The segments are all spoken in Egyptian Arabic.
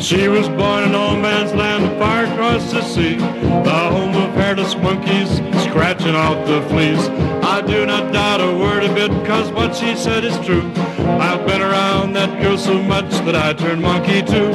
She was born in no man's land far across the sea, the home of hairless monkeys scratching out the fleas. I do not doubt a word of it, cause what she said is true. I've been around that girl so much that I turned monkey too.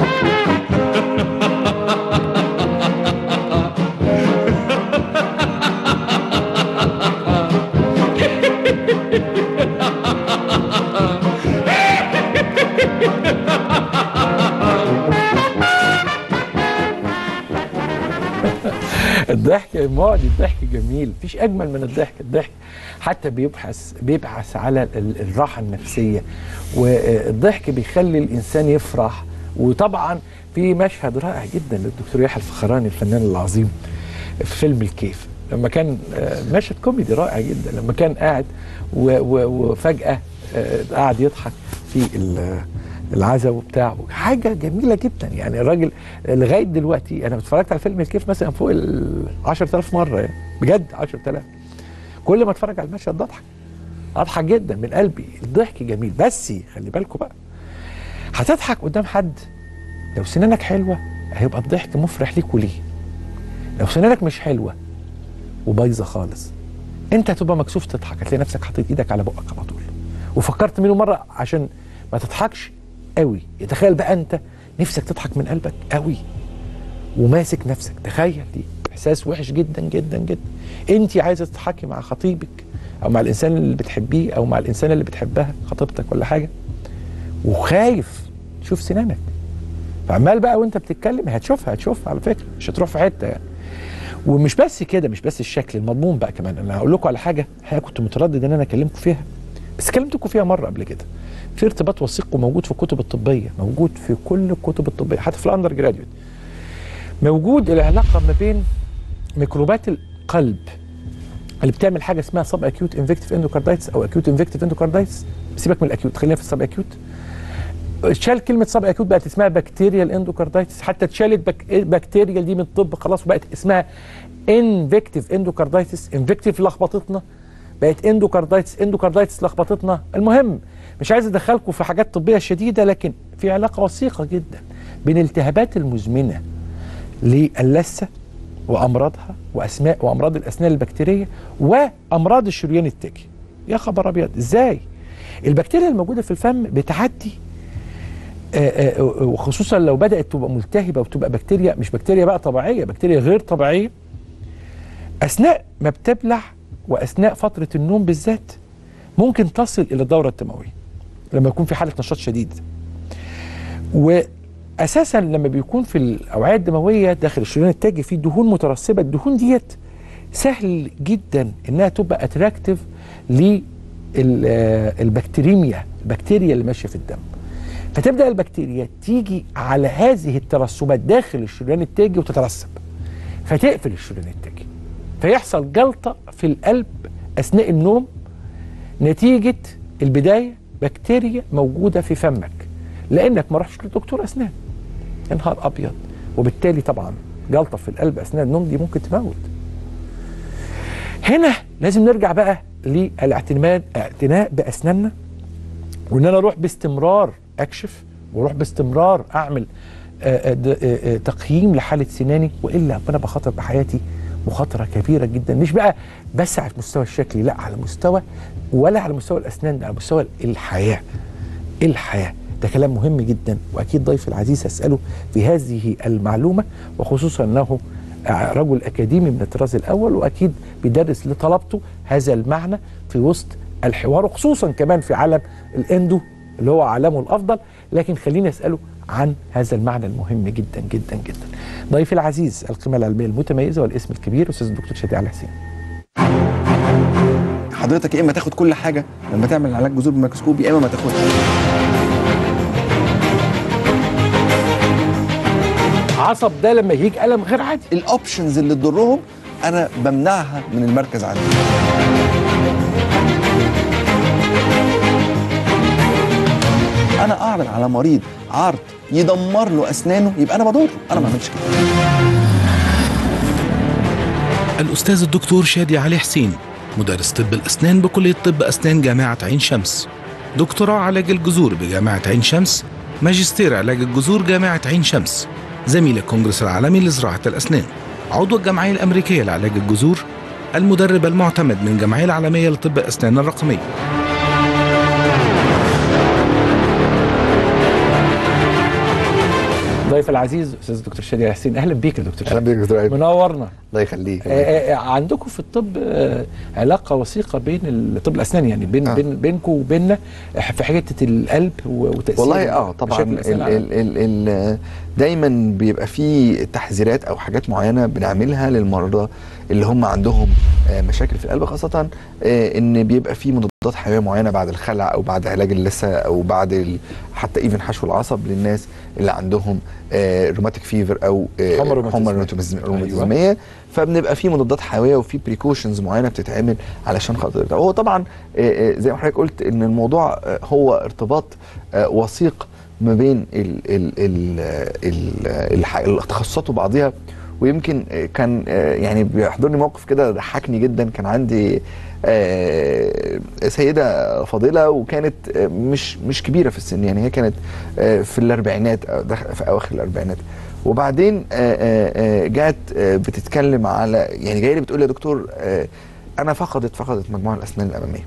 الضحك معدي الضحك جميل مفيش اجمل من الضحك الضحك حتى بيبحث بيبحث على ال- الراحه النفسيه والضحك بيخلي الانسان يفرح وطبعا في مشهد رائع جدا للدكتور يحيى الفخراني الفنان العظيم في فيلم الكيف لما كان آه، مشهد كوميدي رائع جدا لما كان قاعد و- و- وفجاه آه، قاعد يضحك في ال- العزا وبتاع حاجه جميله جدا يعني الراجل لغايه دلوقتي انا اتفرجت على فيلم الكيف مثلا فوق ال 10000 مره يعني بجد 10000 كل ما اتفرج على المشهد ده اضحك اضحك جدا من قلبي الضحك جميل بس خلي بالكم بقى هتضحك قدام حد لو سنانك حلوه هيبقى الضحك مفرح ليك وليه لو سنانك مش حلوه وبايظه خالص انت هتبقى مكسوف تضحك هتلاقي نفسك حاطط ايدك على بقك على طول وفكرت منه مره عشان ما تضحكش قوي تخيل بقى انت نفسك تضحك من قلبك قوي وماسك نفسك تخيل دي احساس وحش جدا جدا جدا انت عايزه تضحكي مع خطيبك او مع الانسان اللي بتحبيه او مع الانسان اللي بتحبها خطيبتك ولا حاجه وخايف تشوف سنانك فعمال بقى وانت بتتكلم هتشوفها هتشوفها على فكره مش هتروح في حته يعني ومش بس كده مش بس الشكل المضمون بقى كمان انا هقول لكم على حاجه حاجه كنت متردد ان انا اكلمكم فيها بس كلمتكم فيها مره قبل كده في ارتباط وثيق وموجود في الكتب الطبيه موجود في كل الكتب الطبيه حتى في الاندر جراديوت موجود العلاقه ما بين ميكروبات القلب اللي بتعمل حاجه اسمها سب اكيوت انفكتيف اندوكاردايتس او اكيوت انفكتيف اندوكاردايتس سيبك من الاكيوت خلينا في السب اكيوت شال كلمه سب اكيوت بقت اسمها بكتيريال اندوكاردايتس حتى اتشالت بك... بكتيريال دي من الطب خلاص وبقت اسمها انفكتيف اندوكاردايتس انفكتيف لخبطتنا بقت اندوكاردايتس اندوكاردايتس لخبطتنا المهم مش عايز ادخلكم في حاجات طبيه شديده لكن في علاقه وثيقه جدا بين الالتهابات المزمنه للثه وامراضها واسماء وامراض الاسنان البكتيريه وامراض الشريان التاجي يا خبر ابيض ازاي البكتيريا الموجوده في الفم بتعدي آه، آه، وخصوصا لو بدات تبقى ملتهبه وتبقى بكتيريا مش بكتيريا بقى طبيعيه بكتيريا غير طبيعيه اثناء ما بتبلع واثناء فتره النوم بالذات ممكن تصل الى الدوره الدمويه لما يكون في حاله نشاط شديد واساسا لما بيكون في الاوعيه الدمويه داخل الشريان التاجي في دهون مترسبه الدهون ديت سهل جدا انها تبقى اتراكتيف للبكتيريميا البكتيريا اللي ماشيه في الدم فتبدا البكتيريا تيجي على هذه الترسبات داخل الشريان التاجي وتترسب فتقفل الشريان التاجي فيحصل جلطه في القلب اثناء النوم نتيجه البدايه بكتيريا موجوده في فمك لانك ما رحتش لدكتور اسنان يا نهار ابيض وبالتالي طبعا جلطه في القلب اثناء النوم دي ممكن تموت هنا لازم نرجع بقى للاعتماد اعتناء باسناننا وان انا اروح باستمرار اكشف واروح باستمرار اعمل آه، آه، د- آه، آه، تقييم لحاله سناني والا انا بخاطر بحياتي مخاطره كبيره جدا مش بقى بس على المستوى الشكلي لا على مستوى ولا على مستوى الاسنان ده على مستوى الحياه الحياه ده كلام مهم جدا واكيد ضيفي العزيز هساله في هذه المعلومه وخصوصا انه رجل اكاديمي من الطراز الاول واكيد بيدرس لطلبته هذا المعنى في وسط الحوار وخصوصا كمان في عالم الاندو اللي هو عالمه الافضل لكن خليني اساله عن هذا المعنى المهم جدا جدا جدا. ضيفي العزيز القيمه العلميه المتميزه والاسم الكبير استاذ الدكتور شادي علي حسين. حضرتك يا اما تاخد كل حاجه لما تعمل علاج جذور بالميكروسكوب يا اما ما تاخدش عصب ده لما يجيك الم غير عادي الاوبشنز اللي تضرهم انا بمنعها من المركز عندي انا اعرض على مريض عرض يدمر له اسنانه يبقى انا بضره انا ما اعملش كده الأستاذ الدكتور شادي علي حسين مدرس طب الأسنان بكلية طب أسنان جامعة عين شمس دكتوراه علاج الجذور بجامعة عين شمس ماجستير علاج الجذور جامعة عين شمس زميل الكونجرس العالمي لزراعة الأسنان عضو الجمعية الأمريكية لعلاج الجذور المدرب المعتمد من الجمعية العالمية لطب الأسنان الرقمية ضيف العزيز استاذ الدكتور شادي حسين اهلا بيك يا دكتور اهلا شادي بيك يا دكتور ايمن منورنا الله يخليك آه، آه، عندكم في الطب آه، علاقه وثيقه بين ال- طب الاسنان يعني بين آه. بين بينكم وبيننا في حته القلب و- وتاثير والله اه طبعا مشاكل ال الأسنان على- ال ال ال دايما بيبقى في تحذيرات او حاجات معينه بنعملها للمرضى اللي هم عندهم آه، مشاكل في القلب خاصه آه، ان بيبقى في مضادات حيويه معينه بعد الخلع او بعد علاج اللثه او بعد ال- حتى ايفن حشو العصب للناس اللي عندهم روماتيك فيفر او آه، حمى روماتيزمية. حمى روماتيزم- روماتيزميه فبنبقى في مضادات حيويه وفي بريكوشنز معينه بتتعمل علشان خاطر ده هو طبعا آه، آه، زي ما حضرتك قلت ان الموضوع آه، هو ارتباط آه، وثيق ما بين ال ال ال ال الح- التخصصات وبعضها ويمكن آه، كان آه، يعني بيحضرني موقف كده ضحكني جدا كان عندي آه، سيده فاضله وكانت آه، مش مش كبيره في السن يعني هي كانت آه، في الاربعينات أو دخ- في اواخر الاربعينات وبعدين آه، آه، آه، جات آه، بتتكلم على يعني جايه لي بتقول لي يا دكتور آه، انا فقدت فقدت مجموعه الاسنان الاماميه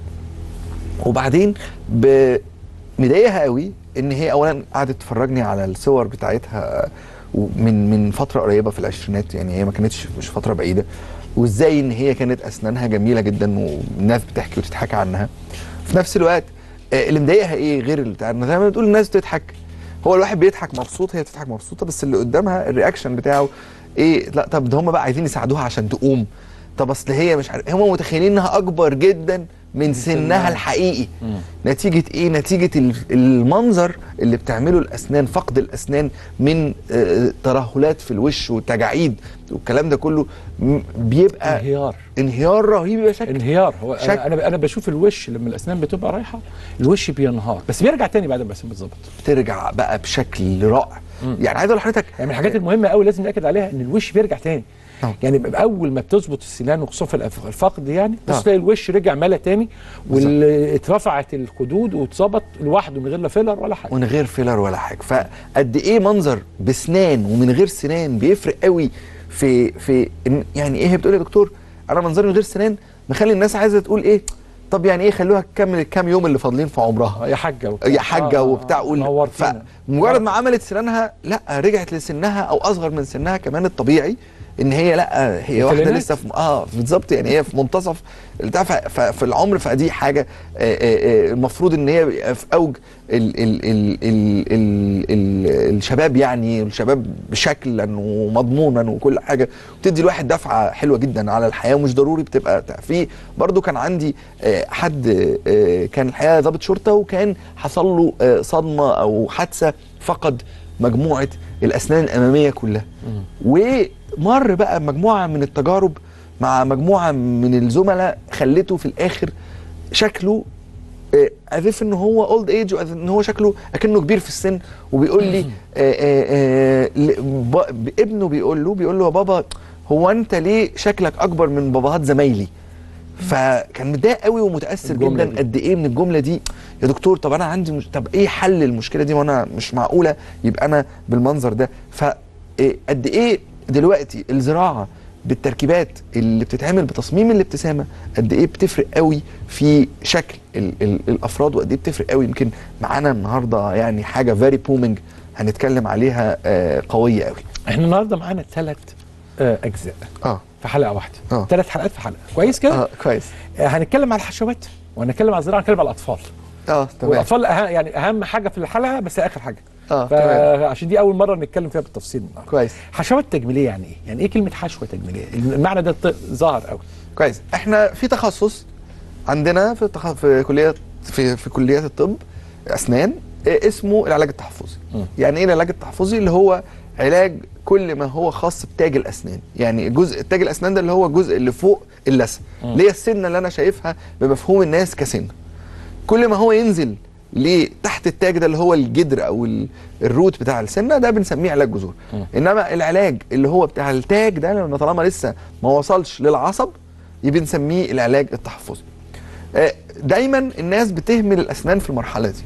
وبعدين ب- مضايقها قوي ان هي اولا قعدت تفرجني على الصور بتاعتها من من فتره قريبه في العشرينات يعني هي ما كانتش مش فتره بعيده وازاي ان هي كانت اسنانها جميله جدا والناس بتحكي وتتحكى عنها في نفس الوقت آه، اللي مضايقها ايه غير اللي بتاع زي ما بتقول الناس بتضحك هو الواحد بيضحك مبسوط هي بتضحك مبسوطه بس اللي قدامها الرياكشن بتاعه ايه لا طب ده هم بقى عايزين يساعدوها عشان تقوم طب اصل هي مش عارف هم متخيلين انها اكبر جدا من سنها الحقيقي نتيجه ايه نتيجه ال- المنظر اللي بتعمله الاسنان فقد الاسنان من آه، ترهلات في الوش وتجاعيد والكلام ده كله م- بيبقى انهيار انهيار رهيب يا شكل انهيار هو شك- انا انا انا بشوف الوش لما الاسنان بتبقى رايحه الوش بينهار بس بيرجع تاني بعد ما الاسنان بتظبط بترجع بقى بشكل رائع يعني عايز اقول لحضرتك يعني من الحاجات المهمه قوي لازم ناكد عليها ان الوش بيرجع تاني آه. يعني بيبقى اول ما بتظبط السنان وخصوصا في الأف- الفقد يعني بس آه. تلاقي الوش رجع ملا تاني واترفعت الخدود واتظبط لوحده من غير لا فيلر ولا حاجه من غير فيلر ولا حاجه فقد ايه منظر بسنان ومن غير سنان بيفرق قوي في في إن- يعني ايه هي بتقول يا دكتور انا منظري من غير سنان مخلي الناس عايزه تقول ايه طب يعني ايه خلوها تكمل الكام يوم اللي فاضلين في عمرها يا حاجه وبتاع. يا حاجه آه، وبتاع آه، قول نورتينا. فمجرد ما عملت سنانها لا رجعت لسنها او اصغر من سنها كمان الطبيعي ان هي لا هي واحده التلاتينات. لسه في اه بالظبط يعني هي في منتصف البتاع ف- ف- في العمر فدي حاجه آه، آه، آه، المفروض ان هي يبقى في اوج ال ال ال ال ال ال الشباب يعني الشباب شكلا ومضمونا وكل حاجه وتدي الواحد دفعه حلوه جدا على الحياه ومش ضروري بتبقى في برضو كان عندي آه، حد آه، كان الحقيقه ضابط شرطه وكان حصل له آه، صدمه او حادثه فقد مجموعه الاسنان الاماميه كلها ومر بقى مجموعه من التجارب مع مجموعه من الزملاء خلته في الاخر شكله اذف ان هو اولد ايج ان هو شكله اكنه كبير في السن وبيقول لي آه، آه، آه، ل- ب- ابنه بيقول له بيقول له يا بابا هو انت ليه شكلك اكبر من باباهات زمايلي فكان متضايق قوي ومتاثر الجملة جدا دي. قد ايه من الجمله دي يا دكتور طب انا عندي مش... طب ايه حل المشكله دي وانا مش معقوله يبقى انا بالمنظر ده فقد ايه دلوقتي الزراعه بالتركيبات اللي بتتعمل بتصميم الابتسامه قد ايه بتفرق قوي في شكل ال ال الافراد وقد ايه بتفرق قوي يمكن معانا النهارده يعني حاجه فيري بومينج هنتكلم عليها آه قويه قوي احنا النهارده معانا ثلاث اجزاء اه في حلقه واحده آه. ثلاث حلقات في حلقه كويس كده اه كويس آه، هنتكلم على الحشوات وهنتكلم على الزراعه هنتكلم على الاطفال اه تمام والاطفال أه يعني اهم حاجه في الحلقه بس اخر حاجه اه تمام فعشان دي اول مره نتكلم فيها بالتفصيل النهارده كويس حشوات تجميليه يعني ايه؟ يعني ايه كلمه حشوه تجميليه؟ المعنى ده ط- ظهر قوي كويس احنا في تخصص عندنا في تخ... في كليه في في كليات الطب اسنان اه، اسمه العلاج التحفظي م. يعني ايه العلاج التحفظي اللي هو علاج كل ما هو خاص بتاج الاسنان يعني جزء تاج الاسنان ده اللي هو الجزء اللي فوق اللثه اللي هي السنه اللي انا شايفها بمفهوم الناس كسنه كل ما هو ينزل لتحت التاج ده اللي هو الجدر او ال- الروت بتاع السنه ده بنسميه علاج جذور انما العلاج اللي هو بتاع التاج ده لما طالما لسه ما وصلش للعصب يبقى بنسميه العلاج التحفظي آه، دايما الناس بتهمل الاسنان في المرحله دي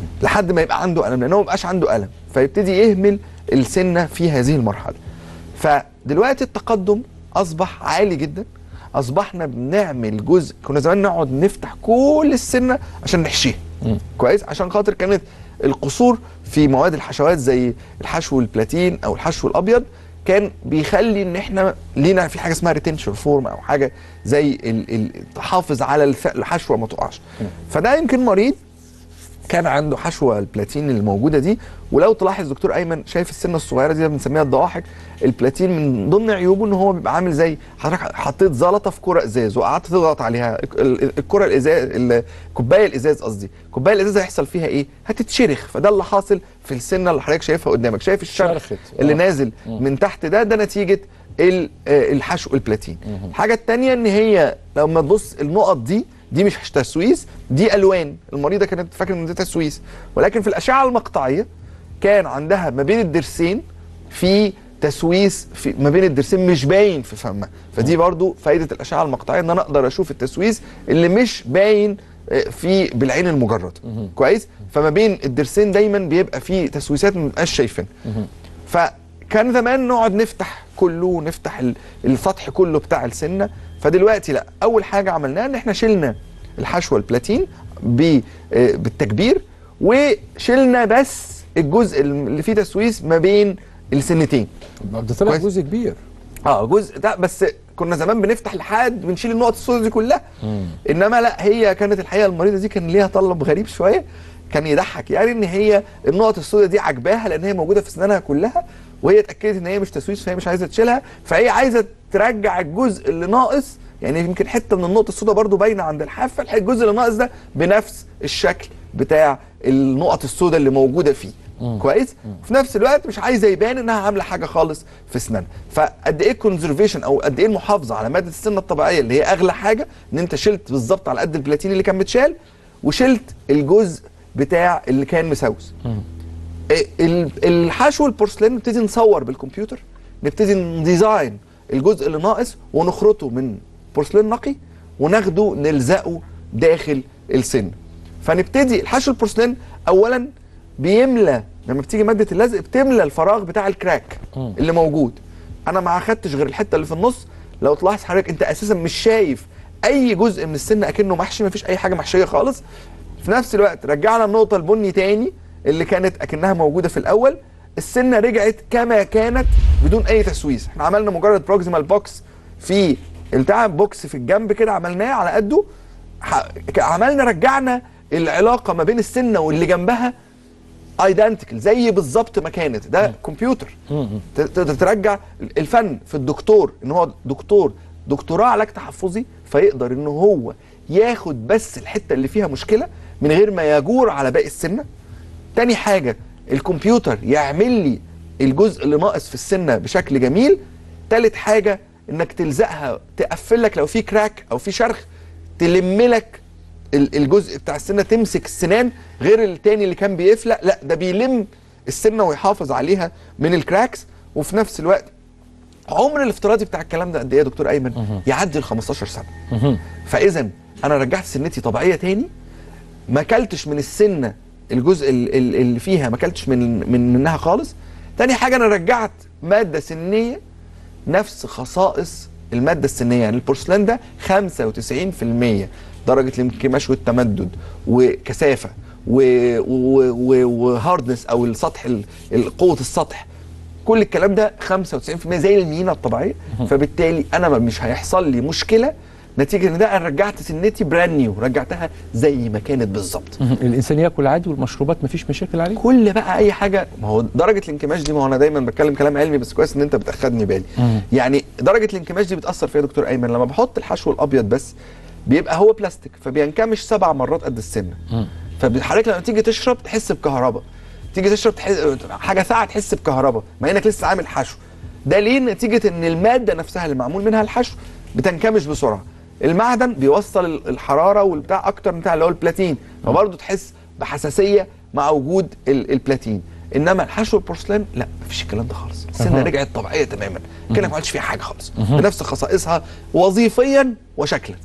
لحد ما يبقى عنده الم لانه ما بقاش عنده الم فيبتدي يهمل السنه في هذه المرحله فدلوقتي التقدم اصبح عالي جدا اصبحنا بنعمل جزء كنا زمان نقعد نفتح كل السنه عشان نحشيها كويس عشان خاطر كانت القصور في مواد الحشوات زي الحشو البلاتين او الحشو الابيض كان بيخلي ان احنا لينا في حاجه اسمها ريتنشن فورم او حاجه زي ال- ال- تحافظ على الف- الحشوه ما تقعش فده يمكن مريض كان عنده حشوه البلاتين الموجوده دي ولو تلاحظ دكتور ايمن شايف السنه الصغيره دي بنسميها الضواحك البلاتين من ضمن عيوبه ان هو بيبقى عامل زي حضرتك حطيت زلطه في كره ازاز وقعدت تضغط عليها ال- ال- الكره الازاز الكوبايه الازاز قصدي الكوبايه الازاز هيحصل فيها ايه هتتشرخ فده اللي حاصل في السنه اللي حضرتك شايفها قدامك شايف الشرخ شرخت. اللي آه. نازل من تحت ده ده نتيجه ال- آه، الحشو البلاتين الحاجه الثانيه ان هي لما تبص النقط دي دي مش تسويس دي الوان المريضه كانت فاكره ان ده تسويس ولكن في الاشعه المقطعيه كان عندها ما بين الضرسين في تسويس في ما بين الضرسين مش باين في فمها فدي برضو فايده الاشعه المقطعيه ان انا اقدر اشوف التسويس اللي مش باين آه، في بالعين المجرده كويس فما بين الضرسين دايما بيبقى في تسويسات ما بنبقاش شايفينها فكان زمان نقعد نفتح كله ونفتح ال- السطح كله بتاع السنه فدلوقتي لا اول حاجه عملناها ان احنا شلنا الحشوه البلاتين ب- آه، بالتكبير وشلنا بس الجزء اللي فيه تسويس ما بين السنتين ده طلع كويس. جزء كبير اه جزء ده بس كنا زمان بنفتح لحد بنشيل النقط السوداء دي كلها انما لا هي كانت الحقيقه المريضه دي كان ليها طلب غريب شويه كان يضحك يعني ان هي النقط السوداء دي عجباها لان هي موجوده في اسنانها كلها وهي اتاكدت ان هي مش تسويس فهي مش عايزه تشيلها فهي عايزه ترجع الجزء اللي ناقص يعني يمكن حته من النقط السوداء برضو باينه عند الحافه الجزء اللي ناقص ده بنفس الشكل بتاع النقط السوداء اللي موجوده فيه كويس في نفس الوقت مش عايزه يبان انها عامله حاجه خالص في اسنانها فقد ايه كونزرفيشن او قد ايه المحافظه على ماده السنه الطبيعيه اللي هي اغلى حاجه ان انت شلت بالظبط على قد البلاتين اللي كان متشال وشلت الجزء بتاع اللي كان مسوس إيه ال- الحشو البورسلين نبتدي نصور بالكمبيوتر نبتدي نديزاين الجزء اللي ناقص ونخرطه من بورسلين نقي وناخده نلزقه داخل السن فنبتدي الحشو البورسلين اولا بيملى لما بتيجي ماده اللزق بتملى الفراغ بتاع الكراك اللي موجود انا ما اخدتش غير الحته اللي في النص لو تلاحظ حضرتك انت اساسا مش شايف اي جزء من السن اكنه محشي مفيش اي حاجه محشيه خالص في نفس الوقت رجعنا النقطه البني تاني اللي كانت اكنها موجوده في الاول السنه رجعت كما كانت بدون اي تسويس احنا عملنا مجرد بروكسيمال بوكس في بتاع بوكس في الجنب كده عملناه على قده ح- ك- عملنا رجعنا العلاقه ما بين السنه واللي جنبها ايدنتيكال زي بالظبط ما كانت ده كمبيوتر ت- تقدر ترجع الفن في الدكتور ان هو دكتور دكتوراه علاج تحفظي فيقدر ان هو ياخد بس الحته اللي فيها مشكله من غير ما يجور على باقي السنه تاني حاجه الكمبيوتر يعمل لي الجزء اللي ناقص في السنه بشكل جميل تالت حاجه انك تلزقها تقفل لك لو في كراك او في شرخ تلم لك ال- الجزء بتاع السنه تمسك السنان غير التاني اللي كان بيفلق لا ده بيلم السنه ويحافظ عليها من الكراكس وفي نفس الوقت عمر الافتراضي بتاع الكلام ده قد ايه يا دكتور ايمن يعدي ال 15 سنه فاذا انا رجعت سنتي طبيعيه تاني ما اكلتش من السنه الجزء ال- ال- اللي فيها ما اكلتش من من منها خالص تاني حاجه انا رجعت ماده سنيه نفس خصائص الماده السنيه يعني البورسلان ده 95% درجه الانكماش والتمدد وكثافه و- و- و- وهاردنس او السطح ال- ال- قوه السطح كل الكلام ده 95% زي المينا الطبيعيه فبالتالي انا ما- مش هيحصل لي مشكله نتيجه ان ده انا رجعت سنتي براند نيو رجعتها زي ما كانت بالظبط الانسان ياكل عادي والمشروبات مفيش مشاكل عليه كل بقى اي حاجه ما هو درجه الانكماش دي ما هو انا دايما بتكلم كلام علمي بس كويس ان انت بتاخدني بالي يعني درجه الانكماش دي بتاثر فيها يا دكتور ايمن لما بحط الحشو الابيض بس بيبقى هو بلاستيك فبينكمش سبع مرات قد السنه فحضرتك لما تيجي تشرب تحس بكهرباء تيجي تشرب تحس حاجه ساعه تحس بكهرباء مع انك لسه عامل حشو ده ليه نتيجه ان الماده نفسها اللي معمول منها الحشو بتنكمش بسرعه المعدن بيوصل ال- الحراره والبتاع اكتر من بتاع اللي هو البلاتين فبرضه تحس بحساسيه مع وجود ال- البلاتين انما الحشو البورسلان لا مفيش الكلام ده خالص السنه أها. رجعت طبيعيه تماما كانك ما عملتش فيها حاجه خالص بنفس خصائصها وظيفيا وشكلا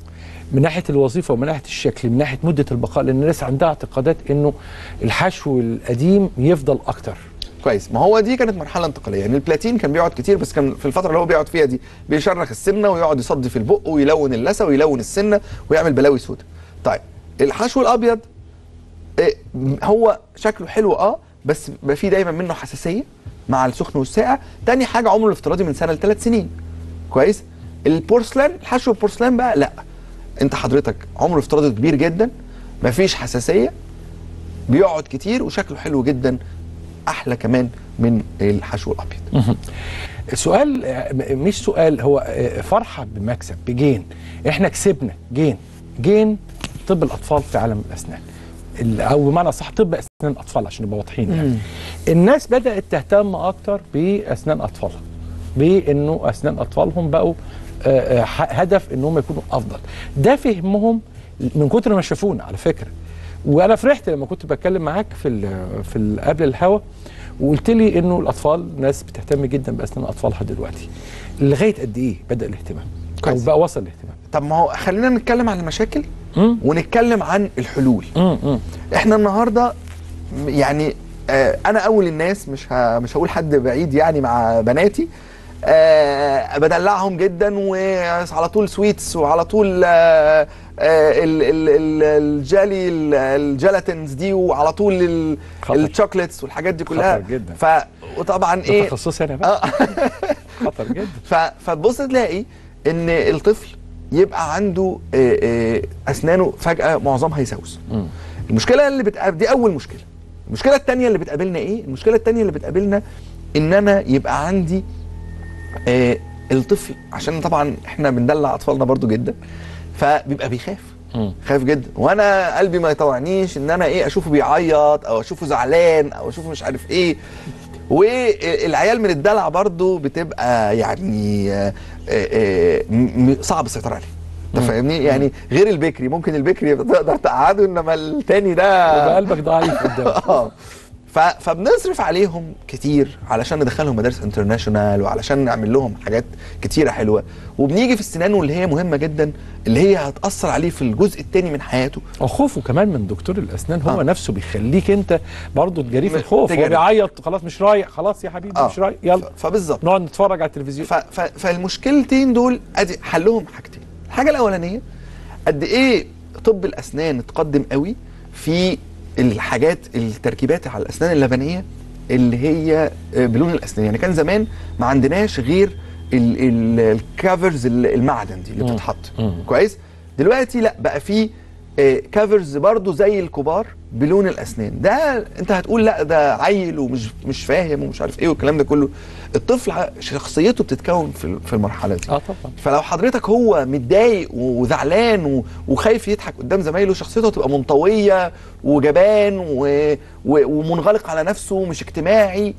من ناحيه الوظيفه ومن ناحيه الشكل من ناحيه مده البقاء لان الناس عندها اعتقادات انه الحشو القديم يفضل اكتر كويس ما هو دي كانت مرحله انتقاليه يعني البلاتين كان بيقعد كتير بس كان في الفتره اللي هو بيقعد فيها دي بيشرخ السنه ويقعد يصدي في البق ويلون اللثه ويلون السنه ويعمل بلاوي سوداء طيب الحشو الابيض إيه، هو شكله حلو اه بس بقى فيه دايما منه حساسيه مع السخن والساقع تاني حاجه عمره الافتراضي من سنه لثلاث سنين كويس البورسلان الحشو البورسلان بقى لا انت حضرتك عمره افتراضي كبير جدا مفيش حساسيه بيقعد كتير وشكله حلو جدا احلى كمان من الحشو الابيض سؤال آه، م- مش سؤال هو آه، فرحه بمكسب بجين احنا كسبنا جين جين طب الاطفال في عالم الاسنان ال- او بمعنى صح طب اسنان الاطفال عشان نبقى واضحين يعني الناس بدات تهتم اكتر باسنان اطفالها بانه اسنان اطفالهم بقوا آه، آه، ح- هدف انهم يكونوا افضل ده فهمهم من كتر ما شافونا على فكره وانا فرحت لما كنت بتكلم معاك في ال في ال قبل الهوا وقلت لي انه الاطفال ناس بتهتم جدا باسنان اطفالها دلوقتي لغايه قد ايه بدا الاهتمام او كويس. بقى وصل الاهتمام طب ما هو خلينا نتكلم عن المشاكل مم. ونتكلم عن الحلول مم. مم. احنا النهارده م- يعني آه انا اول الناس مش ه... مش هقول حد بعيد يعني مع بناتي آه بدلعهم جدا وعلى طول سويتس وعلى طول آه آه ال- ال- ال- الجالي ال- الجيلاتينز دي وعلى طول ال- خطر. الشوكليتس والحاجات دي كلها خطر جدا. ف وطبعا ده ايه تخصصي انا بقى آه خطر جدا ف... فتبص تلاقي ان الطفل يبقى عنده آه، آه، اسنانه فجاه معظمها يسوس مم. المشكله اللي بتقابل دي اول مشكله المشكله الثانيه اللي بتقابلنا ايه المشكله الثانيه اللي بتقابلنا ان انا يبقى عندي آه الطفل عشان طبعا احنا بندلع اطفالنا برضو جدا فبيبقى بيخاف مم. خايف جدا وانا قلبي ما يطوعنيش ان انا ايه اشوفه بيعيط او اشوفه زعلان او اشوفه مش عارف ايه والعيال من الدلع برضو بتبقى يعني آه، آه، م- م- صعب السيطره عليه انت فاهمني يعني غير البكري ممكن البكري تقدر تقعده انما التاني ده يبقى قلبك ضعيف قدام اه ف- فبنصرف عليهم كتير علشان ندخلهم مدارس انترناشونال وعلشان نعمل لهم حاجات كتيره حلوه وبنيجي في السنان واللي هي مهمه جدا اللي هي هتاثر عليه في الجزء الثاني من حياته وخوفه كمان من دكتور الاسنان هو آه. نفسه بيخليك انت برضه تجاريه في م- الخوف هو تجاري. بيعيط خلاص مش رايح خلاص يا حبيبي آه. مش رايح يلا ف- فبالظبط نقعد نتفرج على التلفزيون ف- ف- فالمشكلتين دول ادي حلهم حاجتين الحاجه الاولانيه قد ايه طب الاسنان اتقدم قوي في الحاجات التركيبات على الاسنان اللبنيه اللي هي آه، بلون الاسنان يعني كان زمان ما عندناش غير ال- ال- الكافرز ال- المعدن دي اللي مم. بتتحط مم. كويس دلوقتي لا بقى في آه، كافرز برضو زي الكبار بلون الاسنان ده انت هتقول لا ده عيل ومش مش فاهم ومش عارف ايه والكلام ده كله الطفل ع- شخصيته بتتكون في ال- في المرحله دي اه طبعا فلو حضرتك هو متضايق وزعلان و- وخايف يضحك قدام زمايله شخصيته هتبقى منطويه وجبان و... و... ومنغلق على نفسه ومش اجتماعي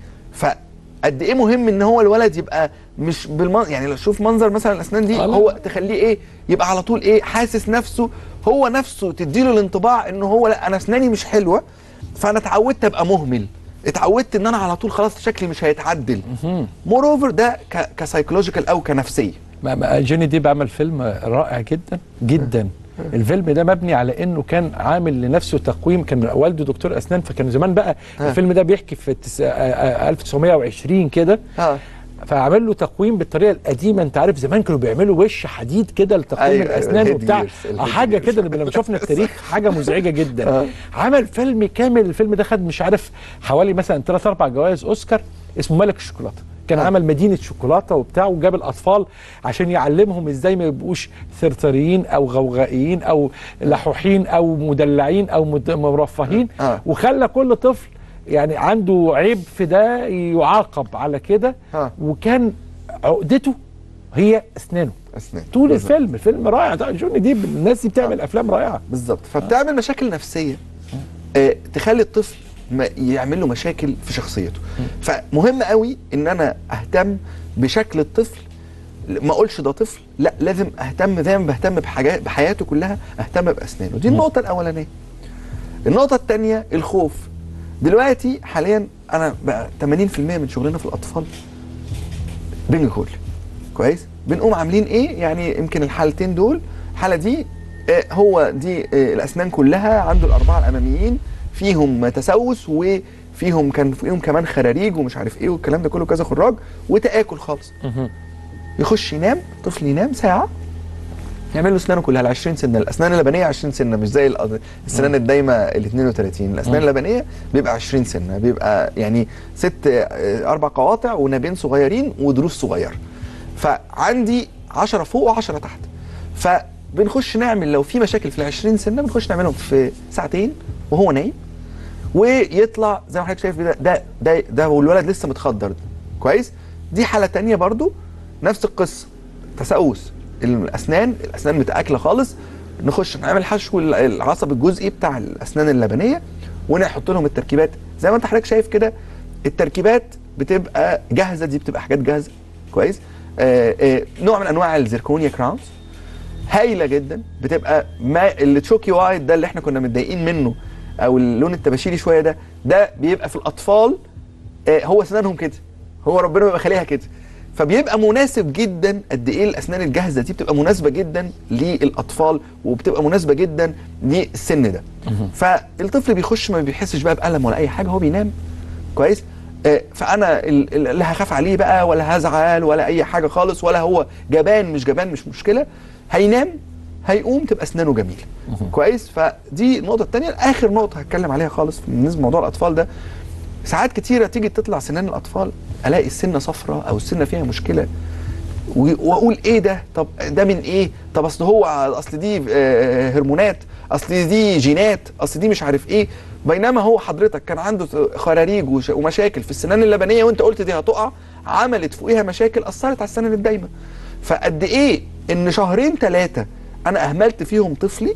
فقد ايه مهم ان هو الولد يبقى مش بالمن... يعني لو شوف منظر مثلا الاسنان دي آه لا. هو تخليه ايه يبقى على طول ايه حاسس نفسه هو نفسه تديله الانطباع ان هو لا انا اسناني مش حلوه فانا اتعودت ابقى مهمل اتعودت ان انا على طول خلاص شكلي مش هيتعدل مهم. مور اوفر ده ك... كسايكولوجيكال او كنفسيه ما- ما- جوني ديب عمل فيلم رائع جدا جدا الفيلم ده مبني على انه كان عامل لنفسه تقويم كان والده دكتور اسنان فكان زمان بقى آه. الفيلم ده بيحكي في التس... آه، آه، 1920 كده اه فعمل له تقويم بالطريقه القديمه انت عارف زمان كانوا بيعملوا وش حديد كده لتقويم أيوة، الاسنان الهيد وبتاع جيرز، الهيد آه، حاجه جيرز. كده لما شفنا التاريخ حاجه مزعجه جدا آه. عمل فيلم كامل الفيلم ده خد مش عارف حوالي مثلا ثلاث اربع جوائز اوسكار اسمه ملك الشوكولاته كان آه. عمل مدينه شوكولاته وبتاع وجاب الاطفال عشان يعلمهم ازاي ما يبقوش ثرثريين او غوغائيين او لحوحين او مدلعين او مد- مرفهين آه. وخلى كل طفل يعني عنده عيب في ده يعاقب على كده آه. وكان عقدته هي اسنانه اسنان طول بالظبط. الفيلم الفيلم رائع ده جوني ديب الناس دي بتعمل افلام رائعه بالظبط فبتعمل مشاكل نفسيه آه تخلي الطفل ما يعمل له مشاكل في شخصيته فمهم قوي ان انا اهتم بشكل الطفل ما اقولش ده طفل لا لازم اهتم زي ما بهتم بحاجات بحياته كلها اهتم باسنانه دي النقطه الاولانيه النقطه الثانيه الخوف دلوقتي حاليا انا بقى 80% من شغلنا في الاطفال بنج كل كويس بنقوم عاملين ايه يعني يمكن الحالتين دول الحاله دي آه، هو دي آه، الاسنان كلها عنده الاربعه الاماميين فيهم تسوس وفيهم كان فيهم كمان خراريج ومش عارف ايه والكلام ده كله كذا خراج وتاكل خالص يخش ينام طفل ينام ساعه يعمل له اسنانه كلها ال 20 سنه الاسنان اللبنيه 20 سنه مش زي الأض- السنان الدايمه ال 32 الاسنان اللبنيه بيبقى 20 سنه بيبقى يعني ست آه، اربع قواطع ونابين صغيرين ودروس صغيره فعندي 10 فوق و10 تحت فبنخش نعمل لو في مشاكل في ال 20 سنه بنخش نعملهم في ساعتين وهو نايم ويطلع زي ما حضرتك شايف ده ده ده, ده والولد لسه متخدر ده. كويس دي حاله تانية برضو نفس القصه تسوس الاسنان الاسنان متاكله خالص نخش نعمل حشو العصب الجزئي بتاع الاسنان اللبنيه ونحط لهم التركيبات زي ما انت حضرتك شايف كده التركيبات بتبقى جاهزه دي بتبقى حاجات جاهزه كويس آه آه نوع من انواع الزيركونيا كراونز هايله جدا بتبقى ما اللي تشوكي وايت ده اللي احنا كنا متضايقين منه او اللون التباشيري شويه ده ده بيبقى في الاطفال آه هو اسنانهم كده هو ربنا بيبقى خاليها كده فبيبقى مناسب جدا قد ايه الاسنان الجاهزه دي بتبقى مناسبه جدا للاطفال وبتبقى مناسبه جدا للسن ده فالطفل بيخش ما بيحسش بقى بالم ولا اي حاجه هو بينام كويس آه، فانا ال- ال- لا هخاف عليه بقى ولا هزعل ولا اي حاجه خالص ولا هو جبان مش جبان مش مشكله هينام هيقوم تبقى اسنانه جميله كويس فدي النقطه الثانيه اخر نقطه هتكلم عليها خالص بالنسبه لموضوع الاطفال ده ساعات كتيره تيجي تطلع سنان الاطفال الاقي السنه صفراء او السنه فيها مشكله و- واقول ايه ده طب ده من ايه طب اصل هو اصل دي آه، هرمونات اصل دي جينات اصل دي مش عارف ايه بينما هو حضرتك كان عنده خراريج وش- ومشاكل في السنان اللبنيه وانت قلت دي هتقع عملت فوقيها مشاكل اثرت على السنان الدايمه فقد ايه ان شهرين ثلاثه انا اهملت فيهم طفلي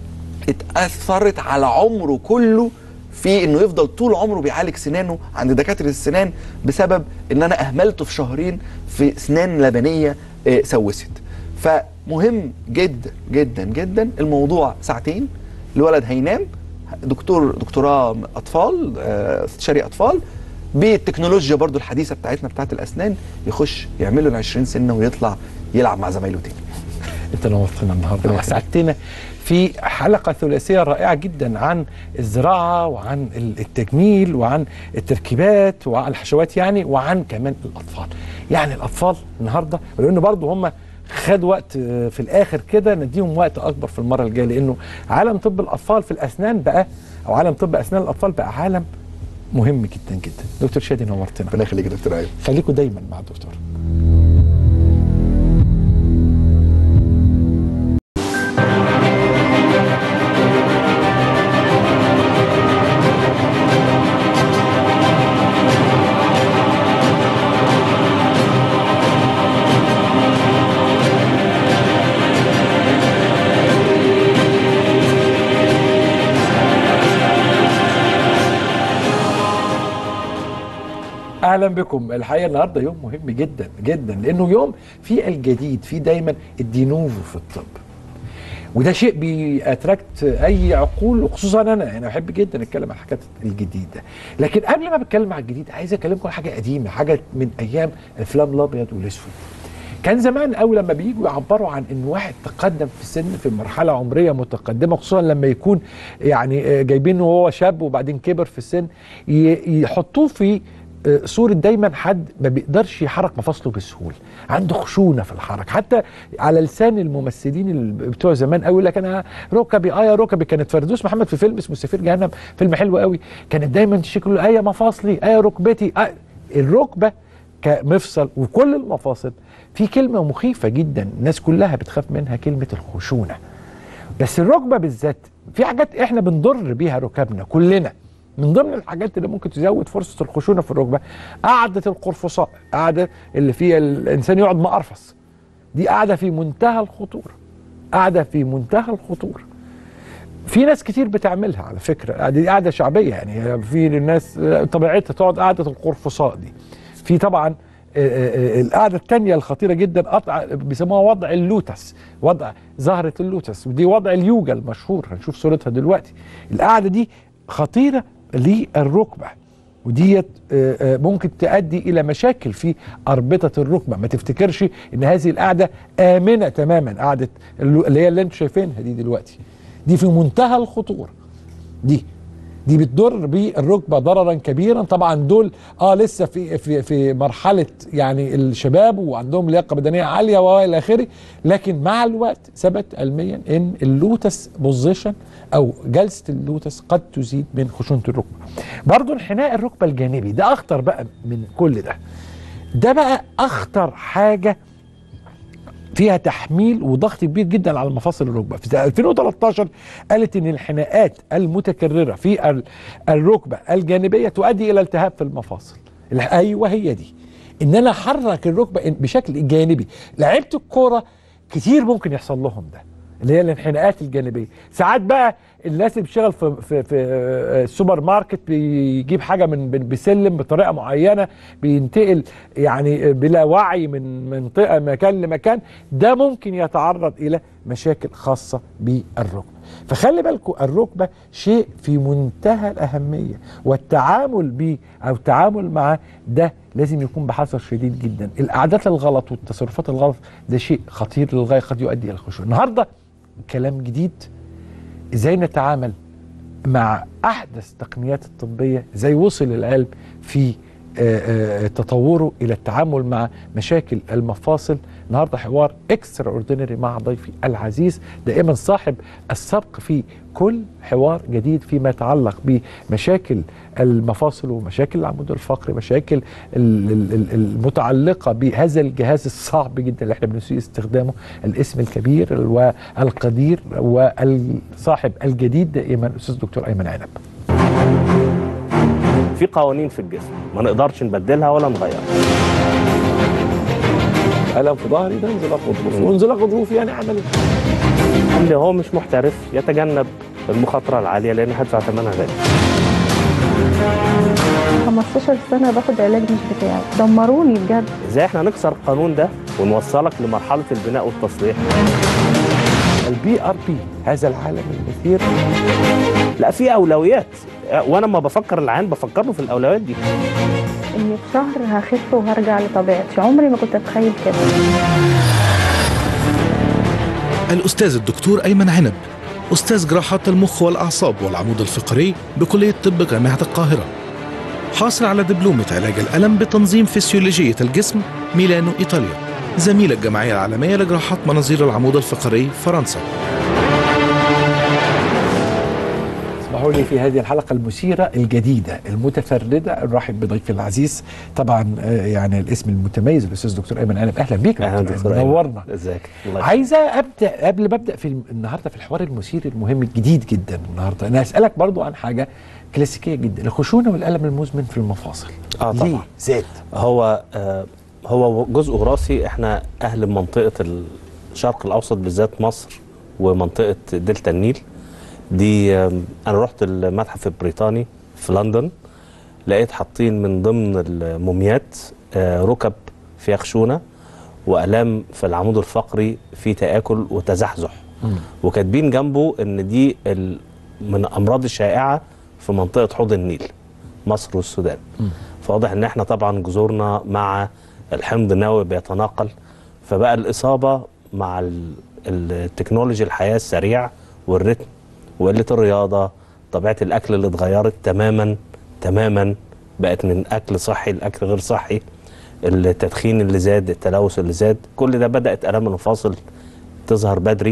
اتاثرت على عمره كله في انه يفضل طول عمره بيعالج سنانه عند دكاتره السنان بسبب ان انا اهملته في شهرين في سنان لبنيه آه، سوست فمهم جدا جدا جدا الموضوع ساعتين الولد هينام دكتور دكتوراه اطفال آه، استشاري اطفال بالتكنولوجيا برضو الحديثه بتاعتنا بتاعت الاسنان يخش يعمله ال 20 سنه ويطلع يلعب مع زمايله تاني انت نورتنا النهارده وسعدتنا في حلقه ثلاثيه رائعه جدا عن الزراعه وعن التجميل وعن التركيبات وعن الحشوات يعني وعن كمان الاطفال يعني الاطفال النهارده لانه برضه هم خد وقت آه، في الاخر كده نديهم وقت اكبر في المره الجايه لانه عالم طب الاطفال في الاسنان بقى او عالم طب اسنان الاطفال بقى عالم مهم جدا جدا دكتور شادي نورتنا ربنا يخليك يا دكتور ايوب خليكم دايما مع الدكتور اهلا بكم الحقيقه النهارده يوم مهم جدا جدا لانه يوم فيه الجديد فيه دايما الدينوفو في الطب وده شيء بيأتراكت اي عقول وخصوصا انا انا بحب جدا اتكلم عن الحاجات الجديده لكن قبل ما بتكلم عن الجديد عايز اكلمكم عن حاجه قديمه حاجه من ايام الافلام الابيض والاسود كان زمان قوي لما بييجوا يعبروا عن ان واحد تقدم في السن في مرحله عمريه متقدمه خصوصا لما يكون يعني آه، جايبينه وهو شاب وبعدين كبر في السن ي- يحطوه في آه، صورة دايما حد ما بيقدرش يحرك مفاصله بسهولة عنده خشونة في الحركة حتى على لسان الممثلين ال- بتوع زمان قوي لك انا ركبي اه يا ركبي كانت فردوس محمد في فيلم اسمه سفير جهنم فيلم حلو قوي كانت دايما تشكل اه يا مفاصلي اه يا ركبتي آه الركبة كمفصل وكل المفاصل في كلمة مخيفة جدا الناس كلها بتخاف منها كلمة الخشونة بس الركبة بالذات في حاجات احنا بنضر بيها ركبنا كلنا من ضمن الحاجات اللي ممكن تزود فرصة الخشونة في الركبة قعدة القرفصاء قعدة اللي فيها الإنسان يقعد مقرفص دي قاعدة في منتهى الخطورة قاعدة في منتهى الخطورة في ناس كتير بتعملها على فكرة دي قاعدة شعبية يعني هي في الناس طبيعتها تقعد قعدة القرفصاء دي في طبعا آه، آه، القعدة التانية الخطيرة جدا قطع بيسموها وضع اللوتس وضع زهرة اللوتس ودي وضع اليوجا المشهور هنشوف صورتها دلوقتي القعدة دي خطيرة للركبة وديت آه، آه، ممكن تؤدي الى مشاكل في اربطه الركبه ما تفتكرش ان هذه القعده امنه تماما قعده اللي هي اللي انتم شايفينها دي دلوقتي دي في منتهى الخطوره دي دي بتضر بالركبه ضررا كبيرا طبعا دول اه لسه في في في مرحله يعني الشباب وعندهم لياقه بدنيه عاليه والى اخره لكن مع الوقت ثبت علميا ان اللوتس بوزيشن او جلسه اللوتس قد تزيد من خشونه الركبه. برضو انحناء الركبه الجانبي ده اخطر بقى من كل ده. ده بقى اخطر حاجه فيها تحميل وضغط كبير جدا على مفاصل الركبه في 2013 قالت ان الانحناءات المتكرره في ال- الركبه الجانبيه تؤدي الى التهاب في المفاصل الح- ايوه هي دي ان انا احرك الركبه إن- بشكل جانبي لعيبه الكوره كتير ممكن يحصل لهم ده اللي هي الانحناءات الجانبيه ساعات بقى الناس اللي بتشتغل في في في آه، السوبر ماركت بيجيب حاجه من من- بسلم بطريقه معينه بينتقل يعني بلا وعي من منطقه مكان لمكان ده ممكن يتعرض الى مشاكل خاصه بالركبه فخلي بالكم الركبه شيء في منتهى الاهميه والتعامل به او التعامل معه ده لازم يكون بحذر شديد جدا القعدات الغلط والتصرفات الغلط ده شيء خطير للغايه قد يؤدي الى الخشوع النهارده كلام جديد ازاي نتعامل مع احدث التقنيات الطبيه ازاي وصل العلم في آه، آه، تطوره الى التعامل مع مشاكل المفاصل النهارده حوار اكسترا اوردينري مع ضيفي العزيز دائما صاحب السبق في كل حوار جديد فيما يتعلق بمشاكل المفاصل ومشاكل العمود الفقري مشاكل ال- ال- ال- المتعلقه بهذا الجهاز الصعب جدا اللي احنا بنسيء استخدامه الاسم الكبير والقدير والصاحب الجديد دائما الاستاذ دكتور ايمن عنب في قوانين في الجسم ما نقدرش نبدلها ولا نغيرها الم في ظهري ده انزلاق غضروفي وانزلاق غضروفي يعني عمل اللي هو مش محترف يتجنب المخاطره العاليه لان هدفع ثمنها غالي 15 سنة باخد علاج مش بتاعي دمروني بجد ازاي احنا نكسر القانون ده ونوصلك لمرحله البناء والتصليح البي ار بي هذا العالم المثير لا في اولويات وانا لما بفكر العيان بفكر له في الاولويات دي اني في شهر هخف وهرجع لطبيعتي عمري ما كنت اتخيل كده الأستاذ الدكتور أيمن عنب أستاذ جراحات المخ والأعصاب والعمود الفقري بكلية طب جامعة القاهرة حاصل على دبلومة علاج الألم بتنظيم فسيولوجية الجسم ميلانو إيطاليا زميل الجمعية العالمية لجراحات مناظير العمود الفقري فرنسا اسمحوا لي في هذه الحلقة المثيرة الجديدة المتفردة نرحب بضيفي العزيز طبعا آه، يعني الاسم المتميز الأستاذ دكتور أيمن عنب أهلا بيك يا اهلا دكتور دكتور أيمن. أيمن. نورنا ازيك الله يخليك. عايزة أبدأ قبل ما أبدأ في الم- النهاردة في الحوار المثير المهم الجديد جدا النهاردة أنا أسألك برضو عن حاجة كلاسيكية جدا الخشونة والألم المزمن في المفاصل اه ليه طبعا زاد هو آه هو جزء وراثي احنا اهل منطقه الشرق الاوسط بالذات مصر ومنطقه دلتا النيل دي آم، انا رحت المتحف البريطاني في لندن لقيت حاطين من ضمن الموميات آه، ركب فيها خشونه والام في العمود الفقري في تاكل وتزحزح وكاتبين جنبه ان دي ال- من الامراض الشائعه في منطقه حوض النيل مصر والسودان فواضح ان احنا طبعا جذورنا مع الحمض النووي بيتناقل فبقى الاصابه مع ال- التكنولوجي الحياه السريع والريتم وقله الرياضه طبيعه الاكل اللي اتغيرت تماما تماما بقت من اكل صحي لاكل غير صحي التدخين اللي زاد التلوث اللي زاد كل ده بدات الام المفاصل تظهر بدري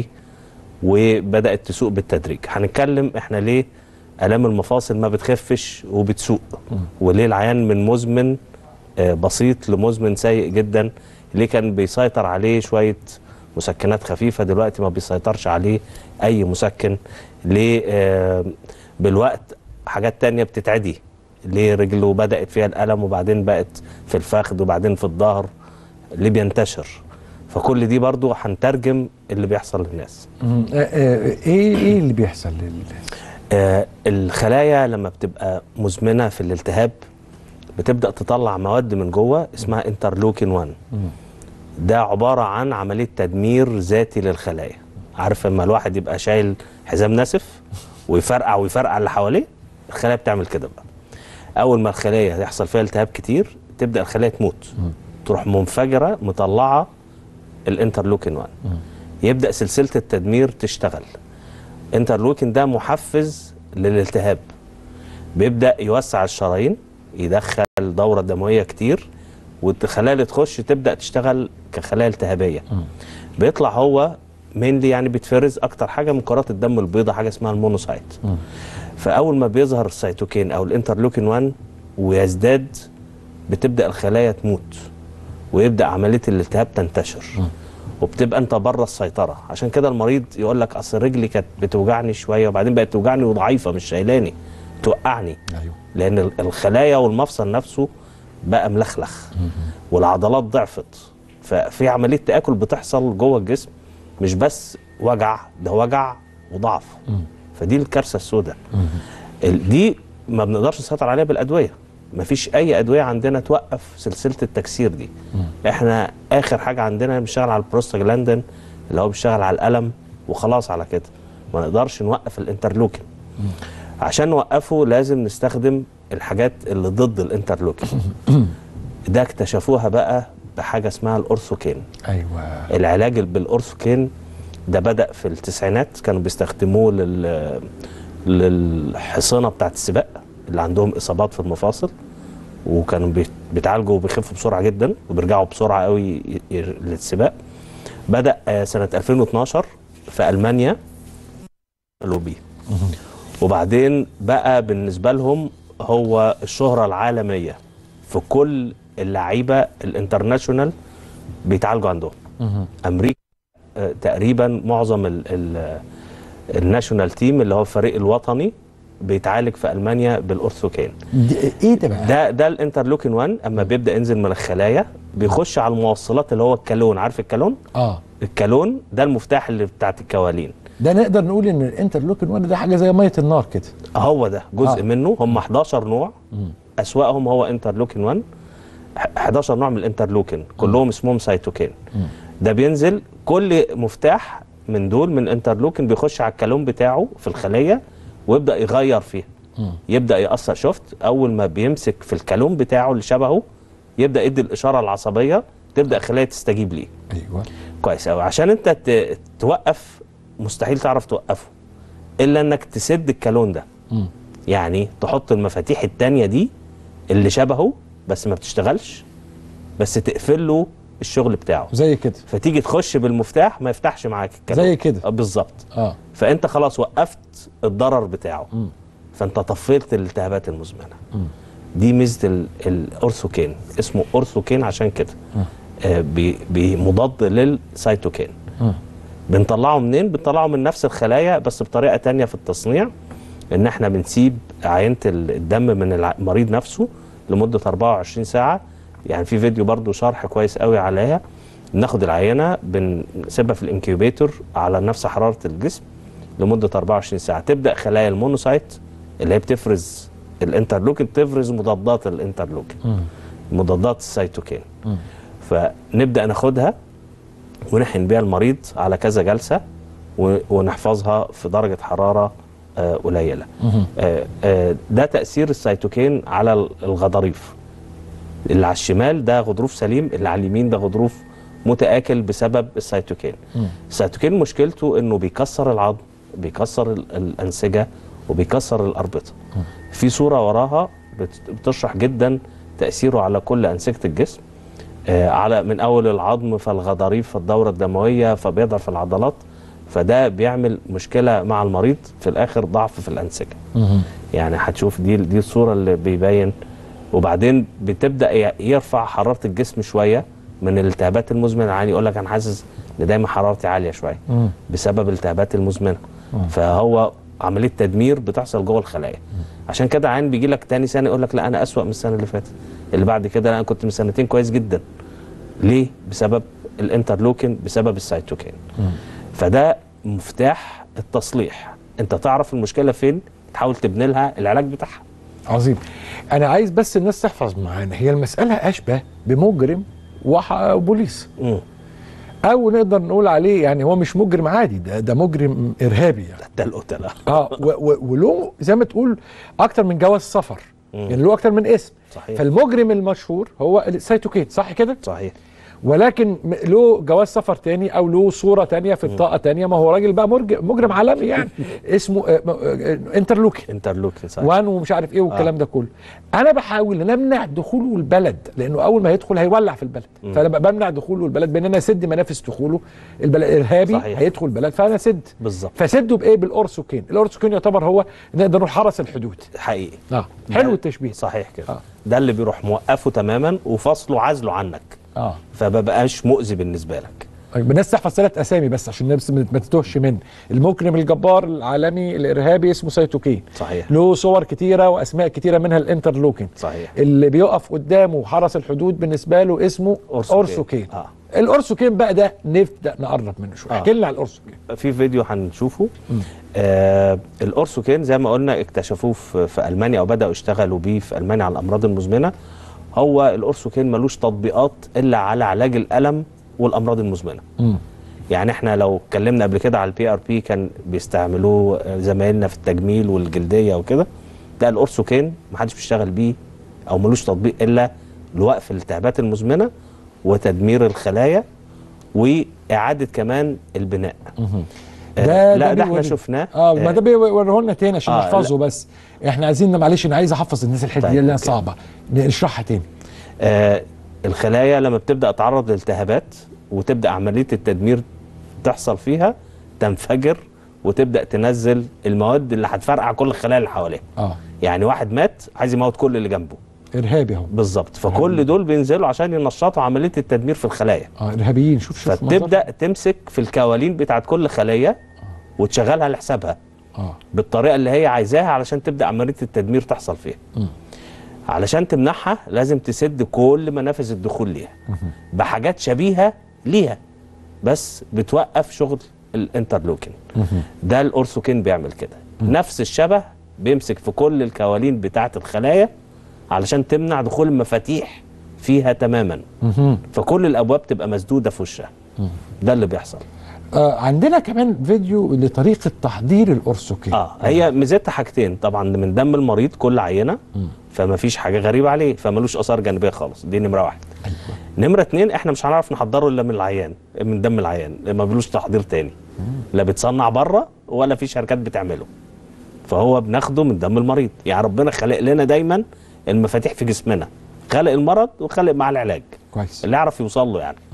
وبدات تسوق بالتدريج هنتكلم احنا ليه الام المفاصل ما بتخفش وبتسوق وليه العيان من مزمن آه، بسيط لمزمن سيء جدا ليه كان بيسيطر عليه شويه مسكنات خفيفه دلوقتي ما بيسيطرش عليه اي مسكن ليه آه، بالوقت حاجات تانية بتتعدي ليه رجله بدات فيها الالم وبعدين بقت في الفخذ وبعدين في الظهر ليه بينتشر فكل دي برضو هنترجم اللي بيحصل للناس مم. آه، آه، ايه ايه اللي بيحصل لل... آه، الخلايا لما بتبقى مزمنه في الالتهاب بتبدا تطلع مواد من جوه اسمها انترلوكين 1 ده عباره عن عمليه تدمير ذاتي للخلايا عارف لما الواحد يبقى شايل حزام ناسف ويفرقع ويفرقع اللي حواليه الخلايا بتعمل كده بقى اول ما الخلايا يحصل فيها التهاب كتير تبدا الخلايا تموت تروح منفجره مطلعه الانترلوكين 1 يبدا سلسله التدمير تشتغل انترلوكين ده محفز للالتهاب بيبدا يوسع الشرايين يدخل دوره دمويه كتير والخلايا اللي تخش تبدا تشتغل كخلايا التهابيه بيطلع هو مينلي يعني بيتفرز اكتر حاجه من كرات الدم البيضاء حاجه اسمها المونوسايت فاول ما بيظهر السيتوكين او الانترلوكين 1 ويزداد بتبدا الخلايا تموت ويبدا عمليه الالتهاب تنتشر وبتبقى انت بره السيطره عشان كده المريض يقول لك اصل رجلي كانت بتوجعني شويه وبعدين بقت توجعني وضعيفه مش شايلاني توقعني ايوه لان ال- الخلايا والمفصل نفسه بقى ملخلخ والعضلات ضعفت ففي عمليه تاكل بتحصل جوه الجسم مش بس وجع ده وجع وضعف فدي الكارثه السوداء ال- دي ما بنقدرش نسيطر عليها بالادويه مفيش اي ادويه عندنا توقف سلسله التكسير دي احنا اخر حاجه عندنا بنشتغل على البروستاجلاندين اللي هو بيشتغل على الالم وخلاص على كده ما نقدرش نوقف الانترلوكين عشان نوقفه لازم نستخدم الحاجات اللي ضد الانترلوكين ده اكتشفوها بقى بحاجه اسمها الاورثوكين ايوه العلاج بالاورثوكين ده بدا في التسعينات كانوا بيستخدموه لل للحصانه بتاعت السباق اللي عندهم اصابات في المفاصل وكانوا بيت- بيتعالجوا وبيخفوا بسرعه جدا وبيرجعوا بسرعه قوي ي- ي- للسباق بدا آه، سنه 2012 في المانيا قالوا بيه وبعدين بقى بالنسبه لهم هو الشهره العالميه في كل اللعيبه الانترناشونال بيتعالجوا عندهم امريكا آه، تقريبا معظم ال ال الناشونال تيم اللي هو الفريق الوطني بيتعالج في المانيا بالاورثوكين دي- ايه ده بقى؟ ده ده الانترلوكين 1 اما بيبدا ينزل من الخلايا بيخش على الموصلات اللي هو الكالون عارف الكالون اه الكالون ده المفتاح اللي بتاعت الكوالين ده نقدر نقول ان الانترلوكين 1 ده حاجه زي ميه النار كده هو ده جزء آه. آه. منه هم 11 نوع اسواقهم هو انترلوكين 1 ح- 11 نوع من الانترلوكين كلهم اسمهم سيتوكين ده بينزل كل مفتاح من دول من انترلوكين بيخش على الكالون بتاعه في الخليه ويبدا يغير فيها يبدا ياثر شفت اول ما بيمسك في الكالون بتاعه اللي شبهه يبدا يدي الاشاره العصبيه تبدا الخلايا تستجيب ليه ايوه كويس قوي عشان انت ت- توقف مستحيل تعرف توقفه الا انك تسد الكالون ده يعني تحط المفاتيح التانية دي اللي شبهه بس ما بتشتغلش بس تقفل له الشغل بتاعه زي كده فتيجي تخش بالمفتاح ما يفتحش معاك الكالون زي كده. آه، بالظبط اه فانت خلاص وقفت الضرر بتاعه فانت طفيت الالتهابات المزمنه دي ميزه ال- الاورثوكين اسمه اورثوكين عشان كده آه بي- بي- مضاد للسيتوكين بنطلعه منين بنطلعه من نفس الخلايا بس بطريقه تانية في التصنيع ان احنا بنسيب عينه ال- الدم من الع- المريض نفسه لمده 24 ساعه يعني في فيديو برضو شرح كويس قوي عليها بناخد العينه بنسيبها في الانكيوبيتور على نفس حراره الجسم لمده 24 ساعه تبدا خلايا المونوسايت اللي هي بتفرز الانترلوكين تفرز مضادات الانترلوكين مضادات السيتوكين فنبدا ناخدها ونحقن بيها المريض على كذا جلسه و- ونحفظها في درجه حراره آه، قليله آه، آه، ده تاثير السيتوكين على ال- الغضاريف اللي على الشمال ده غضروف سليم اللي على اليمين ده غضروف متآكل بسبب السيتوكين السيتوكين مشكلته انه بيكسر العظم بيكسر ال- الانسجه وبيكسر الاربطه في صوره وراها بت- بتشرح جدا تاثيره على كل انسجه الجسم آه، على من اول العظم فالغضاريف فالدوره الدمويه فبيضعف العضلات فده بيعمل مشكله مع المريض في الاخر ضعف في الانسجه يعني هتشوف دي دي الصوره اللي بيبين وبعدين بتبدا ي- يرفع حراره الجسم شويه من الالتهابات المزمنه يعني يقول لك انا حاسس ان دايما حرارتي عاليه شويه بسبب الالتهابات المزمنه فهو عمليه تدمير بتحصل جوه الخلايا عشان كده عين بيجي لك تاني سنه يقول لك لا انا اسوأ من السنه اللي فاتت اللي بعد كده لا انا كنت من سنتين كويس جدا ليه بسبب الانترلوكين بسبب السيتوكين فده مفتاح التصليح انت تعرف المشكله فين تحاول تبني لها العلاج بتاعها عظيم انا عايز بس الناس تحفظ معانا هي المساله اشبه بمجرم وح- وبوليس مم. او نقدر نقول عليه يعني هو مش مجرم عادي ده ده مجرم ارهابي يعني ده القتله اه و- و- وله زي ما تقول اكتر من جواز سفر يعني له اكتر من اسم صحيح. فالمجرم المشهور هو السيتوكين صح كده صحيح ولكن م- له جواز سفر تاني او له صوره تانية في بطاقه تانية ما هو راجل بقى مرج- مجرم عالمي يعني اسمه آه، م- آه، انترلوكين انترلوكين صحيح وان ومش عارف ايه والكلام آه. ده كله انا بحاول ان امنع دخوله البلد لانه اول ما يدخل هيولع في البلد فانا بقى بمنع دخوله البلد بان انا اسد منافس دخوله البلد الارهابي صحيح. هيدخل البلد فانا اسد بالظبط فسده بايه بالأورسوكين الأورسوكين يعتبر هو نقدر نقول حرس الحدود حقيقي اه حلو التشبيه صحيح كده آه. ده اللي بيروح موقفه تماما وفصله عزله عنك اه فمبقاش مؤذي بالنسبه لك طيب الناس تحفظ ثلاث اسامي بس عشان الناس ما ما تتوهش منه المجرم الجبار العالمي الارهابي اسمه سيتوكين صحيح له صور كتيره واسماء كتيره منها الانترلوكين صحيح اللي بيقف قدامه حرس الحدود بالنسبه له اسمه أورسوكين. اورسوكين آه. الاورسوكين بقى ده نبدا نقرب منه شويه آه. احكي لنا على الاورسوكين في فيديو هنشوفه آه الاورسوكين زي ما قلنا اكتشفوه في, في المانيا او بداوا يشتغلوا بيه في المانيا على الامراض المزمنه هو الاورسوكين ملوش تطبيقات الا على علاج الالم والامراض المزمنه مم. يعني احنا لو اتكلمنا قبل كده على البي ار بي كان بيستعملوه آه، زمايلنا في التجميل والجلديه وكده ده الاورسوكين محدش بيشتغل بيه او ملوش تطبيق الا لوقف الالتهابات المزمنه وتدمير الخلايا واعاده كمان البناء آه، ده لا ده احنا بيوري- شفناه اه ما ده بيوريه لنا تاني عشان آه، نحفظه بس احنا عايزين معلش انا عايز احفظ الناس الحته طيب، دي لانها أوكي. صعبه نشرحها تاني آه الخلايا لما بتبدا تعرض لالتهابات وتبدا عمليه التدمير تحصل فيها تنفجر وتبدا تنزل المواد اللي هتفرقع كل الخلايا اللي حواليها اه يعني واحد مات عايز يموت كل اللي جنبه ارهابي اهو بالظبط فكل دول بينزلوا عشان ينشطوا عمليه التدمير في الخلايا اه ارهابيين شوف شوف فتبدا تمسك في الكوالين بتاعت كل خليه وتشغلها لحسابها اه بالطريقه اللي هي عايزاها علشان تبدا عمليه التدمير تحصل فيها مم. علشان تمنعها لازم تسد كل منافذ الدخول ليها بحاجات شبيهه ليها بس بتوقف شغل الانترلوكين ده الاورسوكين بيعمل كده نفس الشبه بيمسك في كل الكوالين بتاعه الخلايا علشان تمنع دخول المفاتيح فيها تماما مهم. فكل الابواب تبقى مسدوده في وشها ده اللي بيحصل آه عندنا كمان فيديو لطريقه تحضير الاورسوكين اه هي ميزتها حاجتين طبعا من دم المريض كل عينه فما فيش حاجه غريبه عليه فمالوش اثار جانبيه خالص دي نمره واحد نمره اتنين احنا مش هنعرف نحضره الا من العيان من دم العيان ما بيلوش تحضير تاني لا بيتصنع بره ولا في شركات بتعمله فهو بناخده من دم المريض يعني ربنا خلق لنا دايما المفاتيح في جسمنا خلق المرض وخلق مع العلاج كويس اللي يعرف يوصل له يعني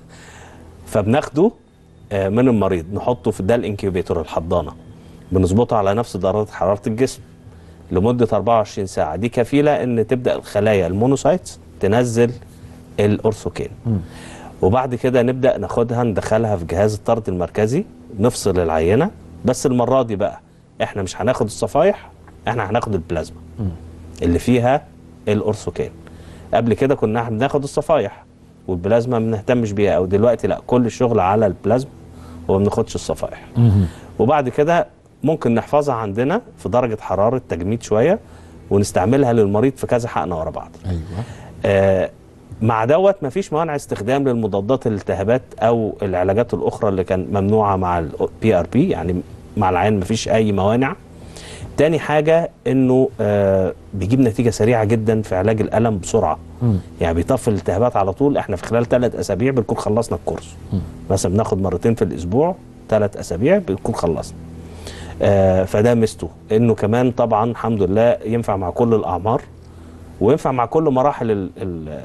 فبناخده آه، من المريض نحطه في ده الانكيوبيتور الحضانه بنظبطه على نفس درجه حراره الجسم لمده 24 ساعه دي كفيله ان تبدا الخلايا المونوسايتس تنزل الاورثوكين وبعد كده نبدا ناخدها ندخلها في جهاز الطرد المركزي نفصل العينه بس المره دي بقى احنا مش هناخد الصفايح احنا هناخد البلازما اللي فيها الاورثوكين قبل كده كنا بناخد الصفايح والبلازما ما بنهتمش بيها او دلوقتي لا كل الشغل على البلازما وما بناخدش الصفايح وبعد كده ممكن نحفظها عندنا في درجه حراره تجميد شويه ونستعملها للمريض في كذا حقنه ورا بعض ايوه آه مع دوت مفيش مانع استخدام للمضادات الالتهابات او العلاجات الاخرى اللي كان ممنوعه مع البي ار بي يعني مع العين مفيش اي موانع تاني حاجه انه آه بيجيب نتيجه سريعه جدا في علاج الالم بسرعه يعني بيطفي الالتهابات على طول احنا في خلال ثلاث اسابيع بنكون خلصنا الكورس مثلا بناخد مرتين في الاسبوع ثلاث اسابيع بنكون خلصنا آه فده ميزته انه كمان طبعا الحمد لله ينفع مع كل الاعمار وينفع مع كل مراحل ال ال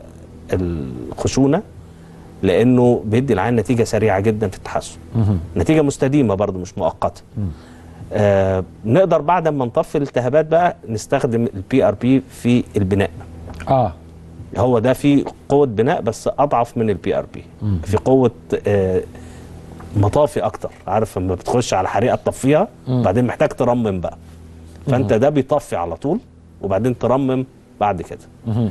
الخشونه لانه بيدي العين نتيجه سريعه جدا في التحسن نتيجه مستديمه برضو مش مؤقته آه نقدر بعد ما نطفي الالتهابات بقى نستخدم البي ار بي في البناء اه هو ده في قوه بناء بس اضعف من البي ار بي في قوه آه مطافي اكتر عارف لما بتخش على حريقه تطفيها بعدين محتاج ترمم بقى فانت ده بيطفي على طول وبعدين ترمم بعد كده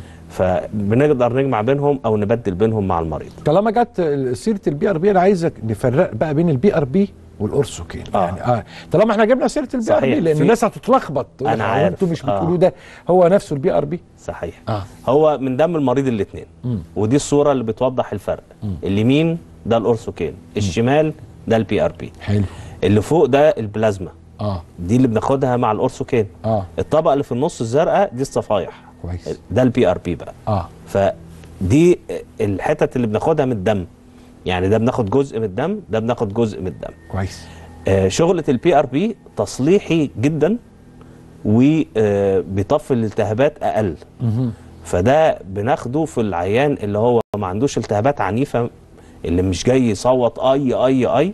فبنقدر نجمع بينهم او نبدل بينهم مع المريض طالما جت سيره البي ار بي انا عايزك نفرق بقى بين البي ار بي والاورسوكين آه. يعني اه طالما احنا جبنا سيره البي ار صحيح. بي لان في- الناس هتتلخبط تقول أنا لك، هو عارف. انتوا مش آه. بتقولوا ده هو نفسه البي ار بي صحيح اه هو من دم المريض الاثنين ودي الصوره اللي بتوضح الفرق اليمين ده الاورثوكين الشمال ده البي ار بي حلو اللي فوق ده البلازما اه دي اللي بناخدها مع الاورثوكين اه الطبقه اللي في النص الزرقاء دي الصفايح كويس ده البي ار بي بقى اه فدي الحتت اللي بناخدها من الدم يعني ده بناخد جزء من الدم ده بناخد جزء من الدم كويس آه، شغلة البي ار بي تصليحي جدا وبيطفي الالتهابات اقل مهم. فده بناخده في العيان اللي هو ما عندوش التهابات عنيفه اللي مش جاي يصوت اي اي اي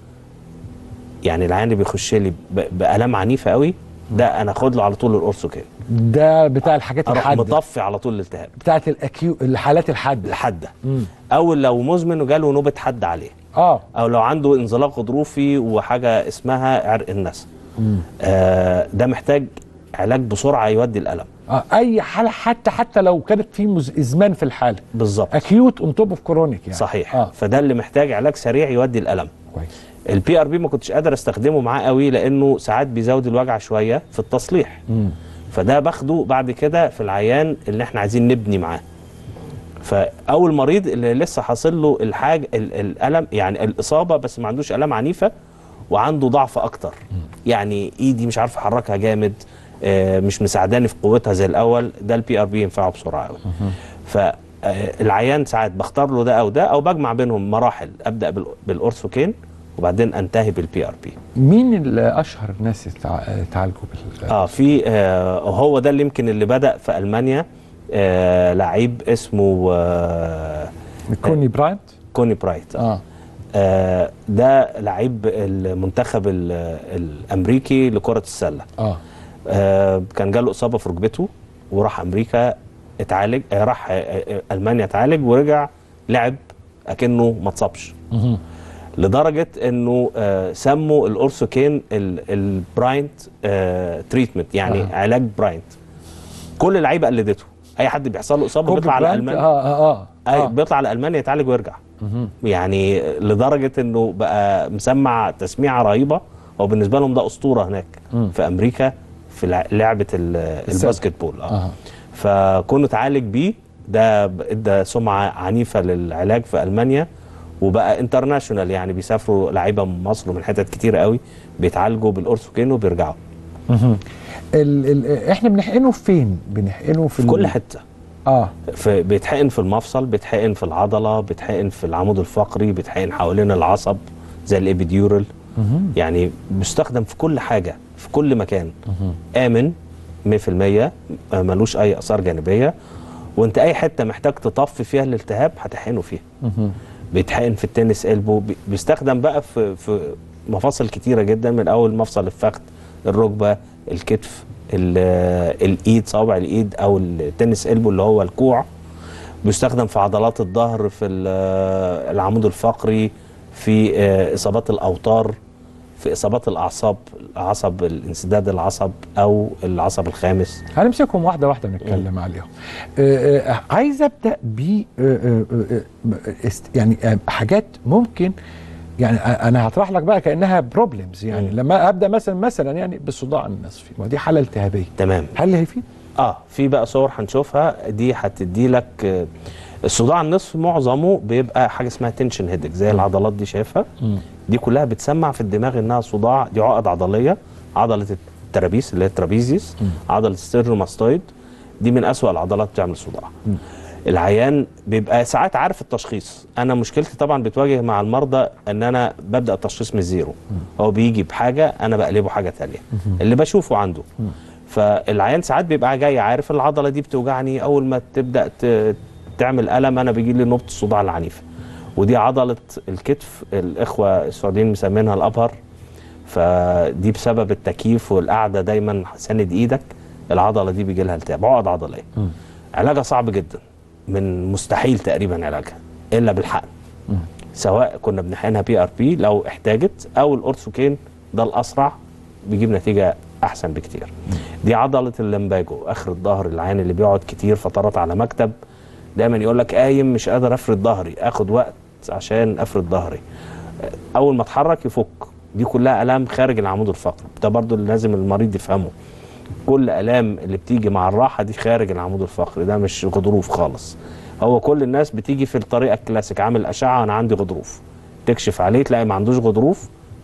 يعني العيان اللي بيخش لي ب- بالام عنيفه قوي ده انا اخد له على طول القرص كده ده بتاع الحاجات اروح الحاده مطفي على طول الالتهاب بتاعت الاكيو الحالات الحاده الحاده مم. او لو مزمن وجاله نوبه حد عليه اه او لو عنده انزلاق غضروفي وحاجه اسمها عرق النسا آه ده محتاج علاج بسرعه يودي الالم اه اي حاله حتى حتى لو كانت في مز... ازمان في الحاله بالظبط اكيوت اون توب اوف كرونيك يعني صحيح اه فده اللي محتاج علاج سريع يودي الالم كويس البي ار بي ما كنتش قادر استخدمه معاه قوي لانه ساعات بيزود الوجع شويه في التصليح مم. فده باخده بعد كده في العيان اللي احنا عايزين نبني معاه فاول مريض اللي لسه حاصل له الحاجه ال- الالم يعني الاصابه بس ما عندوش الام عنيفه وعنده ضعف اكتر يعني ايدي مش عارف احركها جامد آه، مش مساعداني في قوتها زي الاول ده البي ار بي ينفعه بسرعه قوي فالعيان ساعات بختار له ده او ده او بجمع بينهم مراحل ابدا بال- بالاورثوكين وبعدين انتهي بالبي ار بي مين اللي اشهر الناس يتع- يتعالجوا بال اه في آه هو ده اللي يمكن اللي بدا في المانيا آه لعيب اسمه آه كوني براينت كوني برايت اه آه ده لعيب المنتخب ال- الامريكي لكره السله اه آه كان جاله اصابه في ركبته وراح امريكا اتعالج آه راح آه آه المانيا اتعالج ورجع لعب اكنه ما اتصابش مهم. لدرجه انه آه سموا الاورثوكين ال- البراينت آه تريتمنت يعني آه. آه. علاج براينت كل اللعيبه قلدته اي حد بيحصل له اصابه كوبي بيطلع على براينت، المانيا اه اه اه, أي آه. بيطلع على المانيا يتعالج ويرجع مهم. يعني لدرجه انه بقى مسمع تسميعه رهيبه هو بالنسبه لهم ده اسطوره هناك مم. في امريكا في لع- لعبه ال- الباسكت بول اه, اه فكونه اتعالج بيه ده ب- ادى سمعه عنيفه للعلاج في المانيا وبقى انترناشونال يعني بيسافروا لعيبه من مصر ومن حتت كتيره قوي بيتعالجوا بالاورثوكين وبيرجعوا مهم. ال ال احنا بنحقنه فين؟ بنحقنه في, في ال- كل حته اه في بيتحقن في المفصل بيتحقن في العضله بيتحقن في العمود الفقري بيتحقن حوالين العصب زي الابيديورال مهم. يعني بيستخدم في كل حاجه في كل مكان امن 100% ملوش اي اثار جانبيه وانت اي حته محتاج تطفي فيها الالتهاب هتحقنه فيها مهم. بيتحقن في التنس البو بي- بيستخدم بقى في في مفاصل كتيره جدا من اول مفصل الفخذ الركبه الكتف ال- الايد صوابع الايد او التنس البو اللي هو الكوع بيستخدم في عضلات الظهر في ال- العمود الفقري في آه، اصابات الاوتار في اصابات الاعصاب عصب الانسداد العصب او العصب الخامس هنمسكهم واحده واحده نتكلم عليهم آه آه عايز ابدا ب آه آه آه است- يعني آه حاجات ممكن يعني آه انا هطرح لك بقى كانها بروبلمز يعني مم. لما ابدا مثلا مثلا يعني بالصداع النصفي ما دي حاله التهابيه تمام هل هيفيد؟ اه في بقى صور هنشوفها دي هتدي لك آه، الصداع النصفي معظمه بيبقى حاجه اسمها تنشن هيدك زي العضلات دي شايفها دي كلها بتسمع في الدماغ انها صداع دي عقد عضليه عضله الترابيس اللي هي الترابيزيوس عضله الستيرنوماستويد دي من اسوأ العضلات بتعمل صداع العيان بيبقى ساعات عارف التشخيص انا مشكلتي طبعا بتواجه مع المرضى ان انا ببدا التشخيص من الزيرو هو بيجي بحاجه انا بقلبه حاجه تانية اللي بشوفه عنده فالعيان ساعات بيبقى جاي عارف العضله دي بتوجعني اول ما تبدا ت- تعمل الم انا بيجي لي نبض الصداع العنيفه ودي عضله الكتف الاخوه السعوديين مسمينها الابهر فدي بسبب التكييف والقعده دايما ساند ايدك العضله دي بيجي لها التهاب عقد عضليه علاجها صعب جدا من مستحيل تقريبا علاجها الا بالحقن سواء كنا بنحقنها بي ار بي لو احتاجت او الاورثوكين ده الاسرع بيجيب نتيجه احسن بكتير دي عضله اللمباجو اخر الظهر العين اللي بيقعد كتير فترات على مكتب دايما يقول لك قايم مش قادر افرد ظهري اخد وقت عشان افرد ظهري اول ما اتحرك يفك دي كلها الام خارج العمود الفقري ده برضو اللي لازم المريض يفهمه كل الام اللي بتيجي مع الراحه دي خارج العمود الفقري ده مش غضروف خالص هو كل الناس بتيجي في الطريقه الكلاسيك عامل اشعه انا عندي غضروف تكشف عليه تلاقي ما عندوش غضروف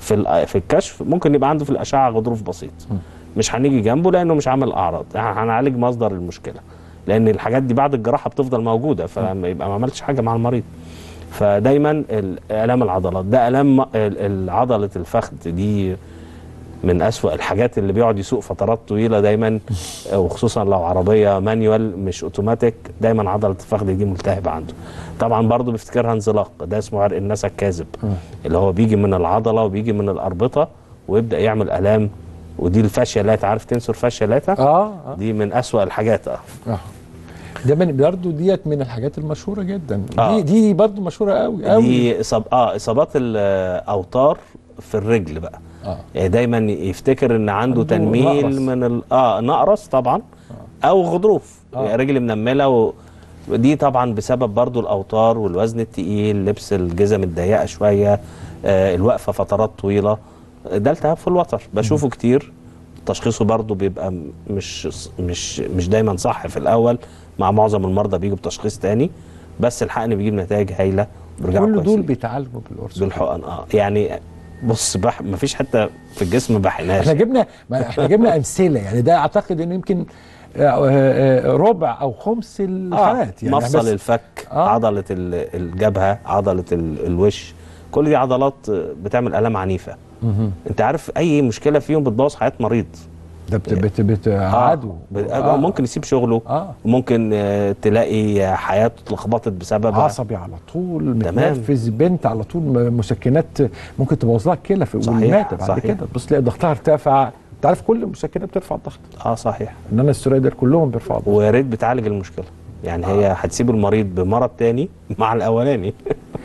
في ال- في الكشف ممكن يبقى عنده في الاشعه غضروف بسيط مش هنيجي جنبه لانه مش عامل اعراض يعني هنعالج مصدر المشكله لان الحاجات دي بعد الجراحه بتفضل موجوده فلما يبقى ما عملتش حاجه مع المريض فدايما ال- الام العضلات ده الام ال- ال- عضله الفخذ دي من أسوأ الحاجات اللي بيقعد يسوق فترات طويله دايما وخصوصا لو عربيه مانيوال مش اوتوماتيك دايما عضله الفخذ دي ملتهبه عنده طبعا برضو بيفتكرها انزلاق ده اسمه عرق النسا الكاذب اللي هو بيجي من العضله وبيجي من الاربطه ويبدا يعمل الام ودي الفاشيه لاتا عارف تنسر فاشيه لاتا اه اه دي من أسوأ الحاجات اه اه ده من برضه ديت من الحاجات المشهوره جدا آه. دي دي برضه مشهوره قوي قوي دي إصاب... اه اصابات الاوتار في الرجل بقى اه يعني دايما يفتكر ان عنده عنده تنميل نقرس. من ال... اه نقرس طبعا او غضروف آه. يعني رجل منمله و... ودي طبعا بسبب برضو الاوتار والوزن التقيل لبس الجزم الضيقه شويه آه الوقفه فترات طويله ده التهاب في الوتر بشوفه كتير تشخيصه برضو بيبقى م- مش مش مش دايما صح في الاول مع معظم المرضى بيجوا بتشخيص تاني بس الحقن بيجيب نتائج هايله بيرجعوا كل دول كويسين. بيتعالجوا بالقرص بالحقن اه يعني بص بح... مفيش حته في الجسم ما بحناش احنا جبنا ما احنا جبنا امثله يعني ده اعتقد انه يمكن آه، آه، ربع او خمس الحالات يعني مفصل بس- الفك آه. عضله ال- الجبهه عضله ال- الوش كل دي عضلات بتعمل الام عنيفه انت عارف اي مشكله فيهم بتبوظ حياه مريض ده بت بت بت عدو بت- آه. ممكن يسيب شغله آه. ممكن آه، تلاقي حياته اتلخبطت بسببها عصبي على طول تمام. متنفس بنت على طول م- مسكنات ممكن تبوظ لها الكلى في صحيح، والماتة بعد صحيح. كده تبص تلاقي ضغطها ارتفع انت عارف كل المسكنات بترفع الضغط اه صحيح انما السترويدال كلهم بيرفعوا الضغط ويا ريت بتعالج المشكله يعني هي هتسيب المريض بمرض تاني مع الاولاني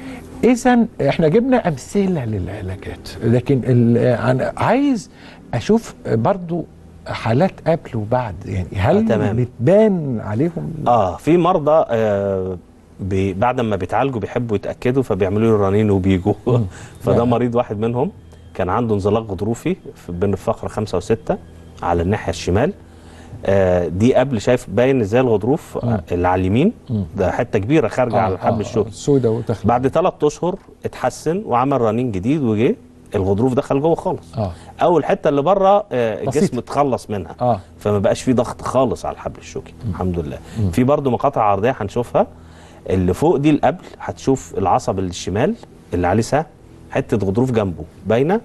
اذا احنا جبنا امثله للعلاجات لكن ال- انا عايز اشوف برضو حالات قبل وبعد يعني هل آه، تمام. بتبان عليهم اه في مرضى آه بي بعد ما بيتعالجوا بيحبوا يتاكدوا فبيعملوا له رنين وبيجوا فده نعم. مريض واحد منهم كان عنده انزلاق غضروفي في بين الفقره خمسة وستة على الناحيه الشمال آه دي قبل شايف باين ازاي الغضروف آه اللي على اليمين ده حته كبيره خارجه على الحبل الشوكي السوداء وتخلع بعد ثلاث اشهر اتحسن وعمل رنين جديد وجه الغضروف دخل جوه خالص اه اول حته اللي بره آه الجسم بسيطة. اتخلص منها اه فما بقاش في ضغط خالص على الحبل الشوكي الحمد لله في برضو مقاطع عرضيه هنشوفها اللي فوق دي القبل هتشوف العصب الشمال اللي عليه سهم حته غضروف جنبه باينه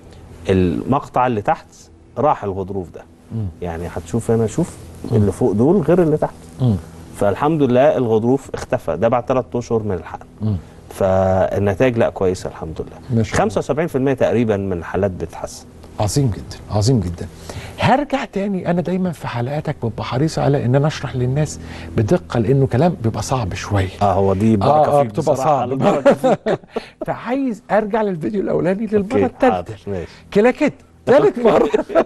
المقطع اللي تحت راح الغضروف ده يعني هتشوف هنا شوف اللي فوق دول غير اللي تحت مم. فالحمد لله الغضروف اختفى ده بعد ثلاث اشهر من الحقن فالنتائج لا كويسه الحمد لله ما شاء الله. 75% تقريبا من الحالات بتتحسن عظيم جدا عظيم جدا هرجع تاني انا دايما في حلقاتك ببقى حريص على ان انا اشرح للناس بدقه لانه كلام بيبقى صعب شويه اه هو دي بركه اه اه فيك بتبقى بصراحة، صعب البركة فيك. فعايز ارجع للفيديو الاولاني للمره أوكي، الثالثه حاضر، ماشي كده كده ثالث مره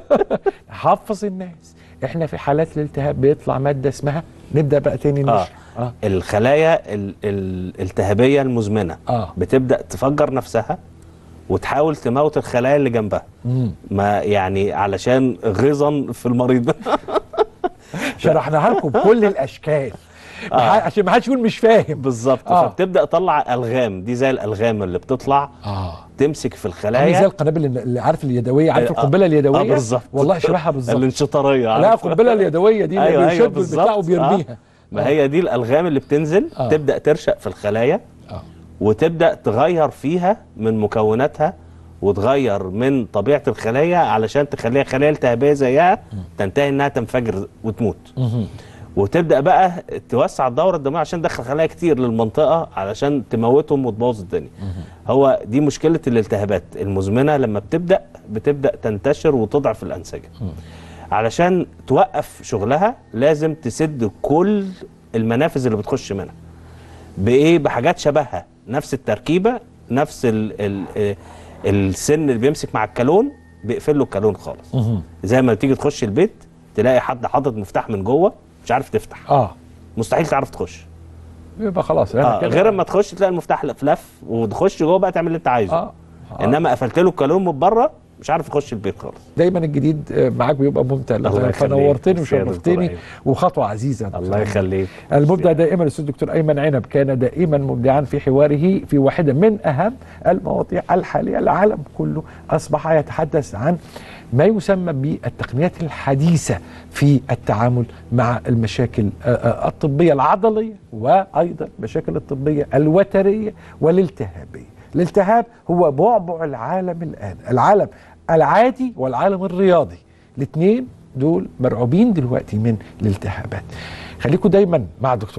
حفظ الناس احنا في حالات الالتهاب بيطلع ماده اسمها نبدا بقى تاني اه نشرح اه الخلايا ال- ال- الالتهابيه المزمنه آه. بتبدا تفجر نفسها وتحاول تموت الخلايا اللي جنبها مم. ما يعني علشان غيظا في المريض شرحناها لكم بكل الاشكال آه. عشان ما حدش يقول مش فاهم بالظبط آه. فبتبدا تطلع الغام دي زي الالغام اللي بتطلع اه تمسك في عامل زي الخلايا القنابل اللي عارف اليدويه عارف آه، القنبله اليدويه اه بالظبط والله شبهها بالظبط الانشطاريه لا عارف؟ القنبله اليدويه دي اللي ايوه ايوه بيشد البتاع بالظبط وبيرميها آه. ما هي دي الالغام اللي بتنزل آه. تبدا ترشق في الخلايا اه وتبدا تغير فيها من مكوناتها وتغير من طبيعه الخلايا علشان تخليها خلايا التهابيه زيها تنتهي انها تنفجر وتموت مهم. وتبدا بقى توسع الدوره الدمويه عشان تدخل خلايا كتير للمنطقه علشان تموتهم وتبوظ الدنيا هو دي مشكله الالتهابات المزمنه لما بتبدا بتبدا تنتشر وتضعف الانسجه علشان توقف شغلها لازم تسد كل المنافذ اللي بتخش منها بايه بحاجات شبهها نفس التركيبه نفس ال ال السن اللي بيمسك مع الكالون بيقفل له الكالون خالص مهم. زي ما تيجي تخش البيت تلاقي حد حاطط مفتاح من جوه مش عارف تفتح اه مستحيل تعرف تخش يبقى خلاص انا آه كده غير اما تخش تلاقي المفتاح لف لف وتخش جوه بقى تعمل اللي انت عايزه اه, آه. انما قفلت له الكالون من بره مش عارف يخش البيت خالص دايما الجديد آه، معاك بيبقى ممتع الله لطيف. يخليك. فنورتني ميرسي يا دكتور وشرفتني أيمن. وخطوه عزيزه يا دكتور الله أيمن. يخليك المبدع دائما الاستاذ الدكتور ايمن عنب كان دائما مبدعا في حواره في واحده من اهم المواضيع الحاليه العالم كله اصبح يتحدث عن ما يسمى بالتقنيات الحديثه في التعامل مع المشاكل آه، آه، الطبيه العضليه وايضا المشاكل الطبيه الوتريه والالتهابيه. الالتهاب هو بعبع العالم الان، العالم العادي والعالم الرياضي. الاثنين دول مرعوبين دلوقتي من الالتهابات. خليكم دايما مع الدكتور.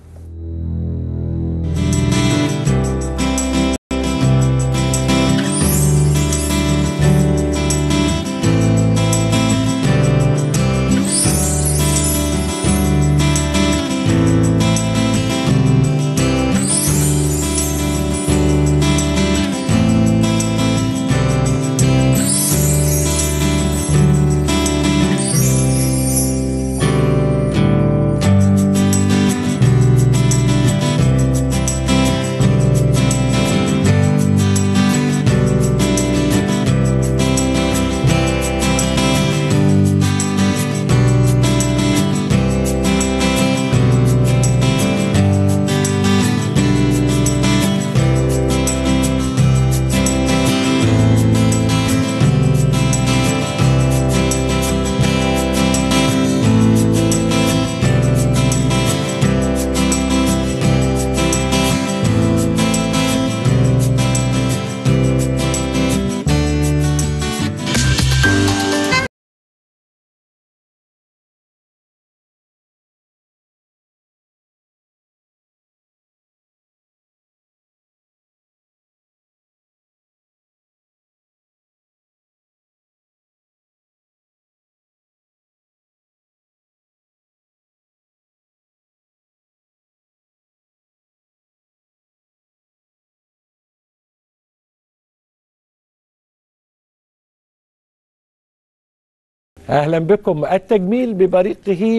اهلا بكم التجميل ببريقه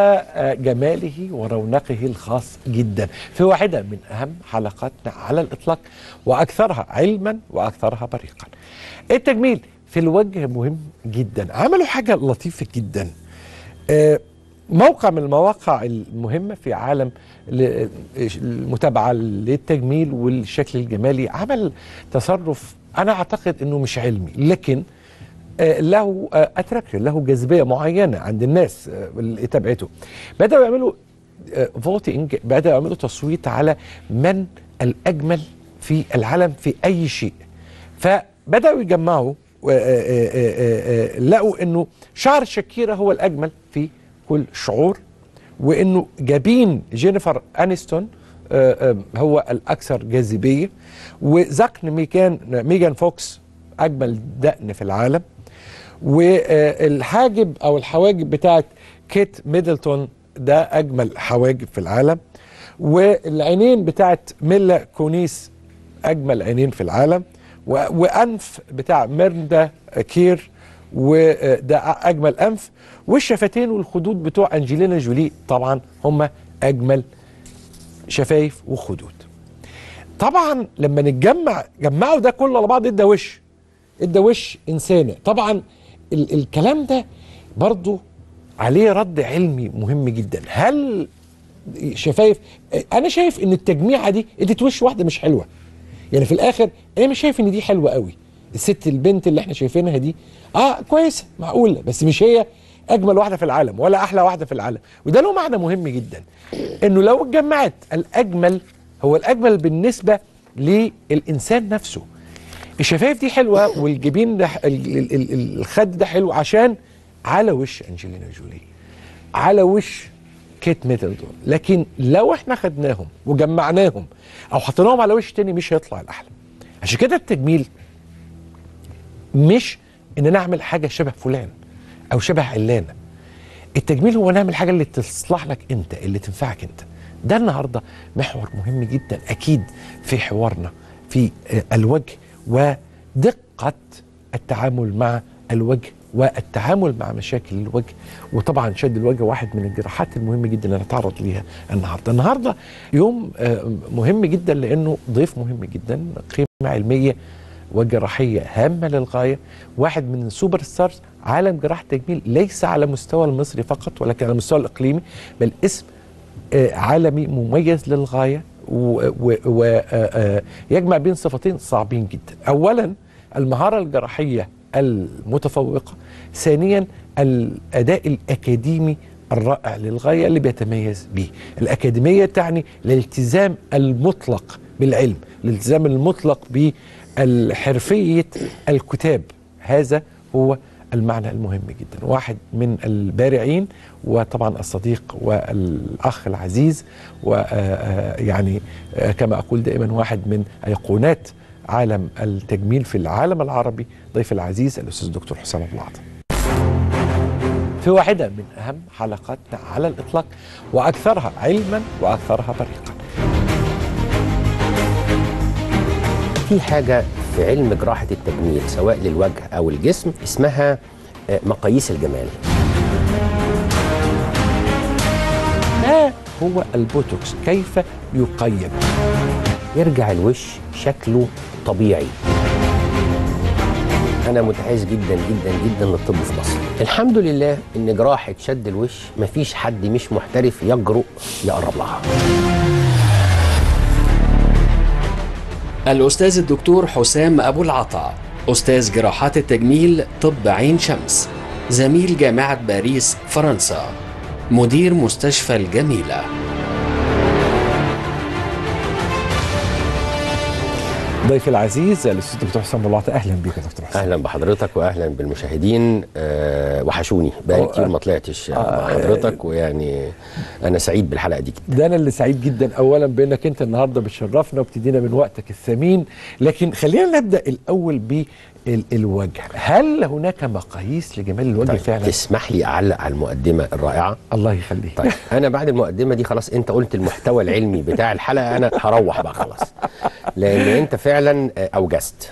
وجماله ورونقه الخاص جدا في واحده من اهم حلقاتنا على الاطلاق واكثرها علما واكثرها بريقا. التجميل في الوجه مهم جدا، عملوا حاجه لطيفه جدا. آه، موقع من المواقع المهمه في عالم ل- المتابعه للتجميل والشكل الجمالي عمل تصرف انا اعتقد انه مش علمي لكن آه، له اتراكشن له جاذبيه معينه عند الناس آه، اللي تابعته بداوا يعملوا فوتنج بداوا يعملوا تصويت على من الاجمل في العالم في اي شيء فبداوا يجمعوا و- آه، آه، آه، آه، لقوا انه شعر شاكيرا هو الاجمل في كل شعور وانه جبين جينيفر انستون آه، آه، هو الاكثر جاذبيه وذقن ميكان ميجان فوكس اجمل دقن في العالم والحاجب او الحواجب بتاعت كيت ميدلتون ده اجمل حواجب في العالم والعينين بتاعت ميلا كونيس اجمل عينين في العالم و- وانف بتاع ميرندا كير وده اجمل انف والشفتين والخدود بتوع انجلينا جولي طبعا هم اجمل شفايف وخدود طبعا لما نتجمع جمعوا ده كله على بعض ادى وش ادى وش انسانه طبعا ال الكلام ده برضو عليه رد علمي مهم جدا هل شفايف انا شايف ان التجميعه دي ادت وش واحده مش حلوه يعني في الاخر انا مش شايف ان دي حلوه قوي الست البنت اللي احنا شايفينها دي اه كويسه معقوله بس مش هي اجمل واحده في العالم ولا احلى واحده في العالم وده له معنى مهم جدا انه لو اتجمعت الاجمل هو الاجمل بالنسبه للانسان نفسه الشفايف دي حلوه والجبين ده ال- ال- ال- الخد ده حلو عشان على وش انجلينا جولي على وش كيت ميدلتون لكن لو احنا خدناهم وجمعناهم او حطيناهم على وش تاني مش هيطلع الاحلى عشان كده التجميل مش ان نعمل حاجه شبه فلان او شبه علانه التجميل هو نعمل حاجه اللي تصلح لك انت اللي تنفعك انت ده النهارده محور مهم جدا اكيد في حوارنا في آه، الوجه ودقه التعامل مع الوجه والتعامل مع مشاكل الوجه وطبعا شد الوجه واحد من الجراحات المهمه جدا اللي نتعرض ليها النهارده النهارده يوم آه، مهم جدا لانه ضيف مهم جدا قيمه علميه وجراحيه هامه للغايه واحد من السوبر ستارز عالم جراحه التجميل ليس على مستوى المصري فقط ولكن على المستوى الاقليمي بل اسم آه، عالمي مميز للغايه ويجمع بين صفتين صعبين جدا اولا المهاره الجراحيه المتفوقه ثانيا الاداء الاكاديمي الرائع للغايه اللي بيتميز به الاكاديميه تعني الالتزام المطلق بالعلم الالتزام المطلق بالحرفيه الكتاب هذا هو المعنى المهم جدا واحد من البارعين وطبعا الصديق والأخ العزيز ويعني كما أقول دائما واحد من أيقونات عالم التجميل في العالم العربي ضيف العزيز الأستاذ الدكتور حسام أبو العطا في واحدة من أهم حلقاتنا على الإطلاق وأكثرها علما وأكثرها بريقا في حاجة في علم جراحة التجميل سواء للوجه أو الجسم اسمها آه، مقاييس الجمال ما هو البوتوكس كيف يقيم يرجع الوش شكله طبيعي أنا متحيز جدا جدا جدا للطب في مصر الحمد لله إن جراحة شد الوش مفيش حد مش محترف يجرؤ يقرب لها الأستاذ الدكتور حسام أبو العطا أستاذ جراحات التجميل طب عين شمس زميل جامعة باريس فرنسا مدير مستشفى الجميلة ضيف العزيز الاستاذ الدكتور حسام أبو العطا اهلا بك يا دكتور حسام اهلا بحضرتك واهلا بالمشاهدين أه وحشوني بقالي أه، كتير ما طلعتش مع حضرتك ويعني انا سعيد بالحلقه دي جدا ده انا اللي سعيد جدا اولا بانك انت النهارده بتشرفنا وبتدينا من وقتك الثمين لكن خلينا نبدا الاول بالوجه هل هناك مقاييس لجمال الوجه طيب فعلا تسمح لي اعلق على المقدمه الرائعه الله يخليك طيب انا بعد المقدمه دي خلاص انت قلت المحتوى العلمي بتاع الحلقه انا هروح بقى خلاص لان انت فعلا آه، اوجزت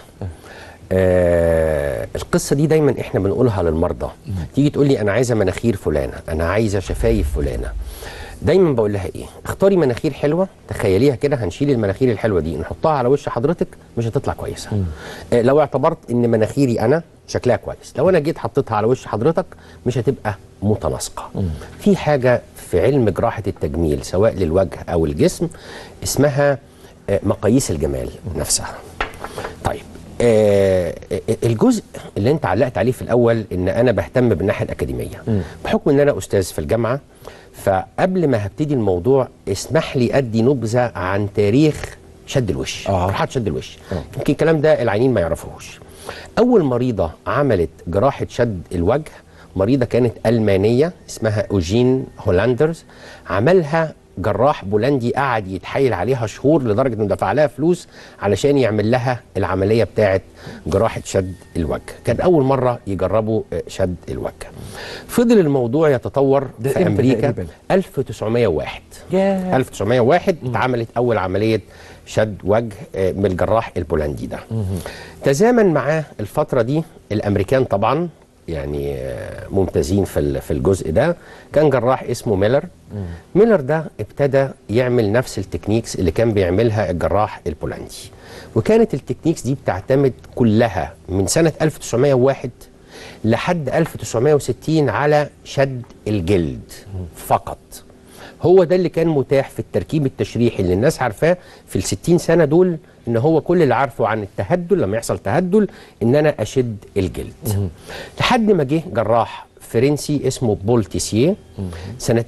آه القصه دي دايما احنا بنقولها للمرضى تيجي تقول لي انا عايزه مناخير فلانه انا عايزه شفايف فلانه دايما بقول لها ايه اختاري مناخير حلوه تخيليها كده هنشيل المناخير الحلوه دي نحطها على وش حضرتك مش هتطلع كويسه آه لو اعتبرت ان مناخيري انا شكلها كويس لو انا جيت حطيتها على وش حضرتك مش هتبقى متناسقه في حاجه في علم جراحه التجميل سواء للوجه او الجسم اسمها آه، مقاييس الجمال نفسها طيب آه الجزء اللي انت علقت عليه في الاول ان انا بهتم بالناحيه الاكاديميه بحكم ان انا استاذ في الجامعه فقبل ما هبتدي الموضوع اسمح لي ادي نبذه عن تاريخ شد الوش آه. جراحه شد الوش يمكن الكلام ده العينين ما يعرفوهوش اول مريضه عملت جراحه شد الوجه مريضه كانت المانيه اسمها اوجين هولاندرز عملها جراح بولندي قعد يتحايل عليها شهور لدرجه انه دفع لها فلوس علشان يعمل لها العمليه بتاعه جراحه شد الوجه كان اول مره يجربوا آه، شد الوجه فضل الموضوع يتطور ده في إمتى امريكا تقريباً؟ 1901 ياه 1901 اتعملت اول عمليه شد وجه آه، من الجراح البولندي ده تزامن معاه الفتره دي الامريكان طبعا يعني آه، ممتازين في ال- في الجزء ده كان جراح اسمه ميلر ميلر ده ابتدى يعمل نفس التكنيكس اللي كان بيعملها الجراح البولندي وكانت التكنيكس دي بتعتمد كلها من سنه 1901 لحد 1960 على شد الجلد فقط هو ده اللي كان متاح في التركيب التشريحي اللي الناس عارفاه في الستين سنة دول ان هو كل اللي عارفه عن التهدل لما يحصل تهدل ان انا اشد الجلد لحد ما جه جراح فرنسي اسمه بول تيسيه سنة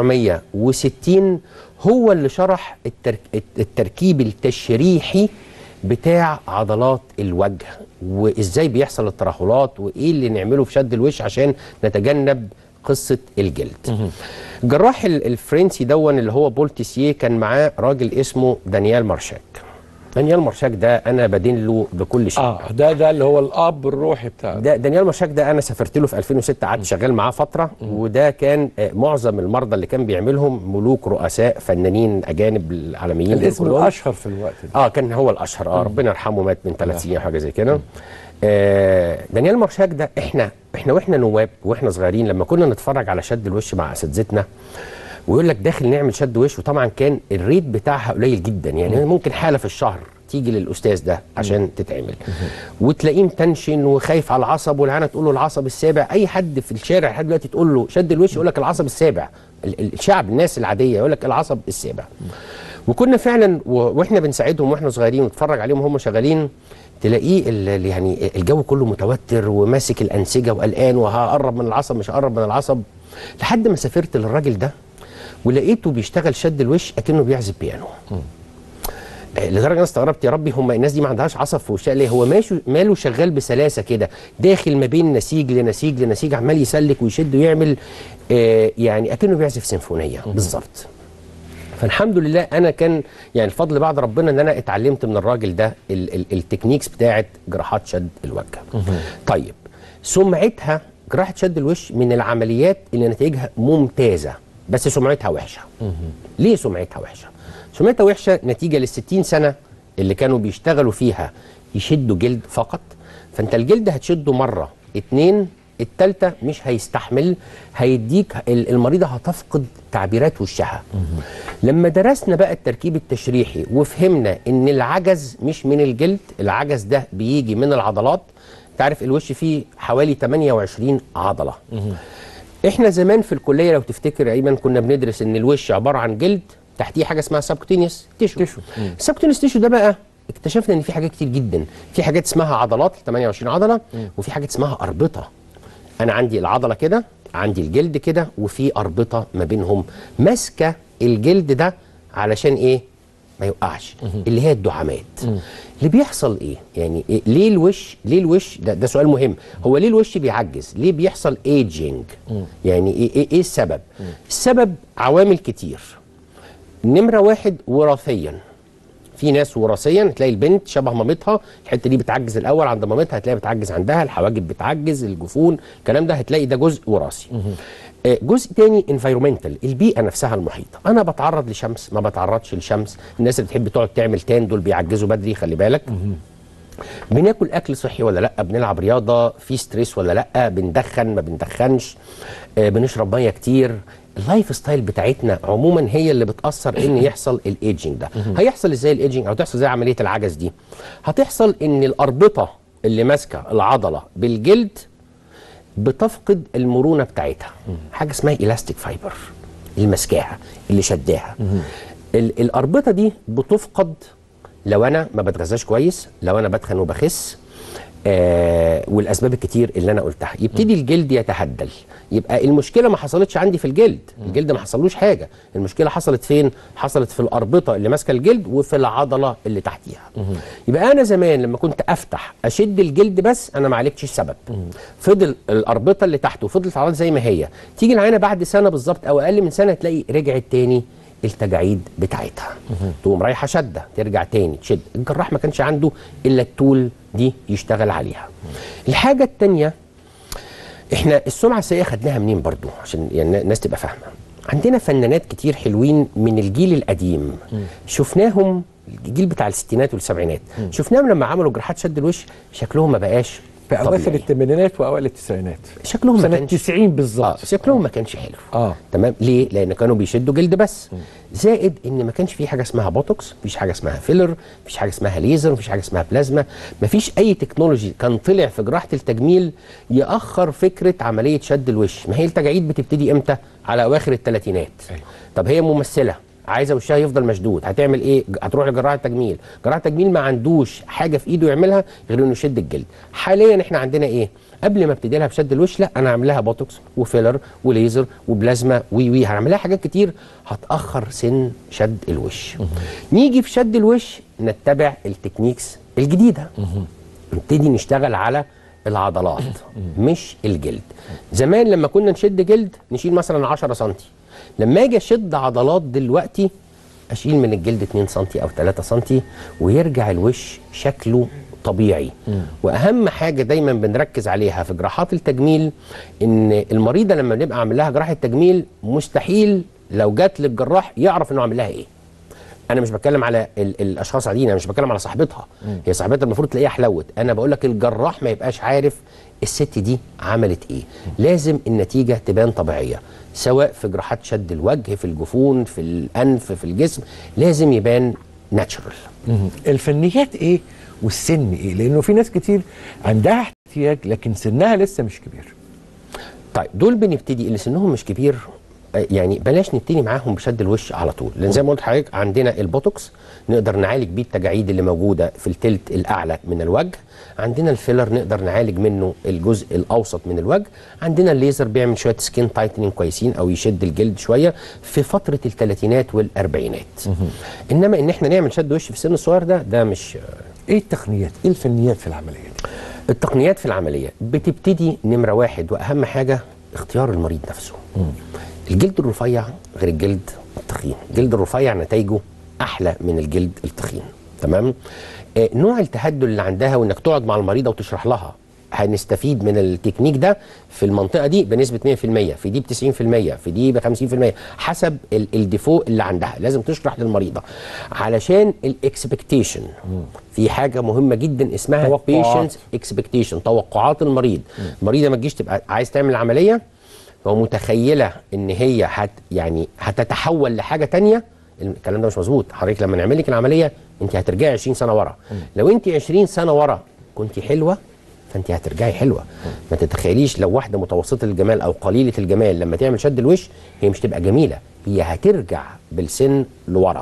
1960 هو اللي شرح الترك التركيب التشريحي بتاع عضلات الوجه وازاي بيحصل الترهلات وايه اللي نعمله في شد الوش عشان نتجنب قصه الجلد. الجراح ال- الفرنسي دون اللي هو بول تيسيه كان معاه راجل اسمه دانيال مارشاك. دانيال مارشاك ده انا بدين له بكل شيء. اه ده ده اللي هو الاب الروحي بتاع ده دانيال مارشاك ده انا سافرت له في 2006 قعدت شغال معاه فتره وده كان آه، معظم المرضى اللي كان بيعملهم ملوك رؤساء فنانين اجانب العالميين دول الاسم كلهم. الاشهر في الوقت ده اه كان هو الاشهر اه ربنا يرحمه مات من ثلاث سنين أو حاجه زي كده آه دانيال مارشاك ده احنا احنا واحنا نواب واحنا صغيرين لما كنا نتفرج على شد الوش مع اساتذتنا ويقول لك داخل نعمل شد وش وطبعا كان الريت بتاعها قليل جدا يعني ممكن حاله في الشهر تيجي للاستاذ ده عشان تتعمل وتلاقيه متنشن وخايف على العصب والعينه تقول له العصب السابع اي حد في الشارع لحد دلوقتي تقول له شد الوش يقول لك العصب السابع ال- ال- الشعب الناس العاديه يقول لك العصب السابع وكنا فعلا و- واحنا بنساعدهم واحنا صغيرين ونتفرج عليهم وهم شغالين تلاقيه ال- ال- يعني الجو كله متوتر وماسك الانسجه وقلقان وهقرب من العصب مش هقرب من العصب لحد ما سافرت للراجل ده ولقيته بيشتغل شد الوش اكنه بيعزف بيانو آه، لدرجه انا استغربت يا ربي هم الناس دي ما عندهاش عصب في وشها ليه هو ماشي ماله شغال بسلاسه كده داخل ما بين نسيج لنسيج لنسيج عمال يسلك ويشد ويعمل آه يعني اكنه بيعزف سيمفونيه بالظبط فالحمد لله انا كان يعني الفضل بعد ربنا ان انا اتعلمت من الراجل ده ال ال التكنيكس بتاعه جراحات شد الوجه طيب سمعتها جراحه شد الوش من العمليات اللي نتائجها ممتازه بس سمعتها وحشه ليه سمعتها وحشه سمعتها وحشه نتيجه لل 60 سنه اللي كانوا بيشتغلوا فيها يشدوا جلد فقط فانت الجلد هتشده مره اتنين التالتة مش هيستحمل هيديك ال- المريضة هتفقد تعبيرات وشها لما درسنا بقى التركيب التشريحي وفهمنا ان العجز مش من الجلد العجز ده بيجي من العضلات تعرف الوش فيه حوالي 28 عضلة احنا زمان في الكليه لو تفتكر ايمن كنا بندرس ان الوش عباره عن جلد تحتيه حاجه اسمها سبكوتينيوس تيشو تيشو. السبكوتينيوس تيشو ده بقى اكتشفنا ان في حاجات كتير جدا في حاجات اسمها عضلات 28 عضله وفي حاجات اسمها اربطه انا عندي العضله كده عندي الجلد كده وفي اربطه ما بينهم ماسكه الجلد ده علشان ايه ما يوقعش اللي هي الدعامات اللي بيحصل ايه يعني إيه ليه الوش ليه الوش ده, ده سؤال مهم هو ليه الوش بيعجز ليه بيحصل ايجينج يعني ايه ايه, إيه السبب السبب عوامل كتير نمره واحد وراثيا في ناس وراثيا تلاقي البنت شبه مامتها الحته دي بتعجز الاول عند مامتها هتلاقي بتعجز عندها الحواجب بتعجز الجفون الكلام ده هتلاقي ده جزء وراثي آه، جزء تاني انفايرومنتال البيئه نفسها المحيطه انا بتعرض لشمس ما بتعرضش لشمس الناس اللي بتحب تقعد تعمل تان دول بيعجزوا بدري خلي بالك بناكل اكل صحي ولا لا بنلعب رياضه في ستريس ولا لا بندخن ما بندخنش آه، بنشرب ميه كتير اللايف ستايل بتاعتنا عموما هي اللي بتاثر ان يحصل الايجنج ده هيحصل ازاي الايجنج او تحصل زي عمليه العجز دي هتحصل ان الاربطه اللي ماسكه العضله بالجلد بتفقد المرونه بتاعتها حاجه اسمها الاستيك فايبر اللي ماسكاها اللي شداها ال- الاربطه دي بتفقد لو انا ما بتغذاش كويس لو انا بتخن وبخس آه والاسباب الكتير اللي انا قلتها يبتدي الجلد يتهدل يبقى المشكله ما حصلتش عندي في الجلد الجلد ما حصلوش حاجه المشكله حصلت فين حصلت في الاربطه اللي ماسكه الجلد وفي العضله اللي تحتيها يبقى انا زمان لما كنت افتح اشد الجلد بس انا ما عالجتش السبب فضل الاربطه اللي تحته وفضلت العضله زي ما هي تيجي العينه بعد سنه بالظبط او اقل من سنه تلاقي رجعت تاني التجاعيد بتاعتها تقوم رايحه شده ترجع تاني تشد الجراح ما كانش عنده الا التول دي يشتغل عليها الحاجه التانيه احنا السمعه السيئه خدناها منين برضو عشان يعني الناس تبقى فاهمه عندنا فنانات كتير حلوين من الجيل القديم شفناهم الجيل بتاع الستينات والسبعينات شفناهم لما عملوا جراحات شد الوش شكلهم ما بقاش في اواخر طبيعي. الثمانينات واوائل التسعينات شكلهم ما سنه كانش 90 اه بالظبط شكلهم ما كانش حلو اه تمام ليه لان كانوا بيشدوا جلد بس زائد ان ما كانش في حاجه اسمها بوتوكس مفيش حاجه اسمها فيلر مفيش حاجه اسمها ليزر مفيش حاجه اسمها بلازما مفيش اي تكنولوجي كان طلع في جراحه التجميل ياخر فكره عمليه شد الوش ما هي التجاعيد بتبتدي امتى على اواخر الثلاثينات أيوة. طب هي ممثله عايزه وشها يفضل مشدود هتعمل ايه ج- هتروح لجراح التجميل جراح التجميل ما عندوش حاجه في ايده يعملها غير انه يشد الجلد حاليا احنا عندنا ايه قبل ما ابتدي لها بشد الوش لا انا هعمل لها بوتوكس وفيلر وليزر وبلازما وي وي هعمل لها حاجات كتير هتاخر سن شد الوش نيجي في شد الوش نتبع التكنيكس الجديده نبتدي نشتغل على العضلات مش الجلد زمان لما كنا نشد جلد نشيل مثلا 10 سم لما اجي اشد عضلات دلوقتي اشيل من الجلد 2 سم او 3 سم ويرجع الوش شكله طبيعي واهم حاجه دايما بنركز عليها في جراحات التجميل ان المريضه لما نبقى عامل لها جراحه تجميل مستحيل لو جات للجراح يعرف انه عامل لها ايه انا مش بتكلم على ال الاشخاص عاديين انا مش بتكلم على صاحبتها هي صاحبتها المفروض تلاقيها حلوت انا بقول لك الجراح ما يبقاش عارف الست دي عملت ايه لازم النتيجه تبان طبيعيه سواء في جراحات شد الوجه في الجفون في الانف في الجسم لازم يبان ناتشرال مهم. الفنيات ايه والسن ايه لانه في ناس كتير عندها احتياج لكن سنها لسه مش كبير طيب دول بنبتدي اللي سنهم مش كبير آه، يعني بلاش نبتدي معاهم بشد الوش على طول لان زي ما قلت لحضرتك عندنا البوتوكس نقدر نعالج بيه التجاعيد اللي موجوده في التلت الاعلى من الوجه عندنا الفيلر نقدر نعالج منه الجزء الاوسط من الوجه عندنا الليزر بيعمل شويه سكين تايتنينج كويسين او يشد الجلد شويه في فتره الثلاثينات والاربعينات انما ان احنا نعمل شد وش في السن الصغير ده ده مش ايه التقنيات ايه الفنيات في العمليه دي التقنيات في العملية بتبتدي نمرة واحد وأهم حاجة اختيار المريض نفسه الجلد الرفيع غير الجلد التخين الجلد الرفيع نتائجه أحلى من الجلد التخين تمام آه نوع التهدل اللي عندها وانك تقعد مع المريضة وتشرح لها هنستفيد من التكنيك ده في المنطقة دي بنسبة 100% في دي ب 90% في دي ب 50% حسب ال- الديفو اللي عندها لازم تشرح للمريضة علشان الاكسبكتيشن في حاجة مهمة جدا اسمها توقعات. patient اكسبكتيشن توقعات المريض المريضه ما تجيش تبقى عايز تعمل عمليه ومتخيله ان هي هت يعني هتتحول لحاجه تانية الكلام ده مش مظبوط حضرتك لما نعمل لك العمليه انت هترجعي 20 سنه ورا لو انت 20 سنه ورا كنت حلوه فانت هترجعي حلوه ما تتخيليش لو واحده متوسطه الجمال او قليله الجمال لما تعمل شد الوش هي مش تبقى جميله هي هترجع بالسن لورا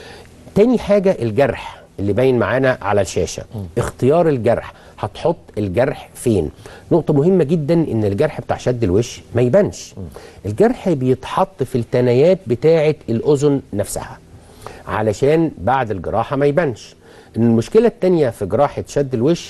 تاني حاجة الجرح اللي باين معانا على الشاشة اختيار الجرح هتحط الجرح فين نقطة مهمة جدا ان الجرح بتاع شد الوش ما يبانش الجرح بيتحط في التنايات بتاعة الأذن نفسها علشان بعد الجراحة ما يبانش المشكلة التانية في جراحة شد الوش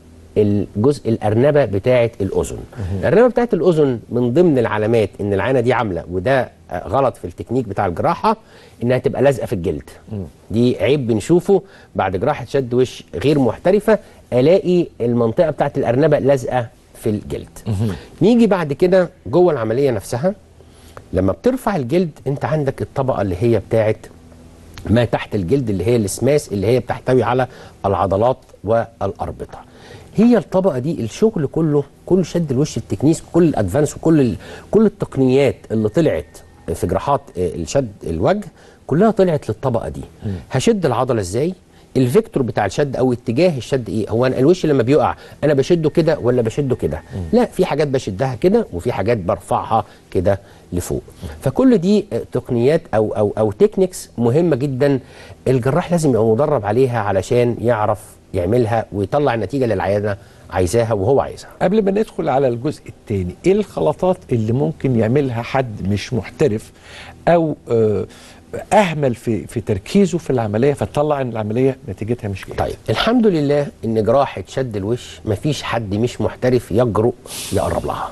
الجزء الأرنبة بتاعة الأذن الأرنبة بتاعة الأذن من ضمن العلامات إن العانة دي عاملة وده آه، غلط في التكنيك بتاع الجراحة إنها تبقى لازقة في الجلد دي عيب بنشوفه بعد جراحة شد وش غير محترفة ألاقي المنطقة بتاعة الأرنبة لازقة في الجلد نيجي بعد كده جوه العملية نفسها لما بترفع الجلد انت عندك الطبقة اللي هي بتاعت ما تحت الجلد اللي هي الاسماس اللي هي بتحتوي على العضلات والاربطه هي الطبقه دي الشغل كله كل شد الوش التكنيس كل الادفانس وكل ال- كل التقنيات اللي طلعت في جراحات آه، الشد الوجه كلها طلعت للطبقه دي هشد العضله ازاي الفيكتور بتاع الشد او اتجاه الشد ايه هو انا الوش لما بيقع انا بشده كده ولا بشده كده لا في حاجات بشدها كده وفي حاجات برفعها كده لفوق فكل دي آه، تقنيات او او او تكنيكس مهمه جدا الجراح لازم يبقى مدرب عليها علشان يعرف يعملها ويطلع النتيجه اللي العياده عايزاها وهو عايزها قبل ما ندخل على الجزء الثاني ايه الخلطات اللي ممكن يعملها حد مش محترف او آه، اهمل في في تركيزه في العمليه فتطلع ان العمليه نتيجتها مش جيده طيب الحمد لله ان جراحه شد الوش مفيش حد مش محترف يجرؤ يقرب لها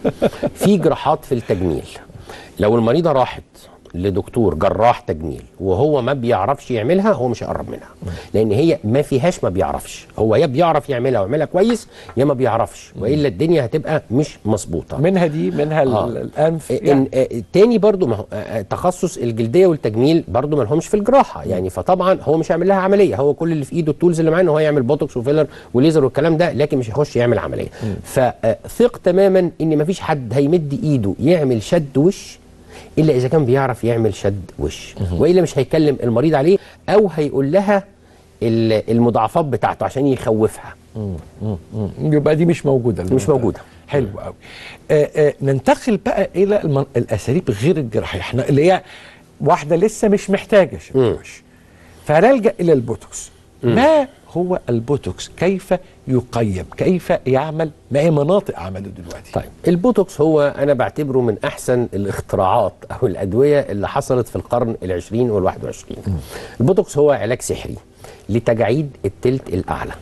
في جراحات في التجميل لو المريضه راحت لدكتور جراح تجميل وهو ما بيعرفش يعملها هو مش هيقرب منها لان هي ما فيهاش ما بيعرفش هو يا بيعرف يعملها ويعملها كويس يا ما بيعرفش والا الدنيا هتبقى مش مظبوطه منها دي منها آه. آه. الانف إن يعني آه، تاني برضو ما هو آه، آه، تخصص الجلديه والتجميل برضو ما لهمش في الجراحه يعني فطبعا هو مش هيعمل لها عمليه هو كل اللي في ايده التولز اللي معاه ان هو يعمل بوتوكس وفيلر وليزر والكلام ده لكن مش هيخش يعمل عمليه فثق تماما ان ما فيش حد هيمد ايده يعمل شد وش الا اذا كان بيعرف يعمل شد وش والا مش هيكلم المريض عليه او هيقول لها ال- المضاعفات بتاعته عشان يخوفها يبقى دي مش موجوده مش موجوده حلو قوي آه آه ننتقل بقى الى المن... الاساليب غير الجراحيه احنا اللي هي واحده لسه مش محتاجه شوش فنلجا الى البوتوكس ما هو البوتوكس كيف يقيم كيف يعمل ما هي مناطق عمله دلوقتي طيب البوتوكس هو انا بعتبره من احسن الاختراعات او الادويه اللي حصلت في القرن العشرين والواحد وعشرين البوتوكس هو علاج سحري لتجاعيد التلت الاعلى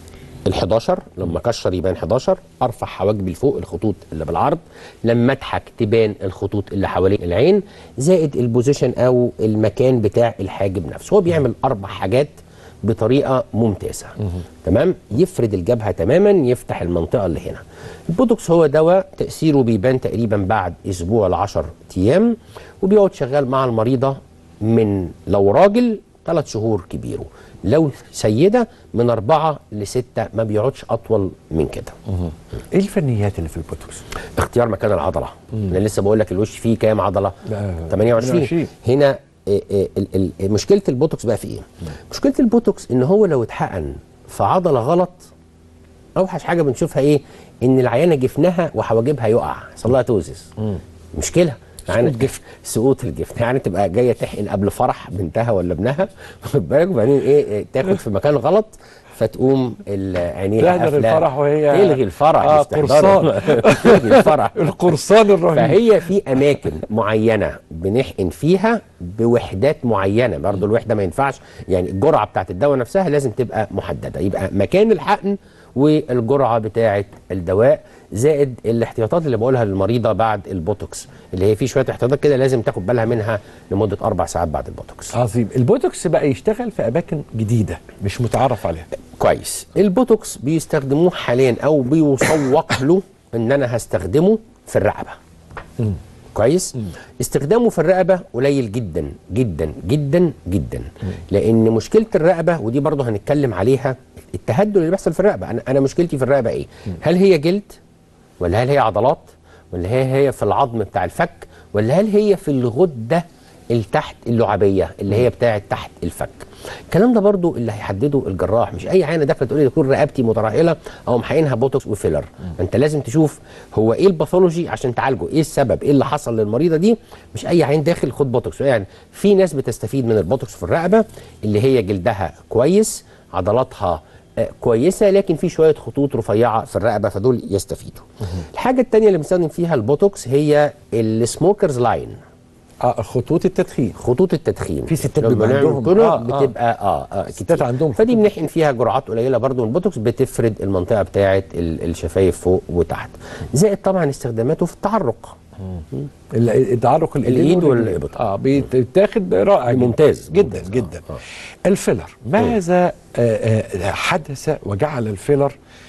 ال11 لما كشر يبان 11 ارفع حواجبي لفوق الخطوط اللي بالعرض لما اضحك تبان الخطوط اللي حوالين العين زائد البوزيشن او المكان بتاع الحاجب نفسه هو بيعمل اربع حاجات بطريقه ممتازه تمام يفرد الجبهه تماما يفتح المنطقه اللي هنا البوتوكس هو دواء تاثيره بيبان تقريبا بعد اسبوع ل 10 ايام وبيقعد شغال مع المريضه من لو راجل ثلاث شهور كبيره لو سيده من اربعه لسته ما بيقعدش اطول من كده ايه الفنيات اللي في البوتوكس؟ اختيار مكان العضله انا لسه بقول لك الوش فيه كام عضله لا، 28 28. هنا إيه إيه ال- ال- مشكله البوتوكس بقى في ايه مشكله البوتوكس ان هو لو اتحقن في عضله غلط اوحش حاجه بنشوفها ايه ان العيانه جفنها وحواجبها يقع يحصل لها توزس مشكله يعني سقوط جفن. سقوط الجفن يعني تبقى جايه تحقن قبل فرح بنتها ولا ابنها واخد بالك وبعدين ايه إيه، تاخد في مكان غلط فتقوم ال- عينيها تهدر قافلة. الفرح وهي- تلغي الفرح آه، مش تحضره. تلغي الفرح القرصان الرهيب فهي في اماكن معينه بنحقن فيها بوحدات معينه برضو الوحده ما ينفعش يعني الجرعه بتاعت الدواء نفسها لازم تبقى محدده يبقى مكان الحقن والجرعه بتاعت الدواء زائد الاحتياطات اللي بقولها للمريضه بعد البوتوكس اللي هي في شويه احتياطات كده لازم تاخد بالها منها لمده اربع ساعات بعد البوتوكس عظيم البوتوكس بقى يشتغل في اماكن جديده مش متعرف عليها كويس البوتوكس بيستخدموه حاليا او بيسوق له ان انا هستخدمه في الرقبه كويس استخدامه في الرقبه قليل جدا جدا جدا جدا لان مشكله الرقبه ودي برضه هنتكلم عليها التهدل اللي بيحصل في الرقبه انا انا مشكلتي في الرقبه ايه هل هي جلد ولا هل هي عضلات ولا هي هي في العظم بتاع الفك ولا هل هي في الغده التحت اللعابيه اللي هي بتاعه تحت الفك الكلام ده برضو اللي هيحدده الجراح مش اي عينه داخله تقول لي دكتور رقبتي مترهله او محقنها بوتوكس وفيلر انت لازم تشوف هو ايه الباثولوجي عشان تعالجه ايه السبب ايه اللي حصل للمريضه دي مش اي عين داخل خد بوتوكس يعني في ناس بتستفيد من البوتوكس في الرقبه اللي هي جلدها كويس عضلاتها آه، كويسه لكن في شويه خطوط رفيعه في الرقبه فدول يستفيدوا الحاجه الثانيه اللي بنستخدم فيها البوتوكس هي السموكرز لاين اه خطوط التدخين خطوط التدخين في ستات لما بيبقى بنعمل عندهم- كده آه، آه. بتبقى اه, آه ستات كتير. عندهم فدي خطوط. بنحقن فيها جرعات قليله برضو من البوتوكس بتفرد المنطقه بتاعه ال- الشفايف فوق وتحت زائد طبعا استخداماته في التعرق ال- التعرق الإيد والإبط. اه بيتاخد رائع جدا. ممتاز، جدا ممتاز. جدا آه، آه. الفيلر ماذا آه، آه، حدث وجعل الفيلر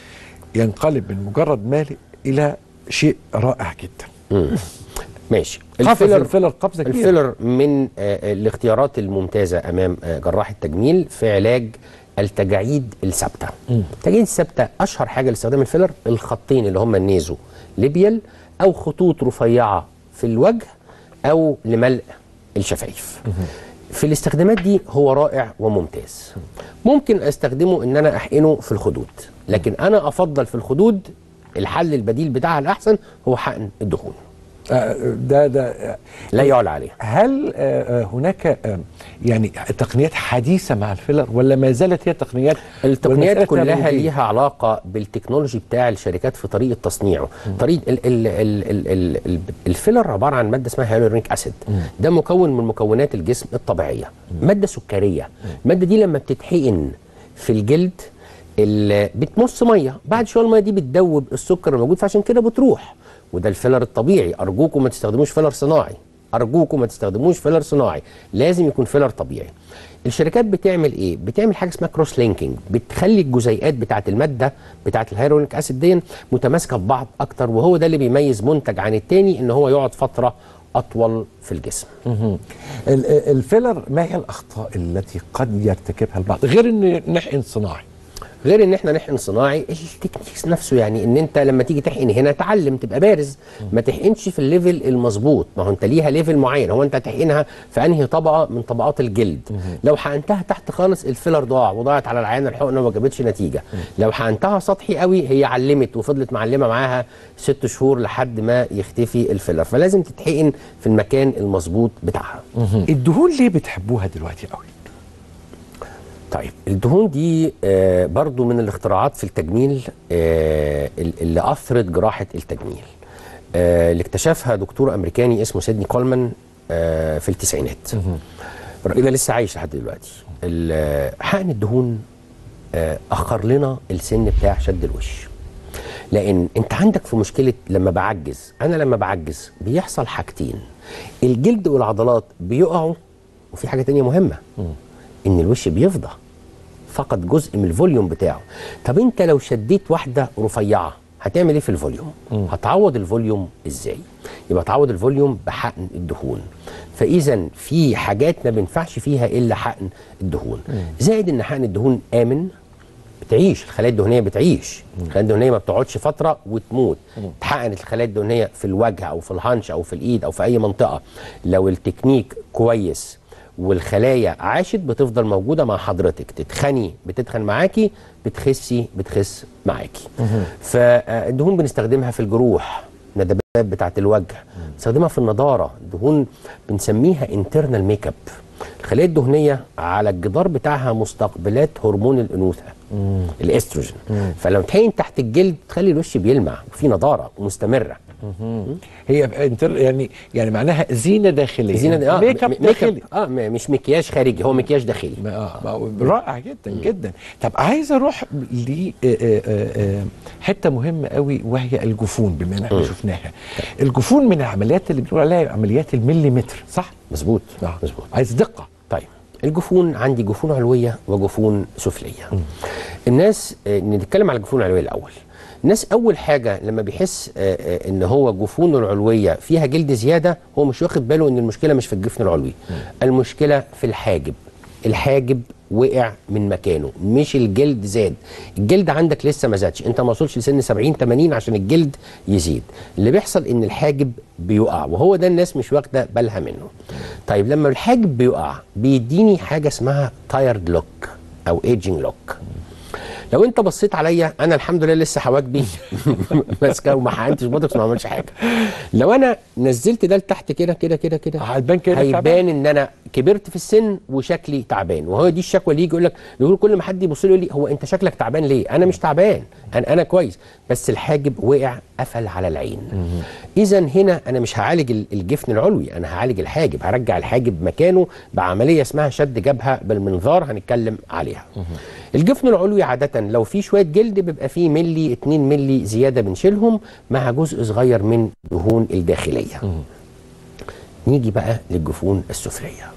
ينقلب من مجرد مالي الى شيء رائع جدا ماشي قفز الفيلر قفزه كبيره الفيلر من آه، آه، الاختيارات الممتازه امام آه، جراح التجميل في علاج التجاعيد الثابته. التجاعيد الثابته اشهر حاجه لاستخدام الفيلر الخطين اللي هم النيزو ليبيال او خطوط رفيعه في الوجه او لملء الشفايف. في الاستخدامات دي هو رائع وممتاز. ممكن استخدمه ان انا احقنه في الخدود، لكن انا افضل في الخدود الحل البديل بتاعها الاحسن هو حقن الدهون. آه، ده ده آه، لا يعلى عليها. هل آه، آه، هناك آه، يعني تقنيات حديثه مع الفيلر ولا ما زالت هي تقنيات التقنيات والمسألة كلها تنابضية؟ ليها علاقه بالتكنولوجي بتاع الشركات في طريقه تصنيعه طريقه ال ال ال ال ال ال الفيلر عباره عن ماده اسمها هيالورونيك اسيد ده مكون من مكونات الجسم الطبيعيه ماده سكريه الماده دي لما بتتحقن في الجلد ال- بتمص ميه بعد شويه الميه دي بتدوب السكر الموجود فعشان كده بتروح وده الفيلر الطبيعي ارجوكم ما تستخدموش فيلر صناعي ارجوكم ما تستخدموش فيلر صناعي لازم يكون فيلر طبيعي الشركات بتعمل ايه بتعمل حاجه اسمها كروس لينكينج بتخلي الجزيئات بتاعه الماده بتاعه الهيرونيك اسيد دي متماسكه ببعض اكتر وهو ده اللي بيميز منتج عن التاني ان هو يقعد فتره اطول في الجسم ال- ال- الفيلر ما هي الاخطاء التي قد يرتكبها البعض غير ان نحقن صناعي غير ان احنا نحقن صناعي التكنيكس نفسه يعني ان انت لما تيجي تحقن هنا تعلم تبقى بارز ما تحقنش في الليفل المظبوط ما هو انت ليها ليفل معين هو انت هتحقنها في انهي طبقه من طبقات الجلد لو حقنتها تحت خالص الفيلر ضاع وضاعت على العيان الحقنه وما جابتش نتيجه لو حقنتها سطحي قوي هي علمت وفضلت معلمه معاها ست شهور لحد ما يختفي الفيلر فلازم تتحقن في المكان المظبوط بتاعها الدهون ليه بتحبوها دلوقتي قوي طيب الدهون دي آه برضو من الاختراعات في التجميل آه اللي اثرت جراحه التجميل آه اللي اكتشفها دكتور امريكاني اسمه سيدني كولمان آه في التسعينات الراجل ده لسه عايش لحد دلوقتي ال- حقن الدهون آه اخر لنا السن بتاع شد الوش لان انت عندك في مشكله لما بعجز انا لما بعجز بيحصل حاجتين الجلد والعضلات بيقعوا وفي حاجه تانية مهمه ان الوش بيفضى فقد جزء من الفوليوم بتاعه طب انت لو شديت واحده رفيعه هتعمل ايه في الفوليوم هتعوض الفوليوم ازاي يبقى تعوض الفوليوم بحقن الدهون فاذا في حاجات ما بينفعش فيها الا حقن الدهون زائد ان حقن الدهون امن بتعيش الخلايا الدهنيه بتعيش الخلايا الدهنيه ما بتقعدش فتره وتموت اتحقنت الخلايا الدهنيه في الوجه او في الهانش او في الايد او في اي منطقه لو التكنيك كويس والخلايا عاشت بتفضل موجوده مع حضرتك تتخني بتتخن معاكي بتخسي بتخس معاكي فالدهون بنستخدمها في الجروح ندبات بتاعه الوجه بنستخدمها في النضاره دهون بنسميها انترنال ميك اب الخلايا الدهنيه على الجدار بتاعها مستقبلات هرمون الانوثه الاستروجين فلو تحين تحت الجلد تخلي الوش بيلمع وفي نضاره ومستمره هي انتر يعني يعني معناها زينه داخليه زينه اه ميك اب م- داخلي اه م- مش مكياج خارجي هو مكياج داخلي ما- آه ما- رائع جدا جدا طب عايز اروح ل آه، آه، آه، حته مهمه قوي وهي الجفون بما ان احنا شفناها الجفون من العمليات اللي بنقول عليها عمليات المليمتر صح مظبوط آه. مظبوط عايز دقه طيب الجفون عندي جفون علويه وجفون سفليه الناس آه، نتكلم على الجفون العلويه الاول الناس اول حاجه لما بيحس آه، آه، ان هو جفونه العلويه فيها جلد زياده هو مش واخد باله ان المشكله مش في الجفن العلوي المشكله في الحاجب الحاجب وقع من مكانه مش الجلد زاد الجلد عندك لسه ما زادش انت ما وصلش لسن 70 80 عشان الجلد يزيد اللي بيحصل ان الحاجب بيقع وهو ده الناس مش واخده بالها منه طيب لما الحاجب بيقع بيديني حاجه اسمها تايرد لوك او ايجينج لوك لو انت بصيت عليا انا الحمد لله لسه حواجبي ماسكه وما حقنتش بوتوكس ما عملتش حاجه لو انا نزلت ده لتحت كده كده كده كده هتبان كده تعبان. هيبان ان انا كبرت في السن وشكلي تعبان وهو دي الشكوى اللي يجي يقول لك يقول كل ما حد يبص له يقول لي هو انت شكلك تعبان ليه انا مش تعبان انا انا كويس بس الحاجب وقع قفل على العين اذا هنا انا مش هعالج ال- الجفن العلوي انا هعالج الحاجب هرجع الحاجب مكانه بعمليه اسمها شد جبهه بالمنظار هنتكلم عليها الجفن العلوي عاده لو في شويه جلد بيبقى فيه ملي 2 ملي زياده بنشيلهم مع جزء صغير من دهون الداخليه نيجي بقى للجفون السفليه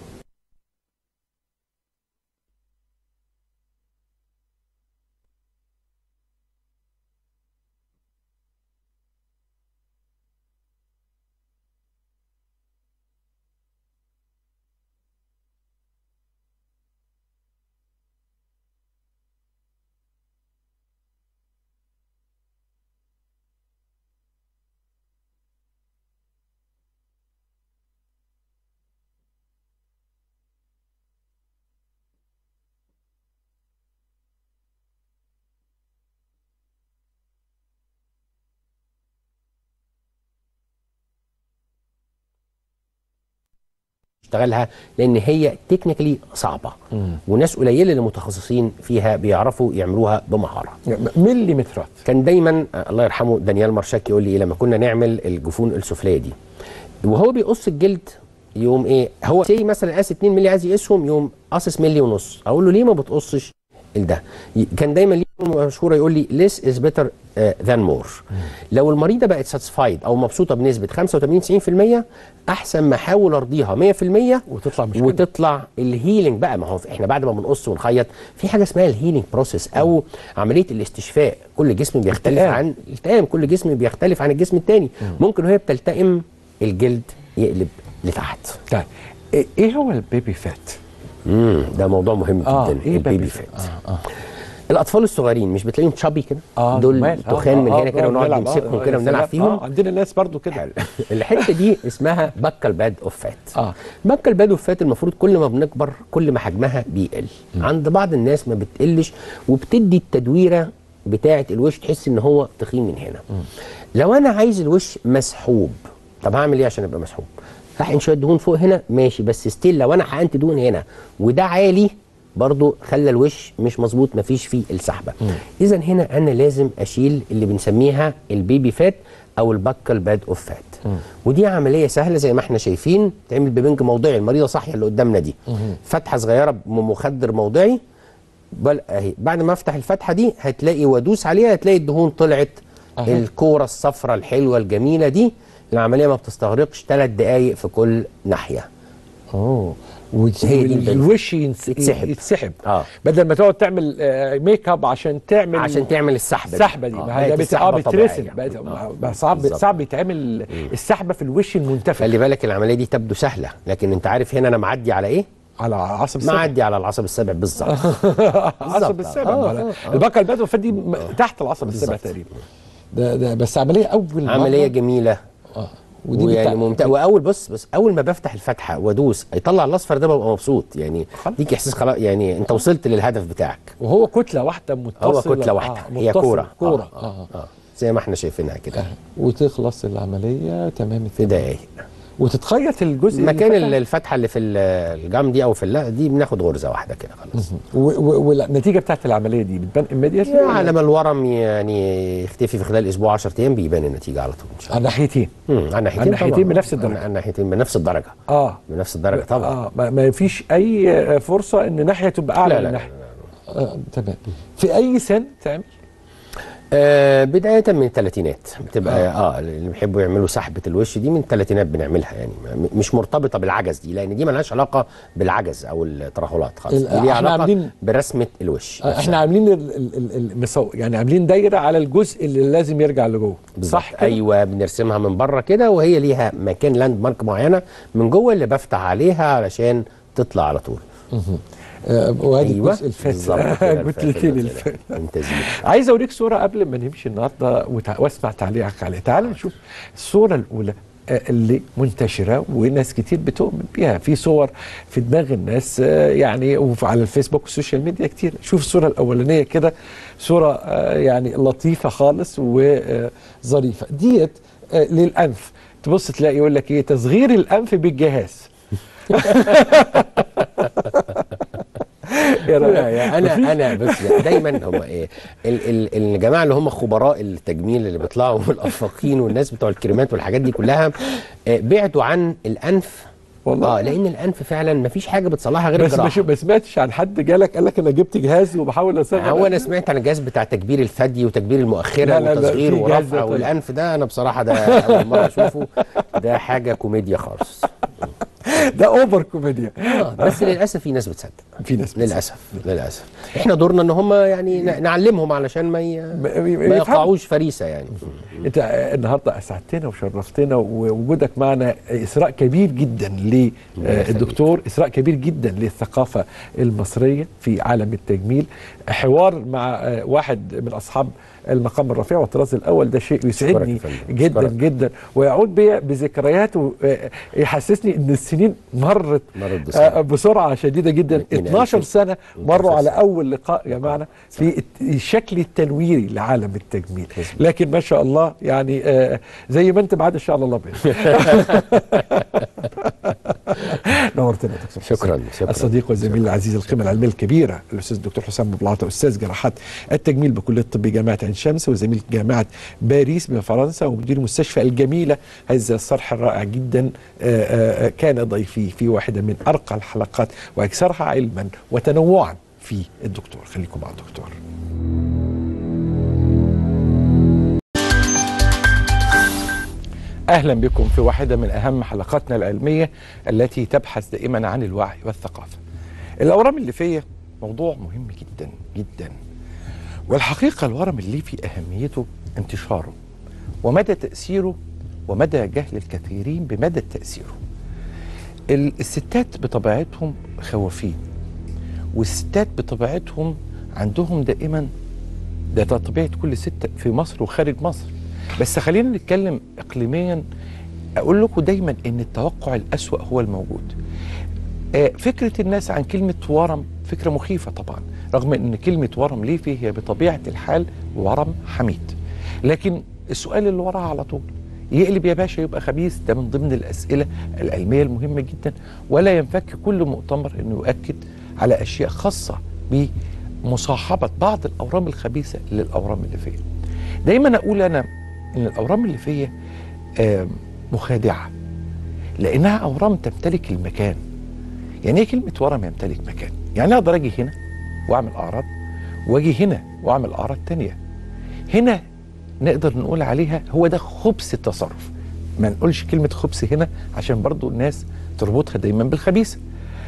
اشتغلها لان هي تكنيكالي صعبه وناس قليله اللي متخصصين فيها بيعرفوا يعملوها بمهاره مليمترات كان دايما آه، الله يرحمه دانيال مارشاك يقول لي إيه لما كنا نعمل الجفون السفليه دي وهو بيقص الجلد يقوم ايه هو سي مثلا قاس 2 مللي عايز يقيسهم يقوم قاصص ملي ونص اقول له ليه ما بتقصش ده ي- كان دايما ليه كلمة مشهوره يقول لي less is better ذان مور لو المريضه بقت ساتسفايد او مبسوطه بنسبه 85 90% احسن ما احاول ارضيها 100% وتطلع مش كده. وتطلع الهيلينج بقى ما هو احنا بعد ما بنقص ونخيط في حاجه اسمها الهيلينج بروسيس او عمليه الاستشفاء كل جسم بيختلف التئام. عن التئام كل جسم بيختلف عن الجسم التاني ممكن وهي بتلتئم الجلد يقلب لتحت طيب إيه- ايه هو البيبي فات؟ امم ده موضوع مهم جدا آه، إيه البيبي بيبي فات آه، آه. الاطفال الصغيرين مش بتلاقيهم تشابي كده اه دول مال. آه، تخان من آه، هنا كده آه، ونقعد بنلعب، نمسكهم آه، كده آه، ونلعب آه، فيهم عندنا ناس برضو كده الحته دي اسمها بكال باد اوف فات اه بكال باد اوف فات المفروض كل ما بنكبر كل ما حجمها بيقل عند بعض الناس ما بتقلش وبتدي التدويره بتاعه الوش تحس ان هو تخين من هنا لو انا عايز الوش مسحوب طب هعمل ايه عشان ابقى مسحوب هحقن شويه دهون فوق هنا ماشي بس ستيل لو انا حقنت دهون هنا وده عالي برضو خلى الوش مش مظبوط مفيش فيه السحبه اذا هنا انا لازم اشيل اللي بنسميها البيبي فات او البكال باد اوف فات ودي عمليه سهله زي ما احنا شايفين تعمل ببنج موضعي المريضه صاحيه اللي قدامنا دي فتحه صغيره بمخدر موضعي بل اهي بعد ما افتح الفتحه دي هتلاقي وادوس عليها هتلاقي الدهون طلعت أها. الكوره الصفراء الحلوه الجميله دي العمليه ما بتستغرقش ثلاث دقائق في كل ناحيه اوه هي دي البنت. والوش ينس- يتسحب. يتسحب اه بدل ما تقعد تعمل آه، ميك اب عشان تعمل عشان تعمل السحبه السحبه دي آه، ما هي هي بت- السحبة اه بيترسم طبيعية. بقت- آه. بقى صعب بالظبط. صعب يتعمل السحبه في الوش المنتفخ خلي بالك العمليه دي تبدو سهله لكن انت عارف هنا انا معدي على ايه على عصب السبع معدي على العصب السابع بالظبط عصب السبع آه، آه آه، آه. البقره البدو فدي م- تحت العصب السبع بالظبط. تقريبا ده ده بس عمليه اول عمليه مرة. جميله اه ودي ويعني بتاع- ممتاز واول بص بس اول ما بفتح الفتحه وادوس يطلع الاصفر ده ببقى مبسوط يعني خلاص. ديك احساس خلاص يعني انت وصلت للهدف بتاعك وهو كتله واحده متصله هو كتله واحده آه هي متصلة. كوره كوره آه. اه, آه. زي ما احنا شايفينها كده وتخلص العمليه تمام في دقايق وتتخيط الجزء اللي مكان فتح. ال- الفتحه اللي في ال- الجام دي او في اللا دي بناخد غرزه واحده كده خلاص و- و- والنتيجه بتاعت العمليه دي بتبان immediately على ما الورم يعني يختفي في خلال اسبوع 10 ايام بيبان النتيجه على طول ان شاء على ناحيتين الله مم، على ناحيتين على ناحيتين طبعاً. بنفس الدرجة. على ناحيتين بنفس الدرجه اه بنفس الدرجه طبعا اه ما, ما فيش اي فرصه ان ناحيه تبقى اعلى لا من لا, لا, ناحيه آه تمام في اي سن تعمل آه بداية من الثلاثينات بتبقى اه, آه اللي بيحبوا يعملوا سحبة الوش دي من الثلاثينات بنعملها يعني م- مش مرتبطة بالعجز دي لأن دي ملهاش علاقة بالعجز أو الترهلات خالص ال- دي ليها احنا علاقة عاملين- برسمة الوش آه احنا عاملين ال- ال- ال- المسو يعني عاملين دايره على الجزء اللي لازم يرجع لجوه صح كده؟ ايوه بنرسمها من بره كده وهي ليها مكان لاند مارك معينه من جوه اللي بفتح عليها علشان تطلع على طول آه وادي ايوه الجزء الفات بالظبط كده، الفات الجزئين كده. الفات ممتازين عايز اوريك صوره قبل ما نمشي النهارده وتع- واسمع تعليقك عليها تعال نشوف الصوره الاولى آه، اللي منتشره وناس كتير بتؤمن بيها في صور في دماغ الناس آه، يعني وعلى الفيسبوك والسوشيال ميديا كتير شوف الصوره الاولانيه كده صوره آه، يعني لطيفه خالص وظريفه ديت آه، للانف تبص تلاقي يقول لك ايه تصغير الانف بالجهاز ايه لا رايك يا انا انا بس دايما هم ايه ال- ال- الجماعه اللي هم خبراء التجميل اللي بيطلعوا والافاقين والناس بتوع الكريمات والحاجات دي كلها آه، بعدوا عن الانف والله. اه لان الانف فعلا ما فيش حاجه بتصلحها غير بس ما شو- الجراحه ما سمعتش عن حد جالك قال لك انا جبت جهاز وبحاول اصغر هو انا سمعت عن الجهاز بتاع تكبير الثدي وتكبير المؤخره لا، لا، لا، وتصغير في جهاز ده ورفع طيب. والانف ده انا بصراحه ده اول مره اشوفه ده حاجه كوميديا خالص ده اوفر كوميديا آه، بس للاسف في ناس بتصدق في ناس للاسف للاسف احنا دورنا ان هم يعني ن- نعلمهم علشان ما ي... ما- ما يفهموا. يقعوش فريسه يعني انت النهارده اسعدتنا وشرفتنا ووجودك معنا اسراء كبير جدا للدكتور اسراء كبير جدا للثقافه المصريه في عالم التجميل حوار مع آه، واحد من اصحاب المقام الرفيع والطراز الاول ده شيء يسعدني أشكرك يا فندم. جدا أشكرك. جدا ويعود بي بذكريات ويحسسني ان السنين مرت مرت بسرعة. آه، بسرعه شديده جدا اتنين 12 ألف. سنه مروا على سنة. اول لقاء يا معنا في الت- الشكل التنويري لعالم التجميل لكن ما شاء الله يعني آه زي ما انت بعد ان شاء الله الله نورتنا يا دكتور شكراً، حسام. شكراً. الصديق والزميل العزيز القيمه العلميه الكبيره الاستاذ الدكتور حسام ابو العطا استاذ جراحات التجميل بكليه الطب جامعه عين شمس وزميل جامعه باريس بفرنسا ومدير مستشفى الجميله هذا الصرح الرائع جدا آه، آه، كان ضيفي في واحده من ارقى الحلقات واكثرها علما وتنوعا في الدكتور خليكم مع الدكتور اهلا بكم في واحده من اهم حلقاتنا العلميه التي تبحث دائما عن الوعي والثقافه. الاورام الليفيه موضوع مهم جدا جدا. والحقيقه الورم الليفي اهميته انتشاره ومدى تاثيره ومدى جهل الكثيرين بمدى تاثيره. ال- الستات بطبيعتهم خوافين والستات بطبيعتهم عندهم دائما ده ده طبيعه كل ست في مصر وخارج مصر بس خلينا نتكلم اقليميا اقول لكم دايما ان التوقع الاسوا هو الموجود آه، فكره الناس عن كلمه ورم فكره مخيفه طبعا رغم ان كلمه ورم ليفي هي بطبيعه الحال ورم حميد لكن السؤال اللي وراها على طول يقلب يا باشا يبقى خبيث ده من ضمن الاسئله العلميه المهمه جدا ولا ينفك كل مؤتمر انه يؤكد على اشياء خاصه بمصاحبه بعض الاورام الخبيثه للاورام الليفيه دايما اقول انا ان الاورام الليفيه آه، مخادعه لانها اورام تمتلك المكان يعني ايه كلمه ورم يمتلك مكان يعني اقدر اجي هنا واعمل اعراض واجي هنا واعمل اعراض تانية هنا نقدر نقول عليها هو ده خبث التصرف ما نقولش كلمه خبث هنا عشان برضو الناس تربطها دايما بالخبيثه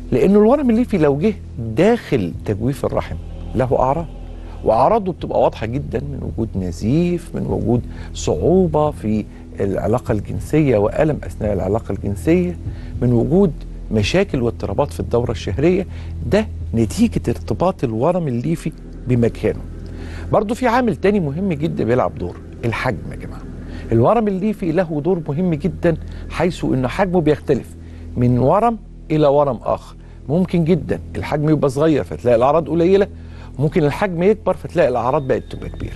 لان الورم الليفي لو جه داخل تجويف الرحم له اعراض واعراضه بتبقى واضحه جدا من وجود نزيف من وجود صعوبه في العلاقه الجنسيه والم اثناء العلاقه الجنسيه من وجود مشاكل واضطرابات في الدوره الشهريه ده نتيجه ارتباط الورم الليفي بمكانه برضو في عامل تاني مهم جدا بيلعب دور الحجم يا جماعه الورم الليفي له دور مهم جدا حيث ان حجمه بيختلف من ورم الى ورم اخر ممكن جدا الحجم يبقى صغير فتلاقي الاعراض قليله ممكن الحجم يكبر فتلاقي الاعراض بقت تبقى كبيره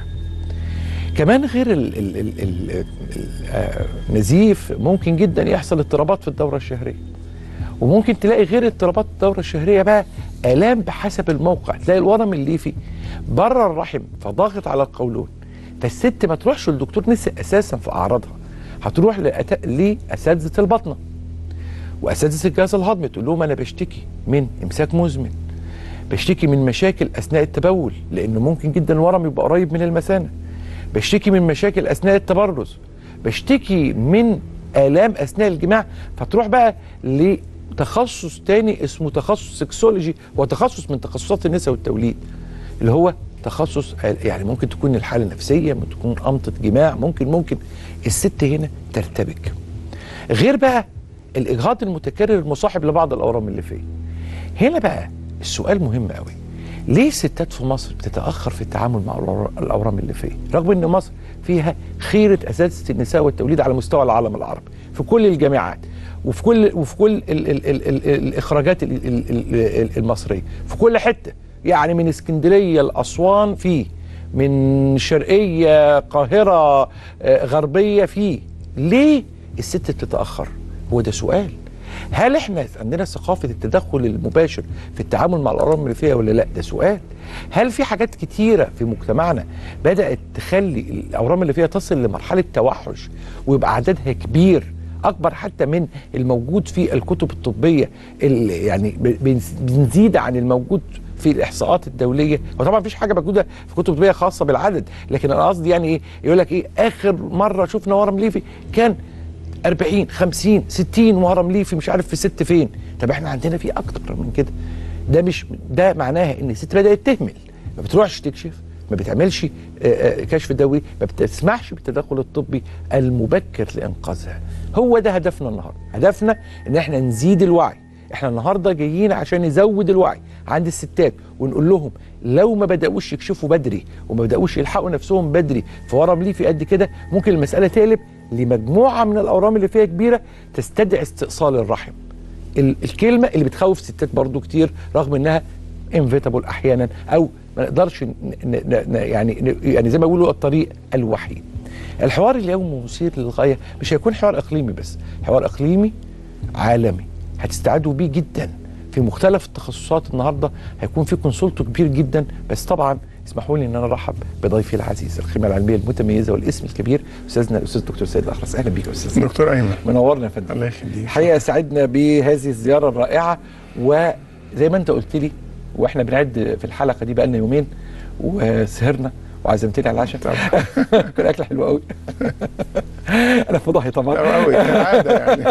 كمان غير ال- ال- ال- ال- ال- آه، النزيف ممكن جدا يحصل اضطرابات في الدوره الشهريه وممكن تلاقي غير اضطرابات الدوره الشهريه بقى الام بحسب الموقع تلاقي الورم الليفي بره الرحم فضاغط على القولون فالست ما تروحش للدكتور نسي اساسا في اعراضها هتروح لأت- لاساتذه البطنه واساتذه الجهاز الهضمي تقول لهم انا بشتكي من امساك مزمن بشتكي من مشاكل اثناء التبول لانه ممكن جدا الورم يبقى قريب من المثانه بشتكي من مشاكل اثناء التبرز بشتكي من الام اثناء الجماع فتروح بقى لتخصص تاني اسمه تخصص سكسولوجي هو تخصص من تخصصات النساء والتوليد اللي هو تخصص يعني ممكن تكون الحاله نفسيه ممكن تكون امطه جماع ممكن ممكن الست هنا ترتبك غير بقى الاجهاض المتكرر المصاحب لبعض الاورام الليفيه هنا بقى السؤال مهم قوي ليه الستات في مصر بتتاخر في التعامل مع الأور- الاورام الليفيه رغم ان مصر فيها خيره اساتذه النساء والتوليد على مستوى العالم العربي في كل الجامعات وفي كل وفي كل ال ال ال ال الاخراجات ال ال ال المصريه في كل حته يعني من اسكندريه لاسوان فيه من شرقيه قاهره آه، غربيه فيه ليه الست بتتاخر هو ده سؤال هل احنا عندنا ثقافه التدخل المباشر في التعامل مع الاورام الليفيه ولا لا ده سؤال هل في حاجات كتيره في مجتمعنا بدات تخلي الاورام الليفيه تصل لمرحله توحش ويبقى عددها كبير اكبر حتى من الموجود في الكتب الطبيه اللي يعني ب- بنز- بنزيد عن الموجود في الاحصاءات الدوليه وطبعا مفيش حاجه موجوده في كتب طبيه خاصه بالعدد لكن انا قصدي يعني ايه يقول لك ايه اخر مره شفنا ورم ليفي كان 40 50 60 ورم ليفي مش عارف في ست فين طب احنا عندنا في اكتر من كده ده مش ده معناها ان الست بدات تهمل ما بتروحش تكشف ما بتعملش آه، آه، كشف دوري ما بتسمحش بالتدخل الطبي المبكر لانقاذها هو ده هدفنا النهارده هدفنا ان احنا نزيد الوعي احنا النهارده جايين عشان نزود الوعي عند الستات ونقول لهم لو ما بداوش يكشفوا بدري وما بداوش يلحقوا نفسهم بدري في ورم ليفي قد كده ممكن المساله تقلب لمجموعه من الاورام اللي فيها كبيره تستدعي استئصال الرحم ال- الكلمه اللي بتخوف ستات برضو كتير رغم انها انفيتابل احيانا او ما نقدرش ن- ن- ن- يعني ن- يعني زي ما بيقولوا الطريق الوحيد الحوار اليوم مثير للغايه مش هيكون حوار اقليمي بس حوار اقليمي عالمي هتستعدوا بيه جدا في مختلف التخصصات النهارده هيكون في كونسولتو كبير جدا بس طبعا اسمحوا لي ان انا ارحب بضيفي العزيز الخبره العلميه المتميزه والاسم الكبير استاذنا الاستاذ الدكتور سيد الاخرس اهلا بيك يا استاذ سيد. دكتور ايمن منورنا يا فندم الله يخليك الحقيقه سعدنا بهذه الزياره الرائعه وزي ما انت قلت لي واحنا بنعد في الحلقه دي بقالنا يومين وسهرنا وعزمتني على العشاء كان اكل حلو قوي انا فضحي طبعا قوي كالعاده يعني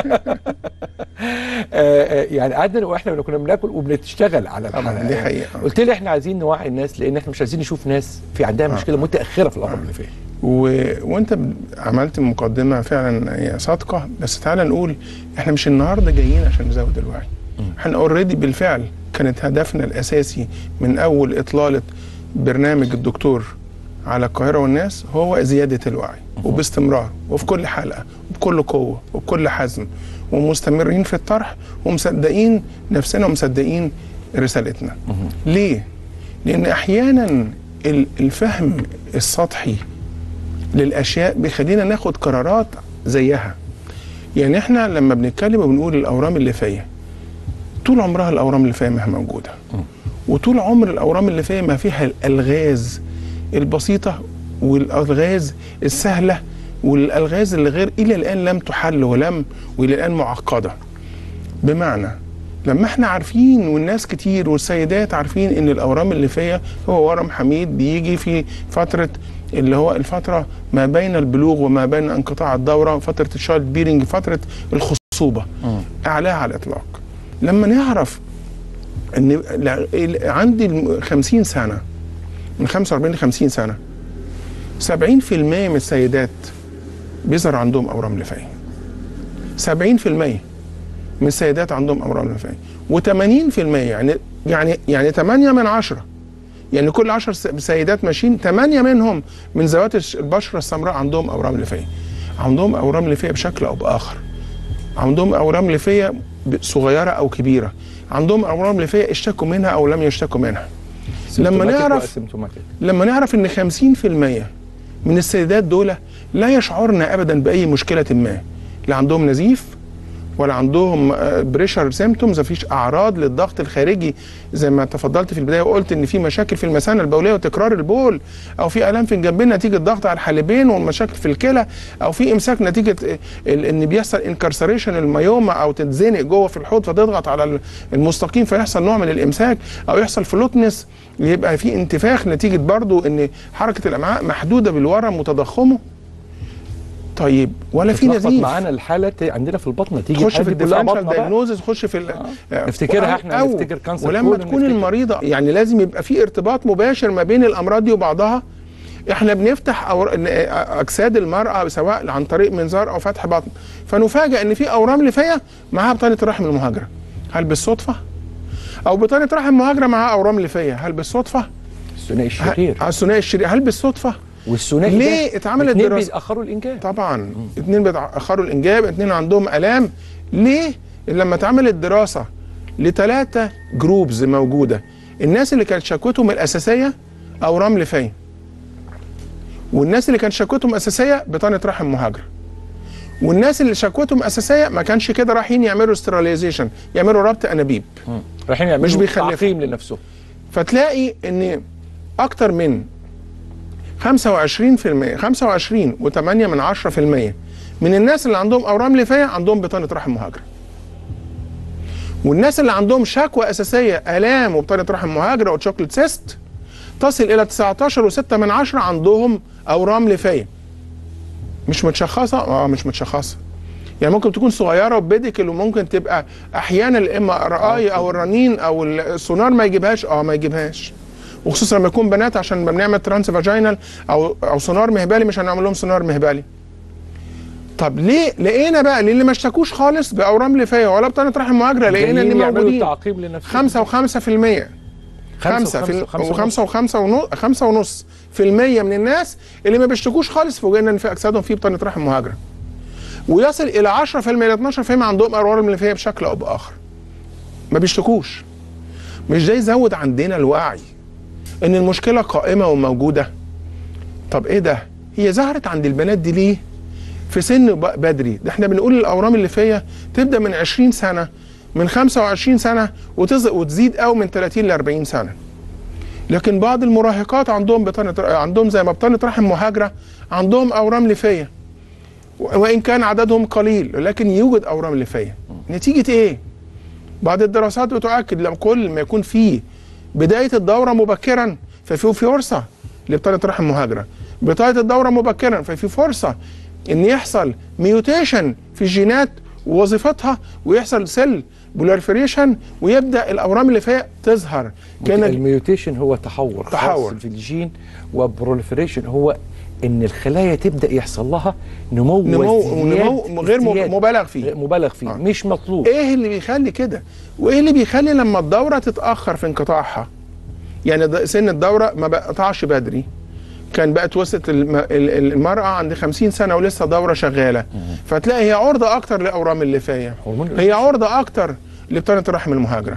آه، آه، يعني قعدنا واحنا كنا بناكل وبنشتغل على طبعا الحلقه دي حقيقه قلت لي احنا عايزين نوعي الناس لان احنا مش عايزين نشوف ناس في عندها آه. مشكله متاخره في الامر اللي فيه و... وانت ب- عملت مقدمه فعلا هي صادقه بس تعالى نقول احنا مش النهارده جايين عشان نزود الوعي احنا اوريدي بالفعل كانت هدفنا الاساسي من اول اطلاله برنامج الدكتور على القاهره والناس هو زياده الوعي وباستمرار وفي كل حلقه وبكل قوه وبكل حزم ومستمرين في الطرح ومصدقين نفسنا ومصدقين رسالتنا ليه لان احيانا ال- الفهم السطحي للاشياء بيخلينا ناخد قرارات زيها يعني احنا لما بنتكلم وبنقول الاورام الليفيه طول عمرها الاورام الليفيه ما هي موجوده وطول عمر الاورام الليفيه ما فيها الالغاز البسيطه والالغاز السهله والالغاز اللي غير الى الان لم تحل ولم والى الان معقده بمعنى لما احنا عارفين والناس كتير والسيدات عارفين ان الاورام الليفيه هو ورم حميد بيجي في فتره اللي هو الفتره ما بين البلوغ وما بين انقطاع الدوره فتره الشايلد بيرنج فتره الخصوبه اعلاها على الاطلاق لما نعرف ان لا- ال- عندي الم- 50 سنه من 45 ل 50 سنه 70% من السيدات بيظهر عندهم اورام ليفيه 70% من السيدات عندهم اورام ليفيه و80% يعني يعني يعني 8 من 10 يعني كل 10 س- سيدات ماشيين 8 منهم من ذوات الش- البشره السمراء عندهم اورام ليفيه عندهم اورام ليفيه بشكل او باخر عندهم اورام ليفيه ب- صغيره او كبيره عندهم اورام ليفيه اشتكوا منها او لم يشتكوا منها لما Symptomatic نعرف وasymptomatic. لما نعرف ان 50% من السيدات دول لا يشعرن ابدا باي مشكله ما لا عندهم نزيف ولا عندهم بريشر سيمتومز مفيش اعراض للضغط الخارجي زي ما تفضلت في البدايه وقلت ان في مشاكل في المثانه البوليه وتكرار البول او في الام في الجنبين نتيجه ضغط على الحالبين ومشاكل في الكلى او في امساك نتيجه ال- ان بيحصل انكرسريشن الميوما او تتزنق جوه في الحوض فتضغط على المستقيم فيحصل نوع من الامساك او يحصل فلوتنس يبقى في انتفاخ نتيجه برضو ان حركه الامعاء محدوده بالورم وتضخمه طيب ولا في تتلخبط نزيف معانا الحاله ت- عندنا في البطنه تيجي تخش في الحاجة كلها الديفرنشال بطنة بقى. دايجنوزز تخش في ال- آه. نفتكرها أو- احنا أو نفتكر كانسر ولما كولون تكون ونفتكر- المريضه يعني لازم يبقى في ارتباط مباشر ما بين الامراض دي وبعضها احنا بنفتح أور... إن- اجساد المراه سواء عن طريق منظار او فتح بطن فنفاجئ ان في اورام ليفيه معاها بطانه الرحم المهاجره هل بالصدفه او بطانه رحم مهاجره معاها اورام ليفيه هل بالصدفه الثنائي الشرير ه- الثنائي الشرير هل بالصدفه والثنائي ليه ده اتعملت اتنين دراسة؟ بيتاخروا الانجاب طبعا اتنين بيتاخروا الانجاب اتنين عندهم الام ليه لما اتعملت دراسه لثلاثه جروبز موجوده الناس اللي كانت شكوتهم الاساسيه اورام ليفيه والناس اللي كانت شكوتهم اساسيه بطانه رحم مهاجره والناس اللي شكوتهم اساسيه ما كانش كده رايحين يعملوا استراليزيشن يعملوا ربط انابيب رايحين يعملوا مش بيخلفوا. تعقيم لنفسهم فتلاقي ان اكتر من 25% 25 و8 من 10% من الناس اللي عندهم اورام ليفيه عندهم بطانه رحم مهاجره والناس اللي عندهم شكوى اساسيه الام وبطانه رحم مهاجره وتشوكلت سيست تصل الى 19 و6 من 10 عندهم اورام ليفيه مش متشخصه اه مش متشخصه يعني ممكن تكون صغيره وبيديكل وممكن تبقى احيانا الاما ار اي او الرنين او السونار ما يجيبهاش اه ما يجيبهاش وخصوصا لما يكون بنات عشان لما بنعمل ترانس فاجينال او او سونار مهبلي مش هنعمل لهم سونار مهبلي طب ليه لقينا بقى اللي ما اشتكوش خالص باورام ليفيه ولا بطانه رحم مهاجره لقينا ان جايين يعملوا موجودين تعقيم لنفسهم خمسة وخمسة في المية خمسة في وخمسة وخمسة ونص خمسة ونص في المية من الناس اللي ما بيشتكوش خالص فوجئنا ان في اجسادهم في بطانة رحم مهاجرة ويصل الى 10% الى 12% عندهم اورام ليفيه بشكل او باخر ما بيشتكوش مش ده يزود عندنا الوعي ان المشكلة قائمة وموجودة طب ايه ده هي ظهرت عند البنات دي ليه في سن ب- بدري ده احنا بنقول الاورام الليفيه تبدا من 20 سنه من 25 سنه وتز... وتزيد قوي من 30 ل 40 سنه لكن بعض المراهقات عندهم بطانه عندهم زي ما بطانه رحم مهاجره عندهم اورام ليفيه و- وان كان عددهم قليل لكن يوجد اورام ليفيه نتيجه ايه بعض الدراسات بتؤكد لما كل ما يكون في بدايه الدوره مبكرا ففي فرصه لبطانه رحم مهاجره بدايه الدوره مبكرا ففي فرصه ان يحصل ميوتيشن في الجينات ووظيفتها ويحصل سيل بولارفريشن ويبدا الاورام الليفيه تظهر كان الميوتيشن هو تحور تحور. خاص في الجين وبروليفريشن هو ان الخلايا تبدا يحصل لها نمو نمو وازدياد- نمو غير م- ازدياد. مبالغ فيه مبالغ فيه آه. مش مطلوب ايه اللي بيخلي كده وايه اللي بيخلي لما الدوره تتاخر في انقطاعها يعني د- سن الدوره ما بقطعش بدري كان بقت وصلت الم- ال- ال- المراه عند 50 سنه ولسه دوره شغاله فتلاقي هي عرضه اكتر لاورام الليفيه هرمون هي عرضه اكتر لبطانه الرحم المهاجره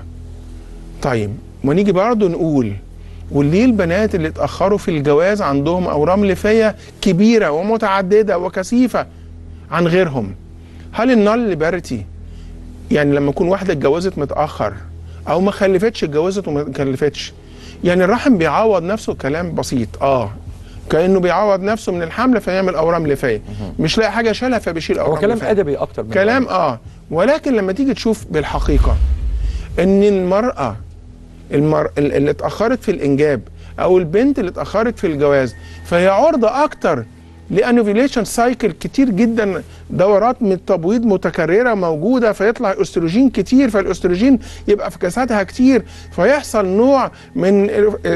طيب ونيجي برضه نقول وليه البنات اللي اتاخروا في الجواز عندهم اورام ليفيه كبيره ومتعدده وكثيفه عن غيرهم هل النال ليبرتي يعني لما يكون واحده اتجوزت متاخر او ما خلفتش اتجوزت وما خلفتش يعني الرحم بيعوض نفسه كلام بسيط اه كانه بيعوض نفسه من الحمل فيعمل اورام ليفيه مش لاقي حاجه شالها فبيشيل اورام هو كلام ليفية. ادبي اكتر من كلام اه ولكن لما تيجي تشوف بالحقيقه ان المراه المر... ال- اللي اتاخرت في الانجاب او البنت اللي اتاخرت في الجواز فهي عرضه اكتر لانوفيليشن سايكل كتير جدا دورات من التبويض متكرره موجوده فيطلع استروجين كتير فالاستروجين يبقى في جسدها كتير فيحصل نوع من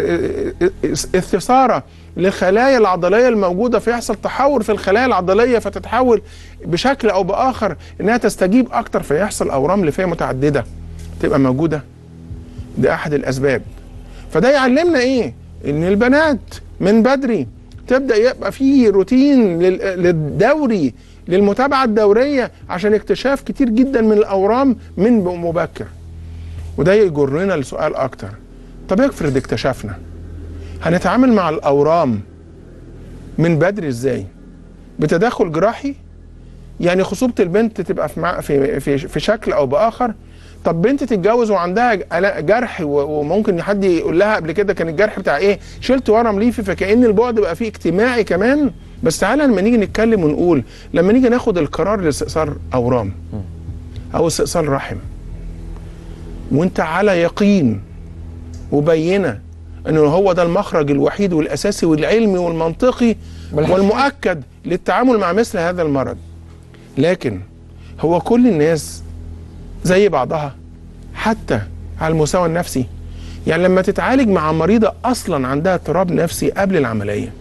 استثاره للخلايا العضليه الموجوده فيحصل تحور في الخلايا العضليه فتتحول بشكل او باخر انها تستجيب اكتر فيحصل اورام ليفيه متعدده تبقى موجوده ده احد الاسباب فده يعلمنا ايه ان البنات من بدري تبدا يبقى في روتين لل- للدوري للمتابعه الدوريه عشان اكتشاف كتير جدا من الاورام من مبكر وده يجرنا لسؤال اكتر طب افرض اكتشفنا هنتعامل مع الاورام من بدري ازاي بتدخل جراحي يعني خصوبه البنت تبقى في مع- في في, في شكل او باخر طب بنت تتجوز وعندها ج- ألا- جرح و- وممكن حد يقول لها قبل كده كان الجرح بتاع ايه شلت ورم ليفي فكأن البعد بقى فيه اجتماعي كمان بس تعالى لما نيجي نتكلم ونقول لما نيجي ناخد القرار لاستئصال اورام او استئصال رحم وانت على يقين وبينه انه هو ده المخرج الوحيد والاساسي والعلمي والمنطقي ملهاش والمؤكد للتعامل مع مثل هذا المرض لكن هو كل الناس زي بعضها حتى على المستوى النفسي يعني لما تتعالج مع مريضة أصلا عندها اضطراب نفسي قبل العملية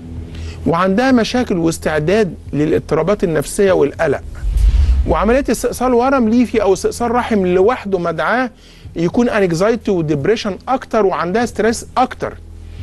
وعندها مشاكل واستعداد للاضطرابات النفسية والقلق وعملية استئصال ورم ليفي أو استئصال رحم لوحده مدعاه يكون انكزايتي وديبريشن أكتر وعندها ستريس أكتر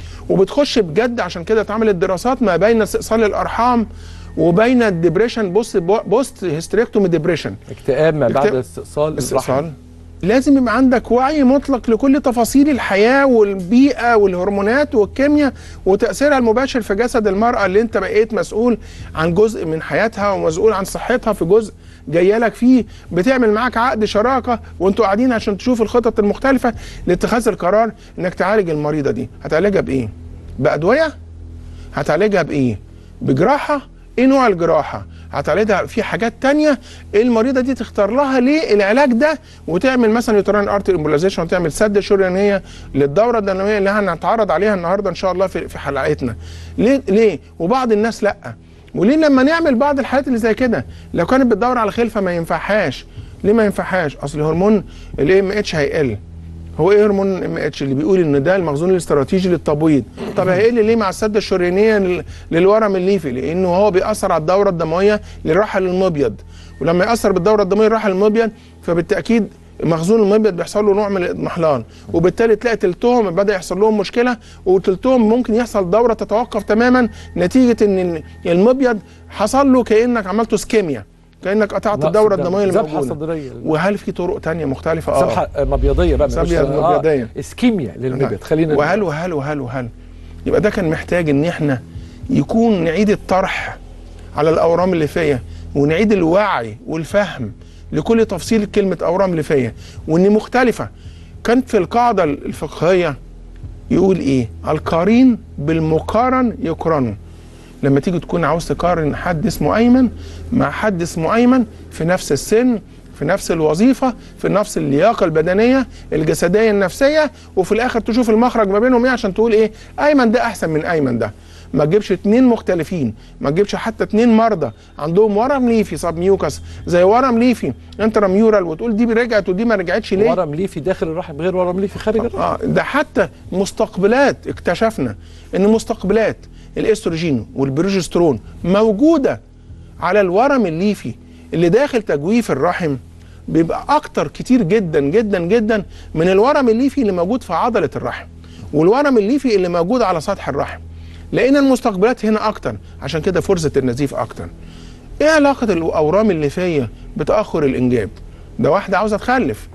وبتخش بجد عشان كده اتعملت دراسات ما بين استئصال الأرحام وبين الديبريشن بوست بوست هيستريكتومي ديبريشن اكتئاب ما بعد اكتئاب- استئصال الرحم. استئصال لازم يبقى عندك وعي مطلق لكل تفاصيل الحياة والبيئة والهرمونات والكيمياء وتأثيرها المباشر في جسد المرأة اللي انت بقيت مسؤول عن جزء من حياتها ومسؤول عن صحتها في جزء جايه لك فيه بتعمل معاك عقد شراكة وانتوا قاعدين عشان تشوف الخطط المختلفة لاتخاذ القرار انك تعالج المريضة دي هتعالجها بإيه؟ بأدوية؟ هتعالجها بايه بجراحه ايه نوع الجراحه هتعالجها في حاجات تانية المريضه دي تختار لها ليه العلاج ده وتعمل مثلا يوترين ارتر امبوليزيشن وتعمل سد شريانيه للدوره الدمويه اللي هنتعرض عليها النهارده ان شاء الله في في حلقتنا ليه ليه وبعض الناس لا وليه لما نعمل بعض الحالات اللي زي كده لو كانت بتدور على خلفه ما ينفعهاش ليه ما ينفعهاش اصل هرمون الاي ام اتش هيقل هو ايه هرمون ام اتش اللي بيقول ان ده المخزون الاستراتيجي للتبويض طب هيقل ليه مع السده الشريانيه لل- للورم الليفي لانه هو بيأثر على الدوره الدمويه للرحل المبيض ولما يأثر بالدوره الدمويه للرحل المبيض فبالتاكيد مخزون المبيض بيحصل له نوع من الاضمحلان وبالتالي تلاقي تلتهم بدا يحصل لهم مشكله وتلتهم ممكن يحصل دوره تتوقف تماما نتيجه ان المبيض حصل له كانك عملته سكيميا كانك قطعت نقص الدوره الدم. الدمويه ذبحة الموجوده صدرية. وهل في طرق تانية مختلفه اه ذبحه مبيضيه بقى مش- ذبحة آه، مبيضية. اسكيميا للمبيض خلينا وهل وهل وهل وهل يبقى ده كان محتاج ان احنا يكون نعيد الطرح على الاورام الليفيه ونعيد الوعي والفهم لكل تفصيل كلمه اورام ليفيه وان مختلفه كانت في القاعده الفقهيه يقول ايه القارين بالمقارن يقرنوا لما تيجي تكون عاوز تقارن حد اسمه ايمن مع حد اسمه ايمن في نفس السن في نفس الوظيفه في نفس اللياقه البدنيه الجسديه النفسيه وفي الاخر تشوف المخرج ما بينهم ايه عشان تقول ايه ايمن ده احسن من ايمن ده ما تجيبش اتنين مختلفين ما تجيبش حتى اتنين مرضى عندهم ورم ليفي صاب ميوكس زي ورم ليفي انتراميورال وتقول دي رجعت ودي ما رجعتش ليه ورم ليفي داخل الرحم غير ورم ليفي خارج الرحم اه ده حتى مستقبلات اكتشفنا ان مستقبلات الاستروجين والبروجسترون موجوده على الورم الليفي اللي داخل تجويف الرحم بيبقى اكتر كتير جدا جدا جدا من الورم الليفي اللي موجود في عضله الرحم والورم الليفي اللي موجود على سطح الرحم لان المستقبلات هنا اكتر عشان كده فرصه النزيف اكتر ايه علاقه الاورام الليفيه بتاخر الانجاب ده واحده عاوزه تخلف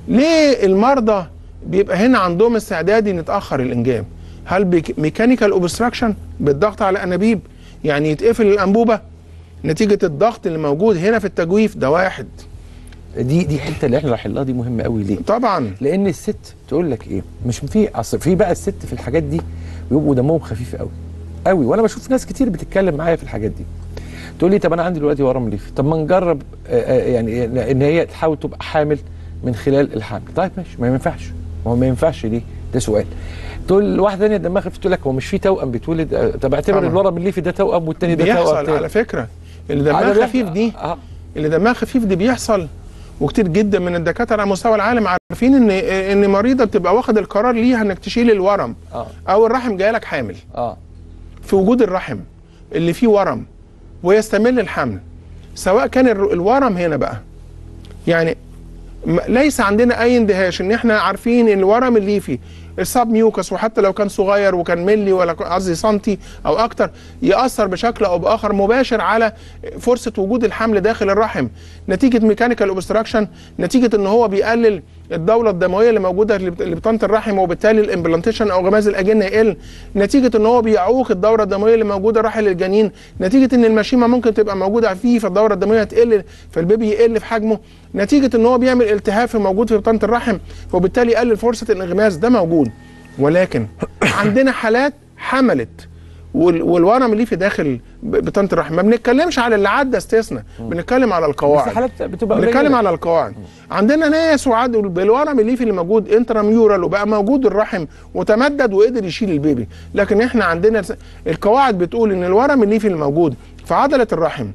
ليه المرضى بيبقى هنا عندهم استعداد ان يتاخر الانجاب هل ميكانيكال اوبستراكشن بالضغط على الانابيب يعني يتقفل الانبوبه نتيجه الضغط اللي موجود هنا في التجويف ده واحد دي دي الحته اللي احنا رايحين لها دي مهمه قوي ليه؟ طبعا لان الست تقول لك ايه مش في اصل في بقى الست في الحاجات دي بيبقوا دمهم خفيف قوي قوي وانا بشوف ناس كتير بتتكلم معايا في الحاجات دي تقول لي طب انا عندي دلوقتي ورم ليفي طب ما نجرب آه، آه، يعني ان هي تحاول تبقى حامل من خلال الحمل طيب ماشي ما ينفعش ما هو ما ينفعش ليه ده سؤال تقول واحده ثانيه دماغها خفيف تقول لك هو مش في توأم بيتولد آه، طب اعتبر طبعا. الورم الليفي ده توأم والتاني ده توأم بيحصل تاني. على فكره اللي دمها هذا بيحصل- خفيف دي آه. اللي دمها خفيف دي بيحصل وكتير جدا من الدكاتره على مستوى العالم عارفين ان ان مريضه بتبقى واخد القرار ليها انك تشيل الورم اه او الرحم جاي لك حامل اه في وجود الرحم اللي فيه ورم ويستمر الحمل سواء كان الر- الورم هنا بقى يعني م- ليس عندنا اي اندهاش ان احنا عارفين ان الورم اللي فيه السب ميوكس وحتى لو كان صغير وكان ملي ولا ك- قصدي سنتي او اكتر ياثر بشكل او باخر مباشر على فرصه وجود الحمل داخل الرحم نتيجه ميكانيكال اوبستراكشن نتيجه ان هو بيقلل الدوره الدمويه اللي موجوده اللي بت- اللي بطانه الرحم وبالتالي الامبلانتيشن او غماز الاجنه يقل نتيجه ان هو بيعوق الدوره الدمويه اللي موجوده رحل الجنين نتيجه ان المشيمه ممكن تبقى موجوده فيه فالدوره الدمويه تقل فالبيبي يقل في حجمه نتيجه ان هو بيعمل التهاب في موجود في بطانه الرحم وبالتالي يقلل فرصه الانغماس ده موجود ولكن عندنا حالات حملت وال- والورم اللي في داخل ب- بطانه الرحم ما بنتكلمش على اللي عدى استثناء بنتكلم على بس القواعد حالات بتبقى بنتكلم قليلة. على القواعد عندنا ناس وعدوا بالورم الليفي اللي موجود انتراميورال وبقى موجود الرحم وتمدد وقدر يشيل البيبي لكن احنا عندنا س- القواعد بتقول ان الورم الليفي اللي موجود في عضله الرحم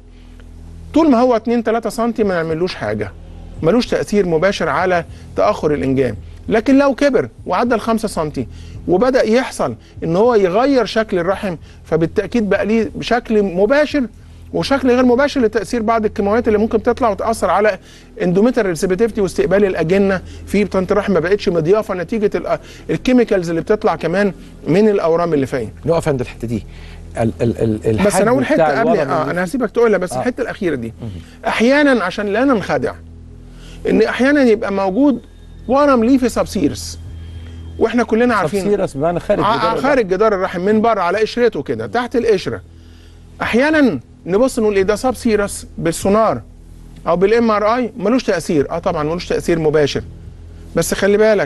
طول ما هو 2 3 سم ما نعملوش حاجه ملوش تاثير مباشر على تاخر الانجاب لكن لو كبر وعدى ال 5 سم وبدا يحصل ان هو يغير شكل الرحم فبالتاكيد بقى ليه بشكل مباشر وشكل غير مباشر لتاثير بعض الكيماويات اللي ممكن تطلع وتاثر على اندوميتال ريسبيتيفيتي واستقبال الاجنه في بطانه الرحم ما بقتش مضيافه نتيجه ال- الكيميكالز اللي بتطلع كمان من الاورام اللي فيها نقف عند الحته دي ال ال ال بس انا اقول الحجم بتاع حته قبل الورم اه اللي انا هسيبك تقولها بس آه. الحته الاخيره دي احيانا عشان لا ننخدع ان احيانا يبقى موجود ورم ليفي سبسيرس واحنا كلنا عارفين سبسيرس بمعنى خارج ع- جدار خارج جدار الرحم من بره على قشرته كده تحت القشره احيانا نبص نقول ايه ده سب سيرس بالسونار او بالام ار اي ملوش تاثير اه طبعا ملوش تاثير مباشر بس خلي بالك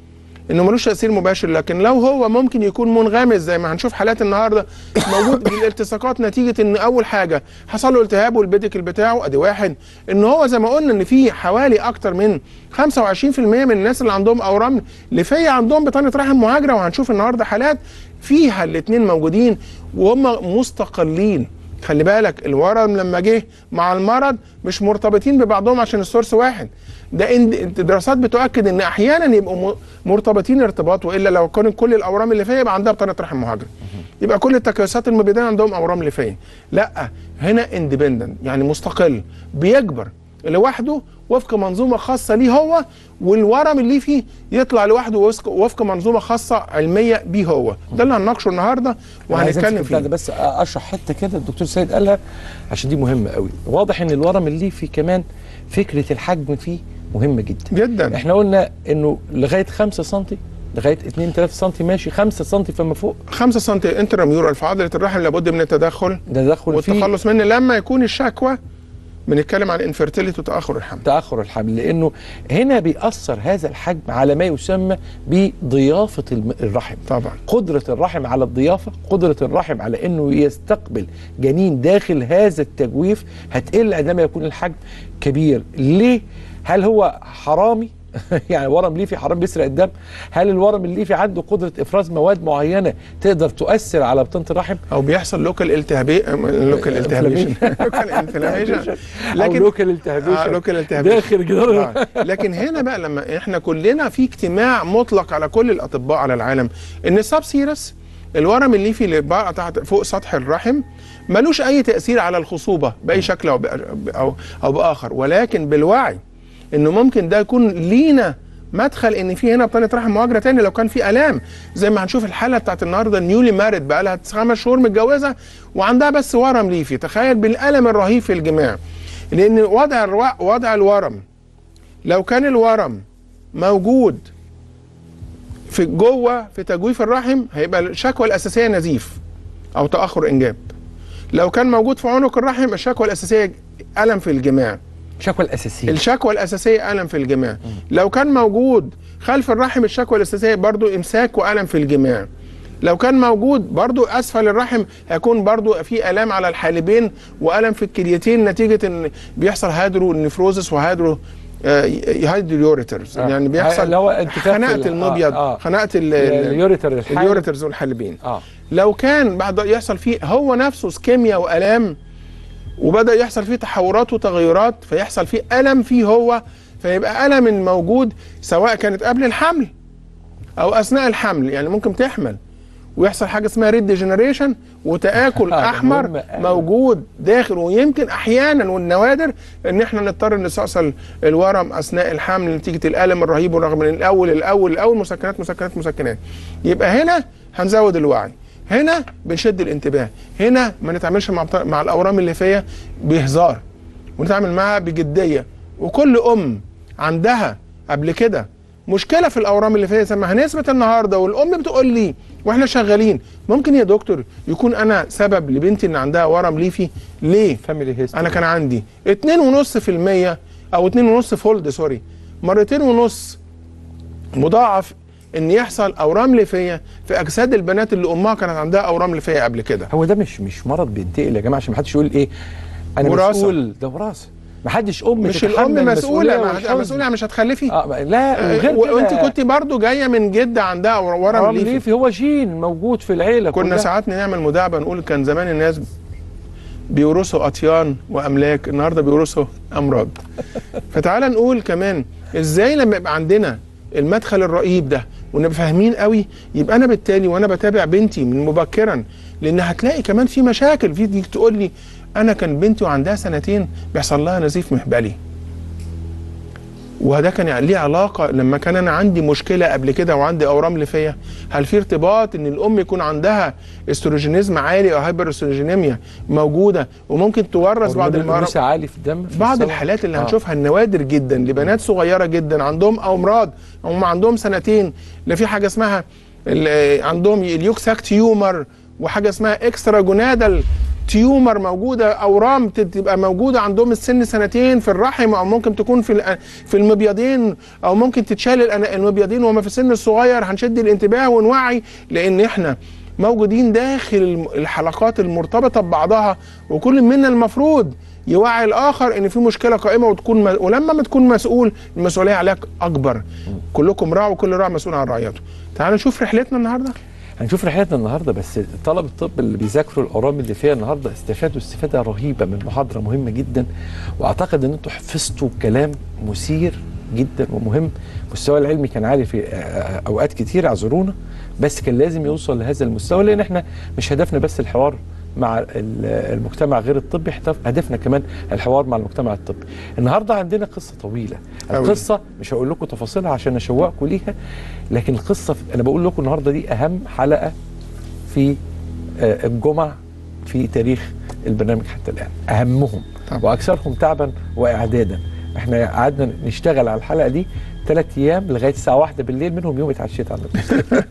انه ملوش تاثير مباشر لكن لو هو ممكن يكون منغمس زي ما هنشوف حالات النهارده موجود بالالتصاقات نتيجه ان اول حاجه حصل له التهاب والبيديكل بتاعه ادي واحد ان هو زي ما قلنا ان في حوالي اكتر من 25% من الناس اللي عندهم اورام ليفيه عندهم بطانه رحم مهاجره وهنشوف النهارده حالات فيها الاثنين موجودين وهم مستقلين خلي بالك الورم لما جه مع المرض مش مرتبطين ببعضهم عشان السورس واحد ده إن- الدراسات بتؤكد ان احيانا يبقوا م- مرتبطين ارتباط والا لو كانت كل الاورام اللي فيها يبقى عندها بطانه رحم مهاجره يبقى كل التكيسات المبيديه عندهم اورام ليفيه لا هنا اندبندنت يعني مستقل بيكبر لوحده وفق منظومه خاصه ليه هو والورم اللي فيه يطلع لوحده وفق وفق منظومه خاصه علميه بيه هو ده اللي هنناقشه النهارده وهنتكلم ده فيه بس اشرح حته كده الدكتور سيد قالها عشان دي مهمه قوي واضح ان الورم اللي فيه كمان فكره الحجم فيه مهمه جدا جدا احنا قلنا انه لغايه 5 سم لغايه 2 3 سم ماشي 5 سم فما فوق 5 سم انتراميورال في عضله الرحم لابد من التدخل تدخل فيه والتخلص منه لما يكون الشكوى بنتكلم عن انفيرتيليتي وتاخر الحمل تاخر الحمل لانه هنا بيأثر هذا الحجم على ما يسمى بضيافه الم- الرحم طبعا قدرة الرحم على الضيافة قدرة الرحم على أنه يستقبل جنين داخل هذا التجويف هتقل عندما يكون الحجم كبير ليه؟ هل هو حرامي؟ يعني ورم ليفي حرام بيسرق الدم هل الورم الليفي عنده قدرة إفراز مواد معينة تقدر تؤثر على بطانة الرحم او بيحصل لوكال التهابي لوكال التهابيشن لوكال انفلاميشن أو لوكال التهابيشن لوكال التهابيشن داخل جدار آه. لكن هنا بقى لما احنا كلنا في اجتماع مطلق على كل الاطباء على العالم ان السب سيرس الورم الليفي اللي بقى تحت فوق سطح الرحم ملوش اي تاثير على الخصوبه باي شكل او بأ- او او باخر ولكن بالوعي انه ممكن ده يكون لينا مدخل ان في هنا بطانه رحم مهاجره تاني لو كان في الام زي ما هنشوف الحاله بتاعت النهارده النيولي مارد بقى لها خمس شهور متجوزه وعندها بس ورم ليفي تخيل بالالم الرهيب في الجماع لان وضع الرو... وضع الورم لو كان الورم موجود في جوه في تجويف الرحم هيبقى الشكوى الاساسيه نزيف او تاخر انجاب لو كان موجود في عنق الرحم الشكوى الاساسيه الم في الجماع الشكوى الأساسية الشكوى الاساسيه الم في الجماع لو كان موجود خلف الرحم الشكوى الاساسيه برضو امساك والم في الجماع لو كان موجود برضو اسفل الرحم هيكون برضو في الام على الحالبين والم في الكليتين نتيجه ان بيحصل هادرو نفروزس وهادرو هايدريوريترز آه. يعني بيحصل اللي هو انتفاخ خناقه ال- المبيض آه، آه. خناقه ال- ال- اليوريتر الحالب. اليوريترز والحالبين اه لو كان بعد يحصل فيه هو نفسه سكيميا والام وبدا يحصل فيه تحورات وتغيرات فيحصل فيه الم فيه هو فيبقى الم موجود سواء كانت قبل الحمل او اثناء الحمل يعني ممكن تحمل ويحصل حاجه اسمها ريد ديجنريشن وتاكل ده احمر مهم أوي. موجود داخل ويمكن احيانا والنوادر ان احنا نضطر نستأصل الورم اثناء الحمل نتيجه الالم الرهيب ورغم من الاول الاول الاول مسكنات مسكنات مسكنات يبقى هنا هنزود الوعي هنا بنشد الانتباه هنا ما نتعاملش مع بتا- مع الاورام الليفيه بهزار ونتعامل معاها بجديه وكل ام عندها قبل كده مشكله في الاورام الليفيه زي ما هنثبت النهارده والام بتقول لي واحنا شغالين ممكن يا دكتور يكون انا سبب لبنتي ان عندها ورم ليفي ليه فاميلي هيستوري انا كان عندي 2.5% او 2.5 فولد سوري مرتين ونص مضاعف ان يحصل اورام ليفيه في اجساد البنات اللي امها كانت عندها اورام ليفيه قبل كده هو ده مش مش مرض بينتقل يا جماعه عشان ما حدش يقول ايه انا وراثة. مسؤول ده وراثه ما حدش ام مش تتحمل الام مسؤوله مسؤولية ما والحزن. مسؤوله مش هتخلفي آه ما- لا وغير و- وانت كده كنت برضو جايه من جده عندها ورم ورم ليفي ليفي هو جين موجود في العيله كنا كلها. ساعات نعمل مداعبه نقول كان زمان الناس بيورثوا اطيان واملاك النهارده بيورثوا امراض فتعال نقول كمان ازاي لما يبقى عندنا المدخل الرهيب ده ونبقى فاهمين قوي يبقى انا بالتالي وانا بتابع بنتي من مبكرا لان هتلاقي كمان في مشاكل في دي تقول لي انا كان بنتي وعندها سنتين بيحصل لها نزيف محبلي وده كان ليه علاقه لما كان انا عندي مشكله قبل كده وعندي اورام ليفيه هل في ارتباط ان الام يكون عندها استروجينيزم عالي او هايبر استروجينيميا موجوده وممكن تورث بعض هرمون المرض الأنوثة عالي في الدم في بعض الصلاة. الحالات اللي آه. هنشوفها النوادر جدا لبنات صغيره جدا عندهم امراض هم عندهم سنتين لا في حاجه اسمها ال- عندهم اليوكساك تيومر وحاجه اسمها اكسترا جونادال تيومر موجوده اورام تبقى موجوده عندهم السن سنتين في الرحم او ممكن تكون في الأ- في المبيضين او ممكن تتشال الأنا- المبيضين وهم في السن الصغير هنشد الانتباه ونوعي لان احنا موجودين داخل الم- الحلقات المرتبطه ببعضها وكل منا المفروض يوعي الاخر ان في مشكله قائمه وتكون م... ولما ما تكون مسؤول المسؤوليه عليك اكبر كلكم راع وكل راع مسؤول عن رعيته تعالوا نشوف رحلتنا النهارده هنشوف رحلتنا النهارده بس طلب الطب اللي بيذاكروا الاورام اللي فيها النهارده استفادوا استفاده رهيبه من محاضره مهمه جدا واعتقد ان انتوا حفظتوا كلام مثير جدا ومهم مستوى العلمي كان عالي في آه، اوقات كتير اعذرونا بس كان لازم يوصل لهذا المستوى لان احنا مش هدفنا بس الحوار مع ال- المجتمع غير الطبي هدف- هدفنا كمان الحوار مع المجتمع الطبي النهارده عندنا قصه طويله أوي. القصه مش هقول لكم تفاصيلها عشان اشوقكم ليها لكن القصه انا بقول لكم النهارده دي اهم حلقه في آه، الجمع في تاريخ البرنامج حتى الان اهمهم طبعا. واكثرهم تعبا واعدادا احنا قعدنا نشتغل على الحلقه دي ثلاث ايام لغايه الساعه واحدة بالليل منهم يوم اتعشيت على النبي.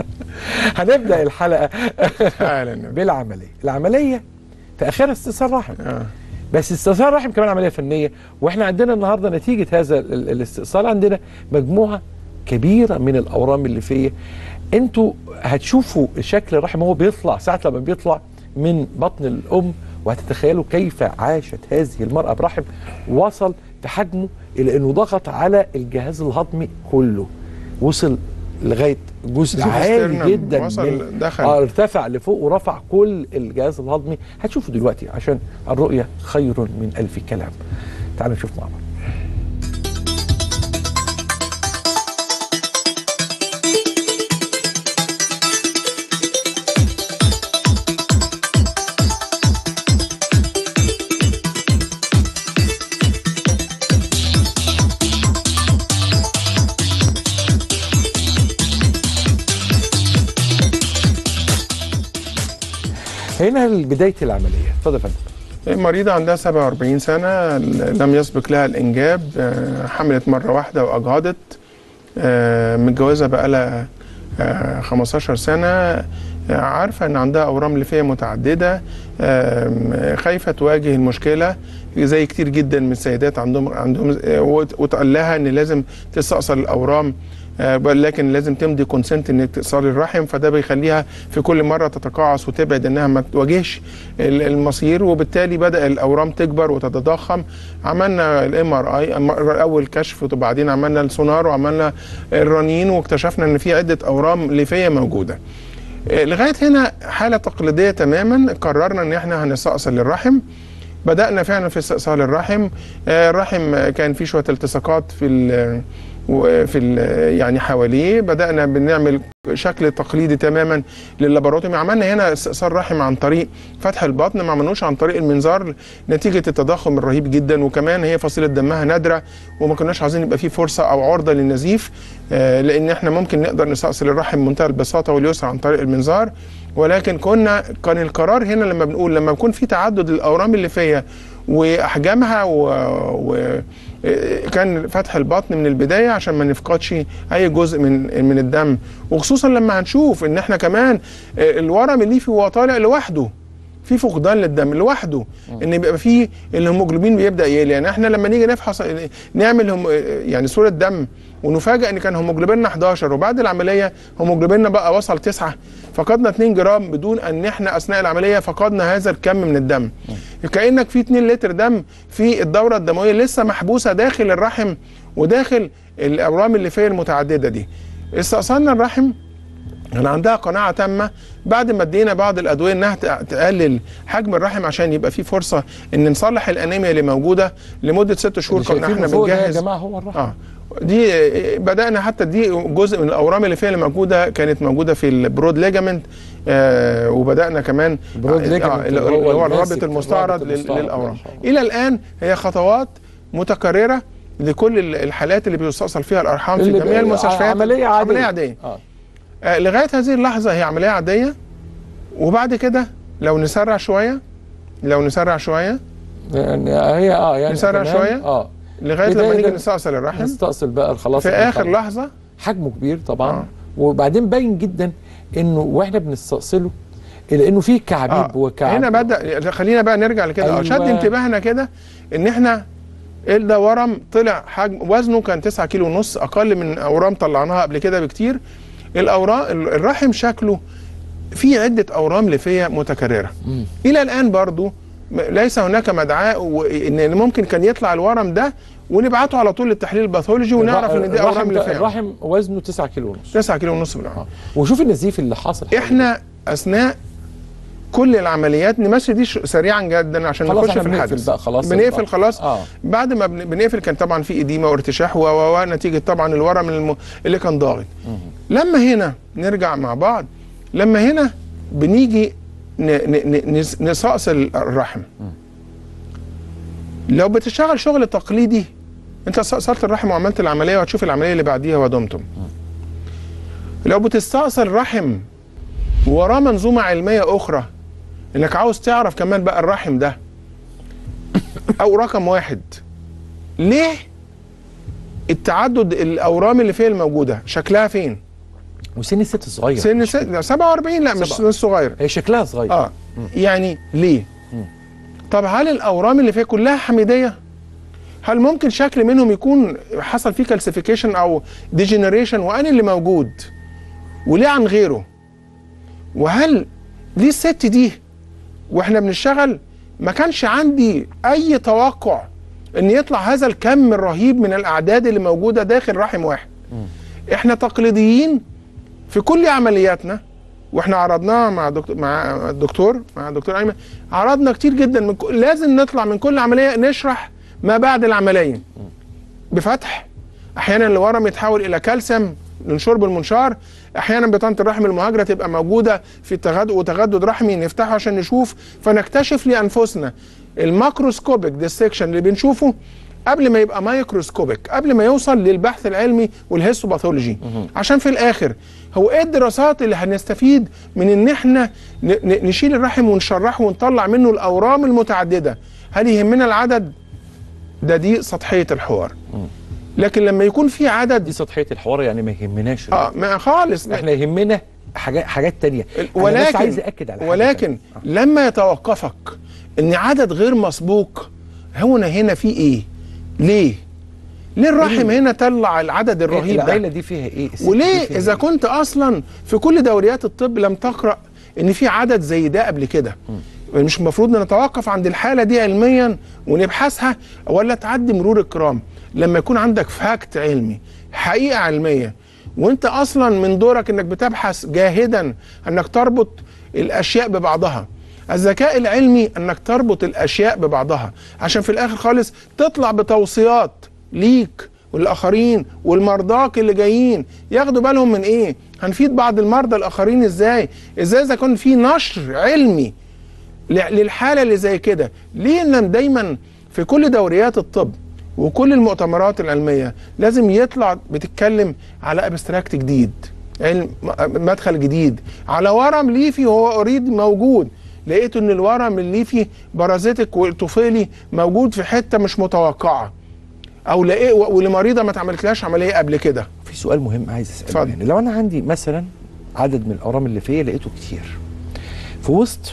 هنبدا الحلقه تعالى بالعمليه العمليه في اخرها استئصال رحم آه. بس استئصال رحم كمان عمليه فنيه واحنا عندنا النهارده نتيجه هذا ال- الاستئصال عندنا مجموعه كبيره من الاورام الليفيه انتوا هتشوفوا شكل الرحم هو بيطلع ساعه لما بيطلع من بطن الام وهتتخيلوا كيف عاشت هذه المراه برحم وصل في حجمه الى انه ضغط على الجهاز الهضمي كله وصل لغايه جزء جزء عالي sternum جدا وصل من دخل. آه ارتفع لفوق ورفع كل الجهاز الهضمي هتشوفوا دلوقتي عشان الرؤية خير من ألف كلام تعالوا نشوف مع بعض هنا بداية العملية اتفضل يا فندم المريضة عندها 47 سنة لم يسبق لها الإنجاب آه، حملت مرة واحدة وأجهضت آه، متجوزة بقالها آه، 15 سنة آه، عارفة إن عندها أورام ليفية متعددة آم، خايفة تواجه المشكلة زي كتير جدا من السيدات عندهم عندهم آه، وت- وتقال لها إن لازم تستأصل الأورام آه، بل لكن لازم تمضي كونسنت انك تأصل الرحم فده بيخليها في كل مره تتقاعس وتبعد انها ما تواجهش ال- المصير وبالتالي بدا الاورام تكبر وتتضخم عملنا الام ار اي اول كشف وبعدين عملنا السونار وعملنا الرنين واكتشفنا ان في عده اورام ليفيه موجوده آه، لغايه هنا حاله تقليديه تماما قررنا ان احنا هنستأصل الرحم بدانا فعلا في استئصال الرحم آه، الرحم آه، كان فيه شويه التصاقات في ال وفي ال- يعني حواليه بدانا بنعمل شكل تقليدي تماما لللاباروتومي عملنا هنا استئصال رحم عن طريق فتح البطن ما عملناش عن طريق المنظار نتيجه التضخم الرهيب جدا وكمان هي فصيله دمها نادره وما كناش عايزين يبقى فيه فرصه او عرضه للنزيف آه، لان احنا ممكن نقدر نستأصل الرحم بمنتهى البساطه واليسر عن طريق المنظار ولكن كنا كان القرار هنا لما بنقول لما يكون في تعدد الاورام الليفيه واحجامها و, و كان فتح البطن من البدايه عشان ما نفقدش اي جزء من من الدم وخصوصا لما هنشوف ان احنا كمان الورم الليفي وهو طالع لوحده في فقدان للدم لوحده ان يبقى فيه الهيموجلوبين بيبدا يقل يعني احنا لما نيجي نفحص نعمل هم يعني صوره دم ونفاجئ ان كان هيموجلوبيننا 11 وبعد العمليه هيموجلوبيننا بقى وصل 9 فقدنا 2 جرام بدون ان احنا اثناء العمليه فقدنا هذا الكم من الدم كانك في 2 لتر دم في الدوره الدمويه لسه محبوسه داخل الرحم وداخل الاورام الليفيه المتعدده دي استأصلنا الرحم كان عندها قناعة تامة بعد ما ادينا بعض الأدوية إنها تقلل حجم الرحم عشان يبقى في فرصة إن نصلح الأنيميا اللي موجودة لمدة ست شهور اللي كنا شايفينه إحنا فوق ده يا بنجهز جماعه هو الرحم اه دي آه، بدأنا حتى دي جزء من الأورام اللي فيها اللي موجودة كانت موجودة في البرود ليجامنت آه وبدأنا كمان البرود آه، ليجامنت اللي اللي هو هو الماسك الرابط في المستعرض الرابط لل- المستعرض للأورام ما شاء الله. إلى الآن هي خطوات متكررة لكل ال- الحالات اللي بيستأصل فيها الأرحام في اللي جميع ب- المستشفيات عملية عادية. عملية عادية اه آه، لغايه هذه اللحظه هي عمليه عاديه وبعد كده لو نسرع شويه لو نسرع شويه يعني هي اه يعني نسرع كمان- شوية؟ اه لغايه بداية لما نيجي ده- نستأصل الرحم نستأصل بقى خلاص في الرحم. اخر لحظه حجمه كبير طبعا آه. وبعدين باين جدا انه واحنا بنستأصله لانه فيه كعبيب آه. وكعب هنا بدا خلينا بقى نرجع لكده أيوة. أيوة. شد انتباهنا كده ان احنا ده ورم طلع حجم وزنه كان 9 كيلو ونص اقل من اورام طلعناها قبل كده بكتير الاورام الرحم شكله في عده اورام ليفيه متكرره مم. الى الان برضو م- ليس هناك مدعاة و- ان ممكن كان يطلع الورم ده ونبعته على طول للتحليل الباثولوجي ونعرف ان دي اورام الرحم, ده- ليفيه الرحم وزنه 9 كيلو ونص 9 كيلو ونص بالعمر وشوف النزيف اللي حاصل احنا اثناء كل العمليات نمشي دي ش- سريعا جدا عشان خلاص نخش احنا في بنقفل الحدث بقى خلاص بنقفل بقى. خلاص اه بعد ما بن- بنقفل كان طبعا في اديمه وارتشاح و و و نتيجه طبعا الورم الم... اللي كان ضاغط لما هنا نرجع مع بعض لما هنا بنيجي ن... ن... ن... نس- نستأصل الرحم لو بتشتغل شغل تقليدي انت استأصلت الرحم وعملت العمليه وهتشوف العمليه اللي بعديها ودمتم لو بتستأصل رحم وراه منظومه علميه اخرى انك عاوز تعرف كمان بقى الرحم ده او رقم واحد ليه التعدد الاورام اللي فيها الموجوده شكلها فين وسن الست صغير سن س- لا، 47 لا مش سبعة. مش صغير هي شكلها صغير اه يعني ليه طب هل الاورام اللي فيها كلها حميديه هل ممكن شكل منهم يكون حصل فيه كالسيفيكيشن او ديجنريشن وان اللي موجود وليه عن غيره وهل ليه الست دي واحنا بنشتغل ما كانش عندي اي توقع ان يطلع هذا الكم الرهيب من الاعداد اللي موجوده داخل رحم واحد احنا تقليديين في كل عملياتنا واحنا عرضناها مع دكتور مع الدكتور مع الدكتور ايمن عرضنا كتير جدا من كل لازم نطلع من كل عمليه نشرح ما بعد العمليه بفتح احيانا الورم يتحول الى كالسيوم من شرب المنشار احيانا بطانه الرحم المهاجره تبقى موجوده في تغدد وتغدد رحمي نفتحه عشان نشوف فنكتشف لانفسنا الماكروسكوبيك ديسكشن اللي بنشوفه قبل ما يبقى مايكروسكوبيك قبل ما يوصل للبحث العلمي والهيستوباثولوجي عشان في الاخر هو ايه الدراسات اللي هنستفيد من ان احنا ن- ن- نشيل الرحم ونشرحه ونطلع منه الاورام المتعدده هل يهمنا العدد ده دي سطحيه الحوار لكن لما يكون في عدد دي سطحيه الحوار يعني ما يهمناش اه ما خالص احنا يهمنا حاجات حاجات تانية أنا بس ولكن عايز اكد على حاجة ولكن تانية. لما يتوقفك ان عدد غير مسبوق هنا هنا في ايه ليه ليه الرحم هنا طلع العدد الرهيب ده العيله دي فيها ايه الست دي وليه فيها اذا إيه؟ كنت اصلا في كل دوريات الطب لم تقرا ان في عدد زي ده قبل كده مش المفروض نتوقف عند الحاله دي علميا ونبحثها ولا تعدي مرور الكرام لما يكون عندك فاكت علمي حقيقه علميه وانت اصلا من دورك انك بتبحث جاهدا انك تربط الاشياء ببعضها الذكاء العلمي انك تربط الاشياء ببعضها عشان في الاخر خالص تطلع بتوصيات ليك والاخرين والمرضاك اللي جايين ياخدوا بالهم من ايه هنفيد بعض المرضى الاخرين ازاي ازاي اذا كان في نشر علمي ل- للحاله اللي زي كده ليه ان دايما في كل دوريات الطب وكل المؤتمرات العلميه لازم يطلع بتتكلم على ابستراكت جديد علم م- مدخل جديد على ورم ليفي هو اوريدي موجود لقيت ان الورم الليفي بارازيتك والطفيلي موجود في حته مش متوقعه او لقيت ولمريضه ما اتعملتلهاش عمليه قبل كده في سؤال مهم عايز اساله اتفضل. يعني لو انا عندي مثلا عدد من الاورام الليفيه لقيته كتير في وسط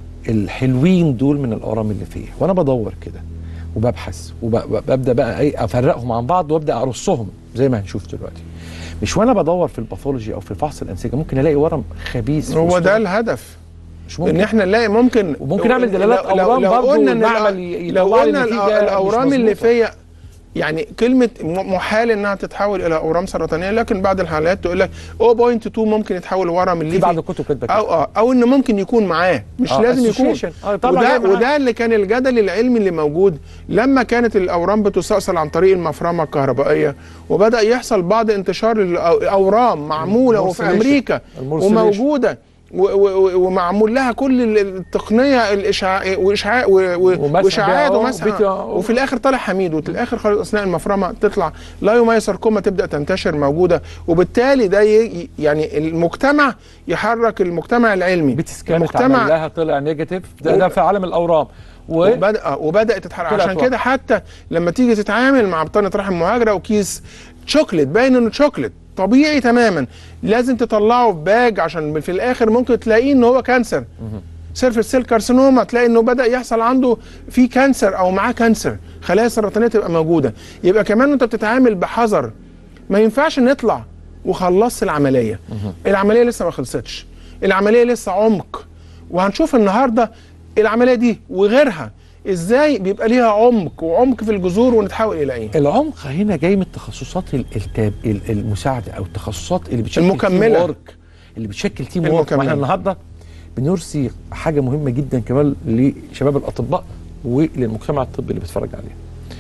الحلوين دول من الاورام الليفيه وانا بدور كده وببحث وببدا بقى ايه افرقهم عن بعض وابدا ارصهم زي ما هنشوف دلوقتي مش وانا بدور في الباثولوجي او في فحص الانسجه ممكن الاقي ورم خبيث في هو وسطهم. ده الهدف مش ممكن ان احنا نلاقي ممكن وممكن نعمل دلالات لو- لو- أورام لو برضو قلنا ان والمعمل الأ- ي- لو يطلع لي قلنا نتيجة الأ- مش الاورام مظبوطة. اللي فيا يعني كلمة م- محال انها تتحول الى اورام سرطانية لكن بعض الحالات تقول لك 0.2 ممكن يتحول ورم الليفي في بعض الكتب كاتبه كده او اه او ان ممكن يكون معاه مش آه، لازم يكون association. آه، طبعا جاي وده معاه. وده اللي كان الجدل العلمي اللي موجود لما كانت الاورام بتستأصل عن طريق المفرمه الكهربائيه وبدا يحصل بعض انتشار الاورام معموله وفي المورسليشن. امريكا المورسليشن. وموجوده و- و- و- ومعمول لها كل ال- التقنيه الاشعاع واشعاع و- و- ومسح واشعاعات بقى، ومسح وبت- وفي الاخر طلع حميد وفي الاخر خالص اثناء المفرمه تطلع لايومايوساركوما تبدا تنتشر موجوده وبالتالي ده ي- يعني المجتمع يحرك المجتمع العلمي بيت سكان اتعمل لها طلع نيجاتيف ده, ده في عالم الاورام و... وبدأ وبدات تتحرك طلعت عشان واحدة. كده حتى لما تيجي تتعامل مع بطانه رحم مهاجره وكيس شوكليت باين انه شوكليت طبيعي تماما لازم تطلعه في باج عشان في الاخر ممكن تلاقيه ان هو كانسر سيرفس سيل كارسينوما تلاقي انه بدا يحصل عنده في كانسر او معاه كانسر خلايا سرطانيه تبقى موجوده يبقى كمان انت بتتعامل بحذر ما ينفعش نطلع وخلصت العمليه العمليه لسه ما خلصتش العمليه لسه عمق وهنشوف النهارده العمليه دي وغيرها ازاي بيبقى ليها عمق وعمق في الجذور ونتحول الى ايه العمق هنا جاي من التخصصات ال- التاب ال- المساعده او التخصصات اللي بتشكل المكملة. تيم وورك اللي بتشكل تيم وورك المكملة. واحنا النهارده بنرسي حاجه مهمه جدا كمان لشباب الاطباء وللمجتمع الطبي اللي بيتفرج عليها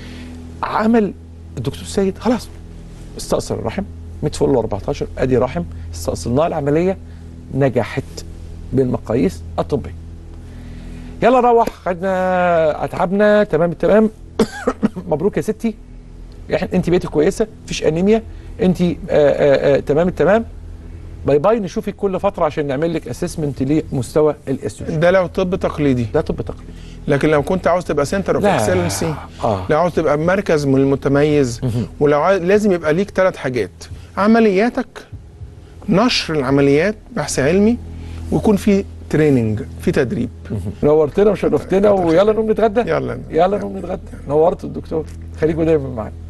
عمل الدكتور سيد خلاص استأصل الرحم 100 فوق ال 14 ادي رحم استأصلناها العمليه نجحت بالمقاييس الطبيه يلا روح خدنا اتعبنا تمام التمام مبروك يا ستي احنا انت بقيتي كويسه مفيش انيميا انت آه آه آه تمام التمام باي باي نشوفك كل فتره عشان نعمل لك اسسمنت لمستوى الاستروجين ده لو طب تقليدي ده طب تقليدي لكن لو كنت عاوز تبقى سنتر اوف لا. اكسلنسي اه لو عاوز تبقى مركز من المتميز ولو عاوز لازم يبقى ليك ثلاث حاجات عملياتك نشر العمليات بحث علمي ويكون في تريننج في تدريب نورتنا وشرفتنا ويلا نقوم نتغدى يلا يلا نقوم نتغدى نورت الدكتور خليكوا دايما معانا